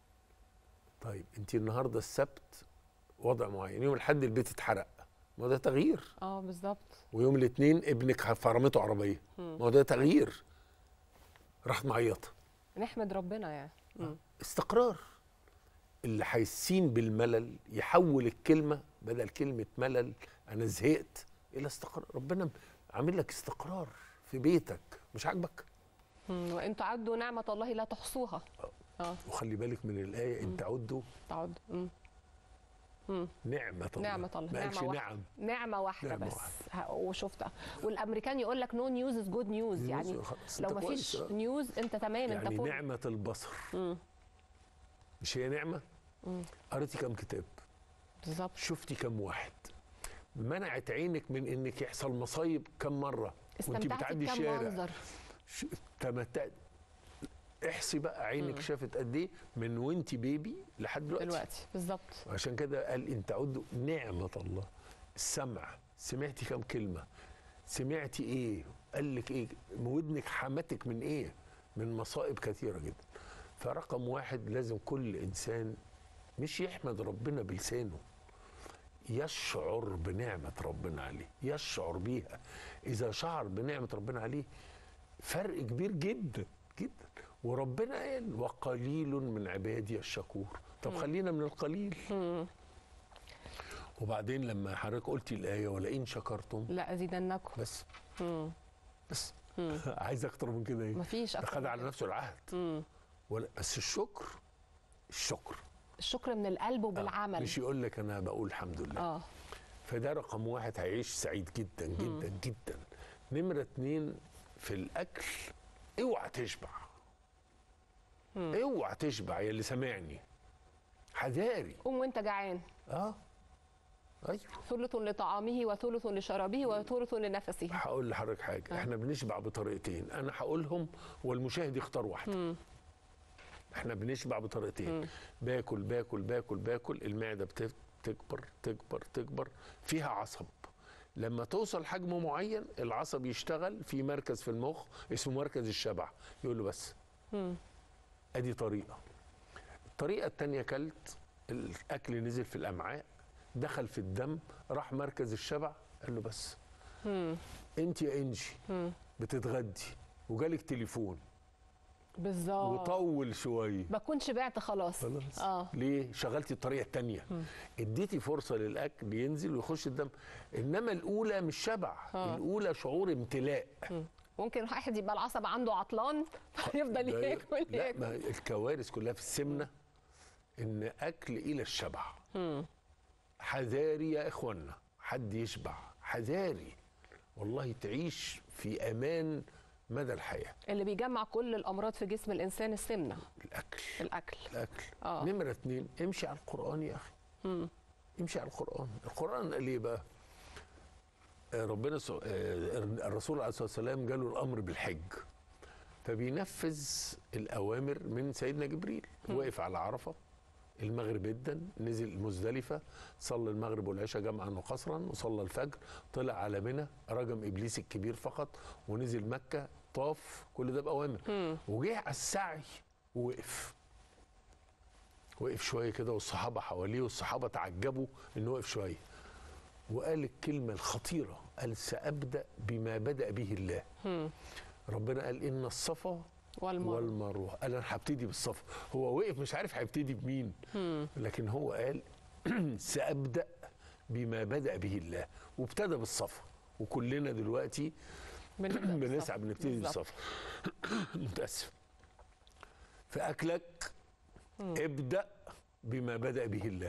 L: طيب انت النهارده السبت وضع معين يوم الاحد البيت اتحرق ما ده تغيير
A: اه بالظبط
L: ويوم الاثنين ابنك فرمته عربيه
A: مم.
L: ما هو ده تغيير راحت معيطه
A: نحمد ربنا يعني مم.
L: استقرار اللي حاسين بالملل يحول الكلمه بدل كلمه ملل انا زهقت الى استقرار ربنا عامل لك استقرار في بيتك مش عاجبك
A: مم. وان تعدوا نعمه الله لا تحصوها اه
L: وخلي بالك من الايه ان تعدوا
A: تعد مم. مم.
L: نعمه الله
A: نعمة الله
L: ما قالش
A: نعمة واحدة
L: نعم
A: نعمة واحدة
L: نعمة
A: بس ه- وشفتها والامريكان يقول لك نو نيوز از جود نيوز
L: نيوز
A: يعني
L: خلاص،
A: لو
L: أنت
A: ما فيش
L: كويس، آه.
A: نيوز انت تمام انت
L: يعني
A: فوق
L: نعمه البصر
A: مم.
L: مش هي نعمه
A: مم.
L: قريتي كم كتاب
A: بالظبط
L: شفتي كم واحد منعت عينك من انك يحصل مصايب كم مره وانت
A: استمتعتي
L: بتعدي
A: بكم
L: الشارع
A: منظر
L: ش- تمتعت احسي بقى عينك
A: مم.
L: شافت قد ايه من وانت بيبي لحد دلوقتي
A: دلوقتي بالظبط
L: عشان كده قال ان تعدوا نعمه الله السمع سمعتي كم كلمه سمعتي ايه قال لك ايه ودنك حمتك من ايه من مصائب كثيره جدا فرقم واحد لازم كل انسان مش يحمد ربنا بلسانه يشعر بنعمة ربنا عليه يشعر بيها إذا شعر بنعمة ربنا عليه فرق كبير جدا جدا وربنا قال وقليل من عبادي الشكور طب
A: مم.
L: خلينا من القليل
A: مم.
L: وبعدين لما حضرتك قلتي الآية ولئن شكرتم
A: لا ازيدنكم
L: بس
A: مم.
L: بس
A: مم.
L: عايز أكتر من كده إيه
A: مفيش
L: ده
A: أكتر
L: خد
A: من
L: على
A: كده.
L: نفسه العهد
A: مم.
L: ولا بس الشكر الشكر
A: الشكر من القلب وبالعمل
L: مش يقول لك أنا بقول الحمد لله
A: اه
L: فده رقم واحد هيعيش سعيد جدا جدا جدا نمرة اتنين في الأكل اوعى تشبع اوعى تشبع يا اللي سامعني حذاري
A: قوم وانت جعان
L: اه ايوه
A: ثلث لطعامه وثلث لشرابه وثلث لنفسه
L: هقول لحضرتك حاجة احنا بنشبع بطريقتين انا هقولهم والمشاهد يختار واحدة احنا بنشبع بطريقتين باكل باكل باكل باكل المعدة بت- بتكبر تكبر تكبر فيها عصب لما توصل حجم معين العصب يشتغل في مركز في المخ اسمه مركز الشبع يقول له بس
A: مم.
L: ادي طريقه الطريقه الثانيه كلت الاكل نزل في الامعاء دخل في الدم راح مركز الشبع قال له بس
A: مم.
L: انت يا انجي
A: مم.
L: بتتغدي وجالك تليفون
A: بالظبط
L: وطول شويه
A: بكون شبعت خلاص
L: خلاص
A: اه
L: ليه شغلتي الطريقه الثانيه اديتي فرصه للاكل ينزل ويخش الدم انما الاولى مش شبع
A: آه.
L: الاولى شعور امتلاء
A: ممكن واحد يبقى العصب عنده عطلان فيفضل
L: ده-
A: ياكل
L: لا
A: ياكل
L: ما الكوارث كلها في السمنه ان اكل الى الشبع
A: مم.
L: حذاري يا اخوانا حد يشبع حذاري والله تعيش في امان مدى الحياه
A: اللي بيجمع كل الامراض في جسم الانسان السمنه
L: الاكل
A: الاكل
L: الاكل
A: آه.
L: نمره اتنين امشي على القران يا اخي
A: مم.
L: امشي على القران القران قال ايه بقى آه، ربنا سو... آه، الرسول عليه الصلاه والسلام جاله الامر بالحج فبينفذ الاوامر من سيدنا جبريل وقف على عرفه المغرب جدا نزل مزدلفه صلى المغرب والعشاء جمعا وقصرا وصلى الفجر طلع على منى رجم ابليس الكبير فقط ونزل مكه طاف كل ده باوامر وجه على السعي ووقف وقف شويه كده والصحابه حواليه والصحابه تعجبوا انه وقف شويه وقال الكلمه الخطيره قال سابدا بما بدا به الله
A: مم.
L: ربنا قال ان الصفا
A: والمروة.
L: والمروه قال انا هبتدي بالصفا هو وقف مش عارف هيبتدي بمين
A: مم.
L: لكن هو قال سابدا بما بدا به الله وابتدى بالصفا وكلنا دلوقتي
A: بنبدأ
L: بنسعى
A: بالصفا.
L: بنبتدي
A: بالظبط.
L: بالصفا متاسف في اكلك ابدا بما بدا به الله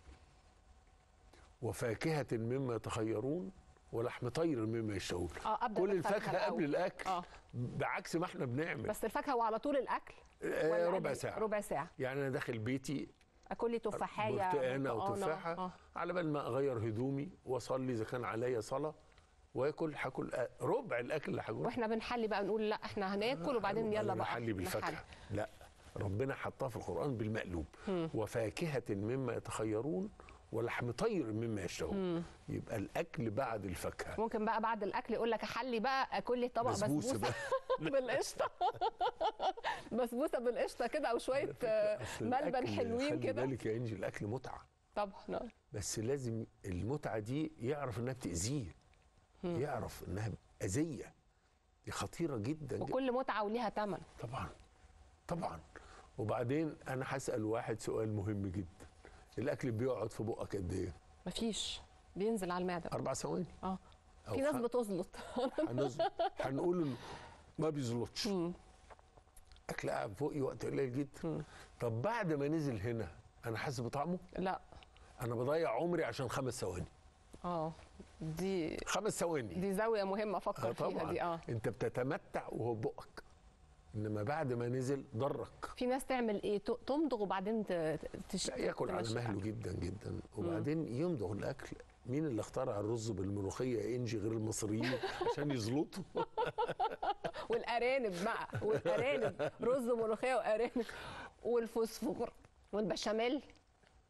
L: وفاكهه مما يتخيرون ولحم طير مما يشتهون
A: اه ابدا
L: كل
A: بالفاكهة
L: الفاكهه قبل
A: الأول.
L: الاكل
A: اه
L: بعكس ما احنا بنعمل
A: بس الفاكهه وعلى طول الاكل
L: آه،
A: ولا
L: ربع
A: قبل-
L: ساعه
A: ربع ساعه
L: يعني انا داخل بيتي
A: اكل لي تفاحيه
L: برتقانه او
A: برتقانة.
L: تفاحه
A: آه.
L: على بال ما اغير هدومي واصلي اذا كان عليا صلاه واكل هاكل آه، ربع الاكل اللي هاكله
A: واحنا بنحلي بقى نقول لا احنا هناكل وبعدين يلا بقى
L: نحلي بالفاكهه
A: نحلي.
L: لا ربنا حطها في القران بالمقلوب
A: مم.
L: وفاكهه مما يتخيرون ولحم طير مما يشتهون
A: مم.
L: يبقى الاكل بعد الفاكهه
A: ممكن بقى بعد الاكل يقول لك احلي بقى اكل لي طبق
L: بسبوسة
A: بسبوسه
L: بقى.
A: بالقشطه بسبوسه بالقشطه كده او شويه آه،
L: أصل
A: ملبن
L: الأكل
A: حلوين
L: خلي
A: كده
L: بالك يا انجي الاكل متعه
A: طبعا آه.
L: بس لازم المتعه دي يعرف انها بتاذيه يعرف انها اذيه دي خطيره جدا جدا
A: وكل متعه وليها ثمن
L: طبعا طبعا وبعدين انا هسال واحد سؤال مهم جدا الاكل بيقعد في بقك قد ايه
A: مفيش بينزل على المعده
L: اربع ثواني
A: اه
L: أو
A: في ناس
L: خم-
A: بتزلط
L: هنز- هنقول إنه ما بيزلطش اكل قاعد فوقي وقت قليل جدا طب بعد ما نزل هنا انا حاسس بطعمه
A: لا
L: انا بضيع عمري عشان خمس ثواني
A: اه دي
L: خمس ثواني
A: دي زاويه مهمه افكر
L: آه
A: فيها
L: طبعا
A: دي اه
L: انت بتتمتع وهو بقك انما بعد ما نزل ضرك
A: في ناس تعمل ايه ت- تمضغ وبعدين ت- تش...
L: لا ياكل على
A: تمشي
L: مهله جدا جدا وبعدين يمضغ الاكل مين اللي اخترع الرز بالملوخيه يا انجي غير المصريين عشان يزلطوا
A: والارانب بقى والارانب رز وملوخيه وارانب والفوسفور والبشاميل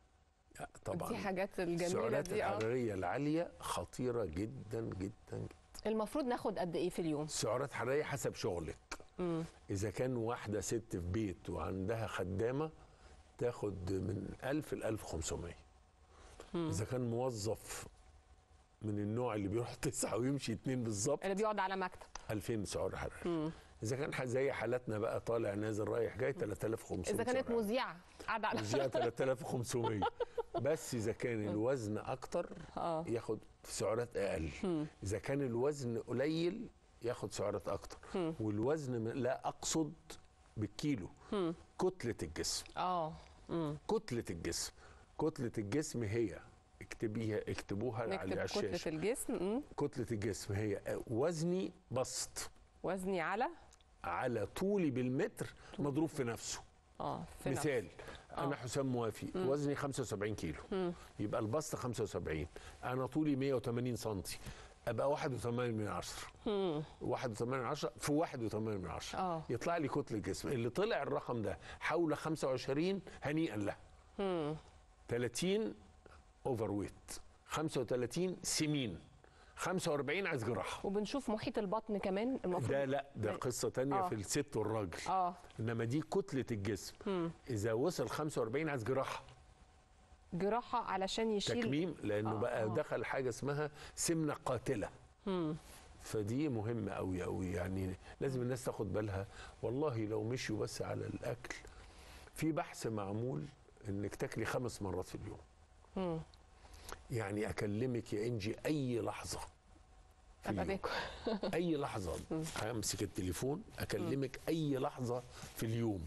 L: طبعا
A: دي حاجات الجميله
L: السعرات
A: دي اه
L: الحراريه العاليه خطيره جدا جدا جدا
A: المفروض ناخد قد ايه في اليوم
L: سعرات حراريه حسب شغلك
A: مم.
L: اذا كان واحده ست في بيت وعندها خدامه تاخد من 1000 ل 1500
A: مم.
L: اذا كان موظف من النوع اللي بيروح تسعة ويمشي اتنين بالظبط
A: اللي بيقعد على مكتب
L: 2000 سعر حراري
A: مم.
L: اذا كان ح- زي حالاتنا بقى طالع نازل رايح جاي 3500
A: اذا كانت
L: سعر
A: مذيعه قاعده على
L: مذيعة 3500 بس اذا كان الوزن اكتر
A: اه
L: ياخد سعرات اقل
A: مم.
L: اذا كان الوزن قليل ياخد سعرات اكتر
A: مم.
L: والوزن م- لا اقصد بالكيلو
A: مم.
L: كتله الجسم
A: اه مم.
L: كتله الجسم كتله الجسم هي اكتبيها اكتبوها على
A: نكتب
L: الشاشه
A: كتله الجسم مم.
L: كتله الجسم هي وزني بسط
A: وزني على
L: على طولي بالمتر مضروب في نفسه
A: اه في
L: مثال
A: نفس.
L: انا
A: آه.
L: حسام موافي
A: مم.
L: وزني 75 كيلو
A: مم.
L: يبقى البسط 75 انا طولي 180 سم ابقى 81 من 10
A: مم.
L: 81 من 10 في 81 من 10
A: آه.
L: يطلع لي كتله جسم اللي طلع الرقم ده حول 25 هنيئا له
A: مم.
L: 30 اوفر ويت 35 سمين 45 عايز جراحه
A: وبنشوف محيط البطن كمان المفروض
L: ده لا ده قصه تانية
A: آه.
L: في الست والراجل
A: اه
L: انما دي كتله الجسم
A: مم.
L: اذا وصل 45 عايز جراحه
A: جراحه علشان يشيل
L: تكميم لانه
A: آه،
L: بقى
A: آه.
L: دخل حاجه اسمها سمنه قاتله
A: مم.
L: فدي مهمه قوي قوي يعني لازم الناس تاخد بالها والله لو مشيوا بس على الاكل في بحث معمول انك تاكلي خمس مرات في اليوم
A: مم.
L: يعني اكلمك يا انجي اي لحظه في
A: ابقى
L: اليوم.
A: باكل
L: اي لحظه امسك التليفون اكلمك اي لحظه في اليوم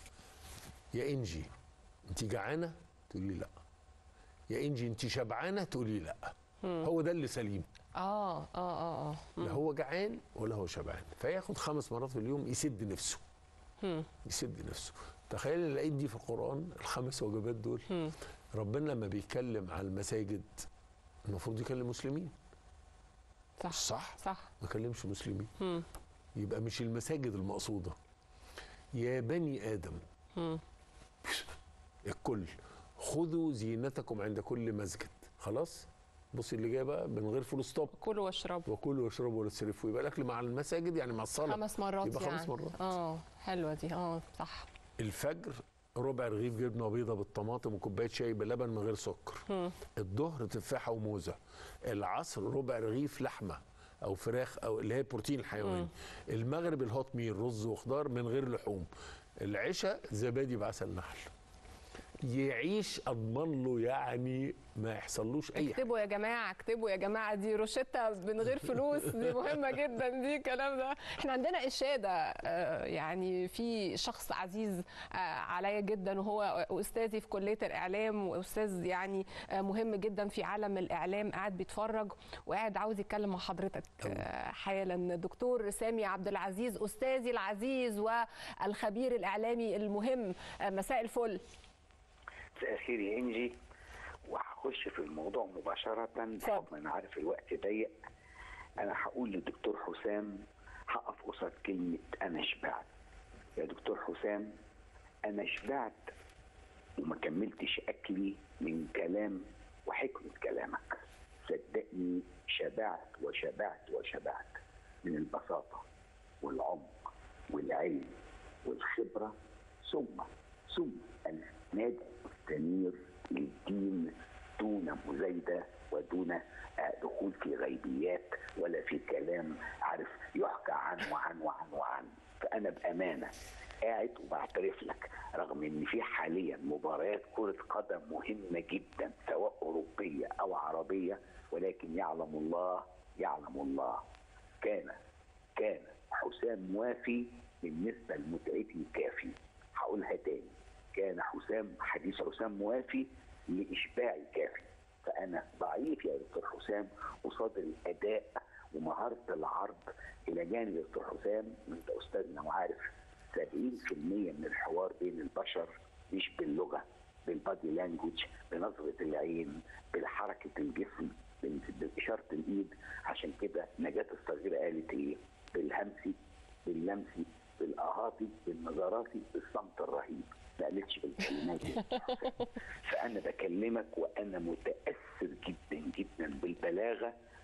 L: يا انجي انت جعانه تقولي لي لا يا انجي انت شبعانه تقولي لي لا
A: مم.
L: هو ده اللي سليم
A: اه اه اه اه
L: لا هو جعان ولا هو شبعان فياخد خمس مرات في اليوم يسد نفسه
A: مم.
L: يسد نفسه تخيل لقيت دي في القرآن الخمس وجبات دول
A: مم.
L: ربنا لما بيتكلم على المساجد المفروض يكلم مسلمين
A: صح
L: صح
A: صح
L: ما كلمش مسلمين
A: مم.
L: يبقى مش المساجد المقصودة يا بني آدم
A: مم.
L: الكل خذوا زينتكم عند كل مسجد خلاص بصي اللي جايه بقى من غير فول ستوب
A: كلوا واشربوا
L: وكلوا واشربوا ولا تسرفوا يبقى الاكل مع المساجد يعني مع الصلاه
A: خمس مرات
L: يبقى
A: يعني
L: خمس مرات
A: اه حلوه دي اه صح
L: الفجر ربع رغيف جبنه بيضه بالطماطم وكوبايه شاي بلبن من غير سكر
A: مم.
L: الظهر تفاحه وموزه العصر ربع رغيف لحمه او فراخ او اللي هي بروتين حيواني
A: مم.
L: المغرب الهوت ميل رز وخضار من غير لحوم العشاء زبادي بعسل نحل يعيش اضمن له يعني ما يحصلوش اي حاجه
A: اكتبوا يا جماعه اكتبوا يا جماعه دي روشته من غير فلوس دي مهمه جدا دي الكلام ده احنا عندنا اشاده آه، يعني في شخص عزيز آه، عليا جدا وهو استاذي في كليه الاعلام واستاذ يعني آه، مهم جدا في عالم الاعلام قاعد بيتفرج وقاعد عاوز يتكلم مع حضرتك آه، حالا دكتور سامي عبد العزيز استاذي العزيز والخبير الاعلامي المهم آه، مساء الفل
M: مساء الخير يا انجي وهخش في الموضوع مباشرة بحكم انا عارف الوقت ضيق انا هقول للدكتور حسام هقف قصاد كلمة انا شبعت يا دكتور حسام انا شبعت وما كملتش اكلي من كلام وحكمة كلامك صدقني شبعت وشبعت وشبعت من البساطة والعمق والعلم والخبرة ثم ثم الاسناد المستنير للدين دون مزايده ودون آه، دخول في غيبيات ولا في كلام عارف يحكى عن وعن وعن وعن فانا بامانه قاعد وبعترف لك رغم ان في حاليا مباريات كره قدم مهمه جدا سواء اوروبيه او عربيه ولكن يعلم الله يعلم الله كان كان حسام موافي بالنسبه لمتعتي كافي هقولها تاني كان حسام حديث حسام موافي لاشباعي كافي فانا ضعيف يا دكتور حسام قصاد الاداء ومهاره العرض الى جانب يا دكتور حسام انت استاذنا وعارف 70% من الحوار بين البشر مش باللغه بالبادي لانجوج بنظره العين بحركه الجسم بال- باشاره الايد عشان كده نجاة الصغيره قالت ايه؟ بالهمسي باللمسي بالاهاتي بالنظراتي بالصمت الرهيب ما قالتش بالكلمات يا دكتور حسام. فانا بكلمك وانا متاثر جدا جدا بالبلاغه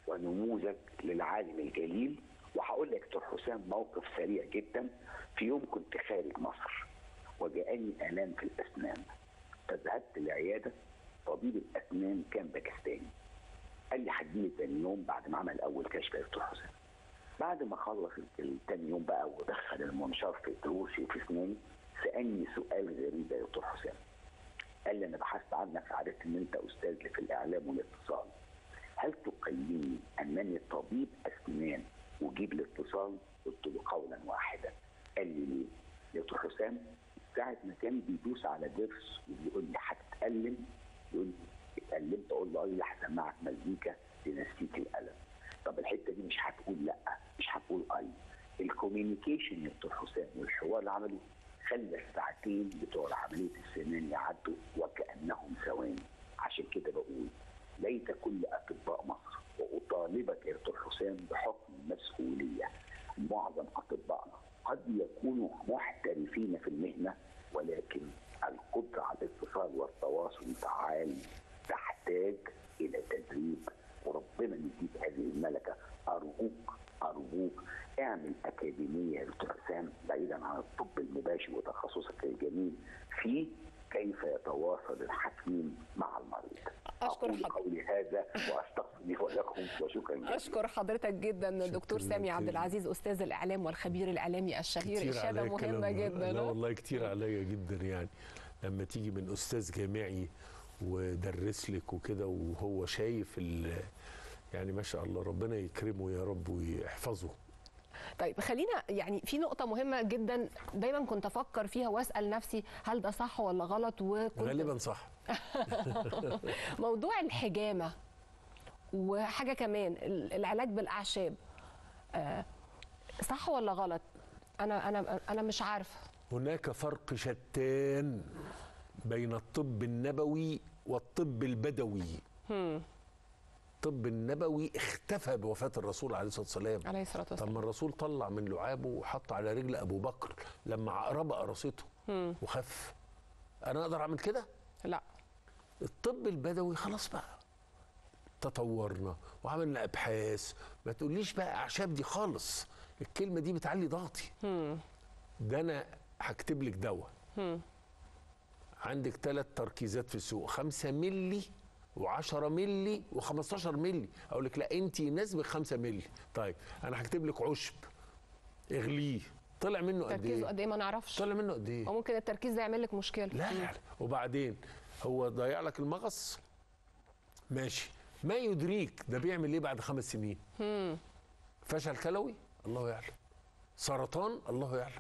M: ونموذج للعالم الجليل وهقول لك دكتور حسام موقف سريع جدا في يوم كنت خارج مصر وجاءني الام في الاسنان فذهبت العياده طبيب الاسنان كان باكستاني قال لي هتجيلي تاني يوم بعد ما عمل اول كشف يا دكتور حسام بعد ما خلص التاني يوم بقى ودخل المنشار في ضروسي وفي اسناني سالني سؤال غريب يا دكتور حسام قال لي انا بحثت عنك عرفت ان انت استاذ في الاعلام والاتصال هل تقيمني انني طبيب اسنان وجيب الاتصال قلت له قولا واحدا قال لي ليه؟ يا دكتور حسام ساعة ما كان بيدوس على ضرس وبيقول لي هتتألم يقول لي اتألمت اقول له ايوه هسمعك مزيكا تنسيك الألم طب الحتة دي مش هتقول لا مش هتقول اي الكوميونيكيشن يا دكتور حسام والحوار اللي عمله خلى الساعتين بتوع عملية السنان يعدوا وكأنهم ثواني عشان كده بقول ليت كل أطباء مصر وأطالبك يا دكتور حسام بحكم المسؤولية معظم أطبائنا قد يكونوا محترفين في المهنة ولكن القدرة على الاتصال والتواصل تعالي تحتاج إلى تدريب وربنا يديك هذه الملكة أرجوك أرجوك اعمل أكاديمية يا دكتور حسام بعيدا عن الطب المباشر وتخصصك الجميل في كيف يتواصل الحكيم مع المريض
A: أشكر
M: أقول قولي هذا وأستغفر لي ولكم وشكرا جزيلا
A: اشكر حضرتك جدا الدكتور سامي عبد العزيز استاذ الاعلام والخبير الاعلامي الشهير
L: كتير
A: اشاده
L: عليا
A: مهمه
L: كلام-
A: جدا
L: لا
A: آه.
L: والله كتير عليا جدا يعني لما تيجي من استاذ جامعي ودرس لك وكده وهو شايف ال يعني ما شاء الله ربنا يكرمه يا رب ويحفظه
A: طيب خلينا يعني في نقطة مهمة جدا دايما كنت أفكر فيها وأسأل نفسي هل ده صح ولا غلط وكنت
L: غالبا صح
A: موضوع الحجامة وحاجة كمان ال- العلاج بالأعشاب آه، صح ولا غلط؟ أنا أنا أنا مش عارفة
L: هناك فرق شتان بين الطب النبوي والطب البدوي
A: هم.
L: الطب النبوي اختفى بوفاة الرسول عليه الصلاة والسلام
A: عليه الصلاة والسلام
L: طب ما الرسول طلع من لعابه وحط على رجل أبو بكر لما عقربة قرصته
A: هم.
L: وخف أنا أقدر أعمل كده؟
A: لا
L: الطب البدوي خلاص بقى تطورنا وعملنا ابحاث ما تقوليش بقى اعشاب دي خالص الكلمه دي بتعلي ضغطي
A: هم.
L: ده انا هكتب لك دواء
A: هم.
L: عندك ثلاث تركيزات في السوق 5 ملي و10 ملي و15 ملي اقول لك لا انت يناسبك 5 ملي طيب انا هكتب لك عشب اغليه طلع منه قد
A: تركيزه
L: ايه
A: قد إيه ما نعرفش
L: طلع منه قد ايه
A: وممكن التركيز ده يعمل لك مشكلة
L: لا لا وبعدين هو ضيع لك المغص ماشي ما يدريك ده بيعمل ايه بعد خمس سنين
A: هم.
L: فشل كلوي الله يعلم سرطان الله يعلم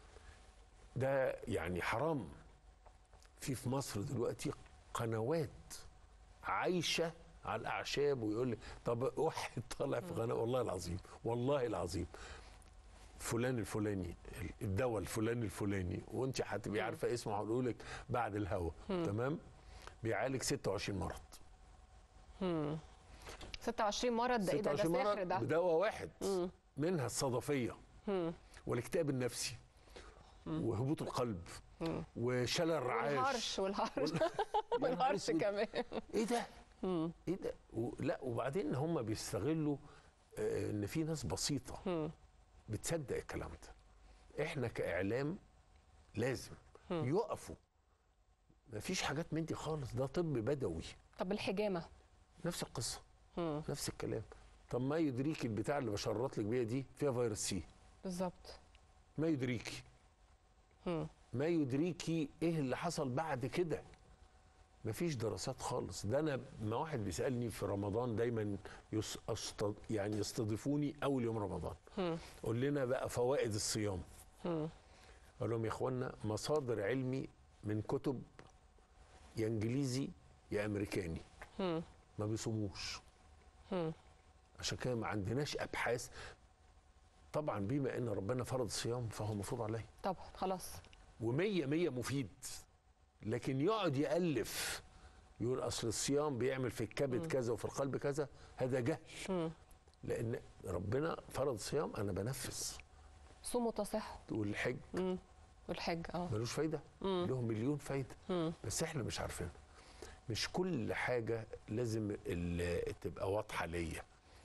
L: ده يعني حرام في في مصر دلوقتي قنوات عايشه على الاعشاب ويقول لي طب واحد طالع في قناه والله العظيم والله العظيم فلان الفلاني الدواء الفلاني الفلاني وانت هتبقي عارفه اسمه هقوله لك بعد الهوا
A: مم.
L: تمام بيعالج 26 مرض
A: هم. 26 مرض ده إيه ده ده
L: 26
A: سحر
L: مرض
A: ده
L: بدواء واحد
A: مم.
L: منها الصدفيه
A: هم.
L: والاكتئاب النفسي وهبوط القلب
A: مم.
L: وشلل الرعاش
A: والهرش والهرش
L: نهار
A: والهرش
L: أسود.
A: كمان
L: ايه ده؟ ايه ده؟ و... لا وبعدين هم بيستغلوا آه، ان في ناس بسيطه بتصدق الكلام ده احنا كاعلام لازم يقفوا مفيش حاجات من دي خالص ده طب بدوي
A: طب الحجامة
L: نفس القصه
A: هم.
L: نفس الكلام طب ما يدريك البتاع اللي بشرط لك بيها دي فيها فيروس سي
A: بالظبط
L: ما يدريكي
A: هم.
L: ما يدريكي ايه اللي حصل بعد كده مفيش دراسات خالص ده انا ما واحد بيسالني في رمضان دايما يس أستض... يعني يستضيفوني اول يوم رمضان
A: هم.
L: قول لنا بقى فوائد الصيام
A: هم.
L: اقول لهم يا اخوانا مصادر علمي من كتب يا انجليزي يا امريكاني
A: هم.
L: ما بيصوموش
A: هم.
L: عشان كده ما عندناش ابحاث طبعا بما ان ربنا فرض الصيام فهو مفروض عليه
A: طبعا خلاص
L: ومية مية مفيد لكن يقعد يألف يقول أصل الصيام بيعمل في الكبد كذا وفي القلب كذا هذا جهل
A: هم.
L: لأن ربنا فرض صيام أنا بنفذ
A: صوموا تصحوا
L: والحج
A: مم. والحج اه
L: ملوش فايدة
A: مم.
L: له مليون فايدة
A: مم.
L: بس احنا مش عارفين مش كل حاجة لازم ال- تبقى واضحة ليا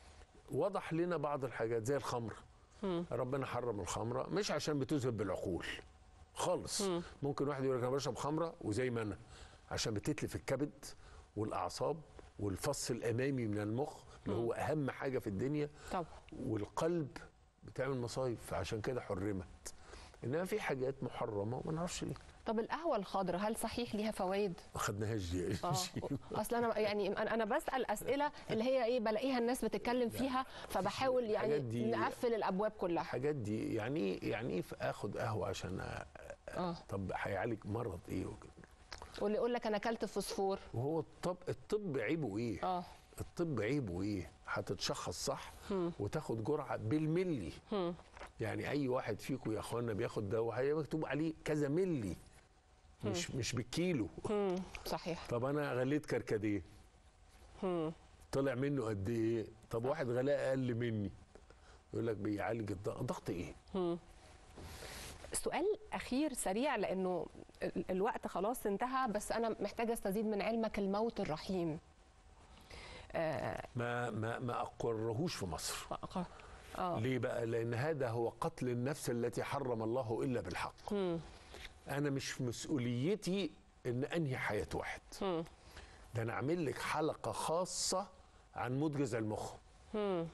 L: وضح لنا بعض الحاجات زي الخمر ربنا حرم الخمره مش عشان بتذهب بالعقول خالص
A: مم.
L: ممكن واحد يقول لك انا بشرب خمره وزي ما انا عشان بتتلف الكبد والاعصاب والفص الامامي من المخ اللي هو اهم حاجه في الدنيا
A: طبعا
L: والقلب بتعمل مصايب فعشان كده حرمت انما في حاجات محرمه وما نعرفش ليه
A: طب القهوه الخضراء هل صحيح ليها فوائد
L: ما خدناهاش دي
A: اه اصل انا يعني انا أنا بسال اسئله اللي هي ايه بلاقيها الناس بتتكلم فيها فبحاول يعني
L: الحاجات دي-
A: نقفل الابواب كلها
L: الحاجات دي يعني ايه يعني ايه اخد قهوه عشان أ-
A: اه
L: طب هيعالج مرض ايه وكده
A: واللي يقول لك انا اكلت فوسفور
L: وهو الطب الطب عيبه ايه
A: اه
L: الطب عيبه ايه هتتشخص صح
A: هم.
L: وتاخد جرعه بالملي
A: هم.
L: يعني اي واحد فيكم يا اخوانا بياخد دواء هي مكتوب عليه كذا ملي مش مش بالكيلو
A: هم. صحيح
L: طب انا غليت كركديه
A: هم.
L: طلع منه قد ايه طب واحد غلاه اقل مني يقول لك بيعالج الضغط ضغط ايه
A: هم. سؤال اخير سريع لانه ال- الوقت خلاص انتهى بس انا محتاجه استزيد من علمك الموت الرحيم آه
L: ما ما ما اقرهوش في مصر
A: اه
L: ليه بقى لان هذا هو قتل النفس التي حرم الله الا بالحق
A: هم.
L: انا مش مسؤوليتي ان انهي حياه واحد
A: هم.
L: ده انا اعمل لك حلقه خاصه عن مدجز المخ
A: هم.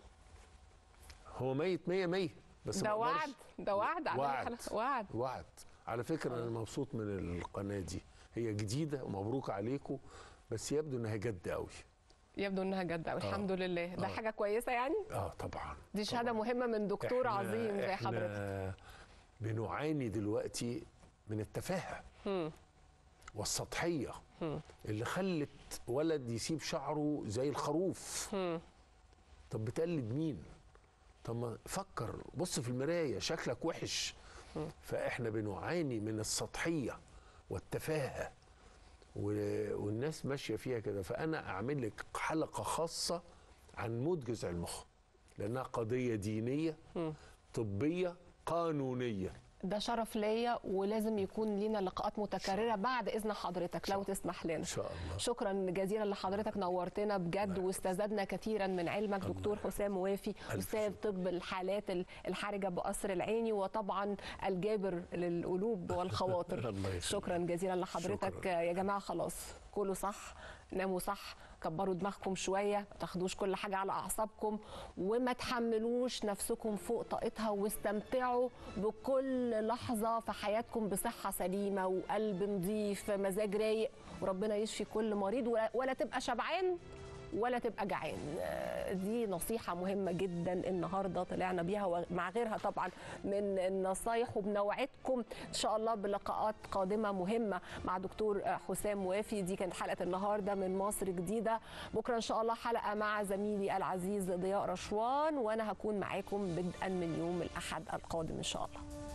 L: هو ميت مية مية بس
A: ده
L: ما
A: وعد
L: أقدرش-
A: ده وعد على
L: وعد.
A: الحلقة. وعد
L: وعد على فكره انا مبسوط من القناه دي هي جديده ومبروك عليكم بس يبدو انها جد قوي
A: يبدو انها جد أوي.
L: آه.
A: الحمد لله ده
L: آه.
A: حاجه كويسه يعني
L: اه طبعا
A: دي شهاده مهمه من دكتور
L: إحنا-
A: عظيم زي
L: إحنا
A: حضرتك
L: بنعاني دلوقتي من التفاهه
A: هم.
L: والسطحيه
A: هم.
L: اللي خلت ولد يسيب شعره زي الخروف
A: هم.
L: طب بتقلد مين طب ما فكر بص في المرايه شكلك وحش فاحنا بنعاني من السطحيه والتفاهه و- والناس ماشيه فيها كده فانا اعمل لك حلقه خاصه عن مدجز المخ لانها قضيه دينيه
A: هم.
L: طبيه قانونيه
A: ده شرف ليا ولازم يكون لينا لقاءات متكرره بعد اذن حضرتك لو تسمح لنا
L: ان شاء الله
A: شكرا جزيلا لحضرتك نورتنا بجد واستزدنا كثيرا من علمك دكتور حسام وافي استاذ طب الحالات ال- الحرجه بقصر العيني وطبعا الجابر للقلوب والخواطر
L: الله يخليك.
A: شكرا جزيلا لحضرتك يا جماعه خلاص كلوا صح ناموا صح كبروا دماغكم شويه ما تاخدوش كل حاجه على اعصابكم وما تحملوش نفسكم فوق طاقتها واستمتعوا بكل لحظه في حياتكم بصحه سليمه وقلب نظيف مزاج رايق وربنا يشفي كل مريض ولا, ولا تبقى شبعان ولا تبقى جعان آه، دي نصيحة مهمة جدا النهاردة طلعنا بيها ومع غيرها طبعا من النصايح وبنوعدكم إن شاء الله بلقاءات قادمة مهمة مع دكتور آه، حسام وافي دي كانت حلقة النهاردة من مصر جديدة بكرة إن شاء الله حلقة مع زميلي العزيز ضياء رشوان وأنا هكون معاكم بدءا من يوم الأحد القادم إن شاء الله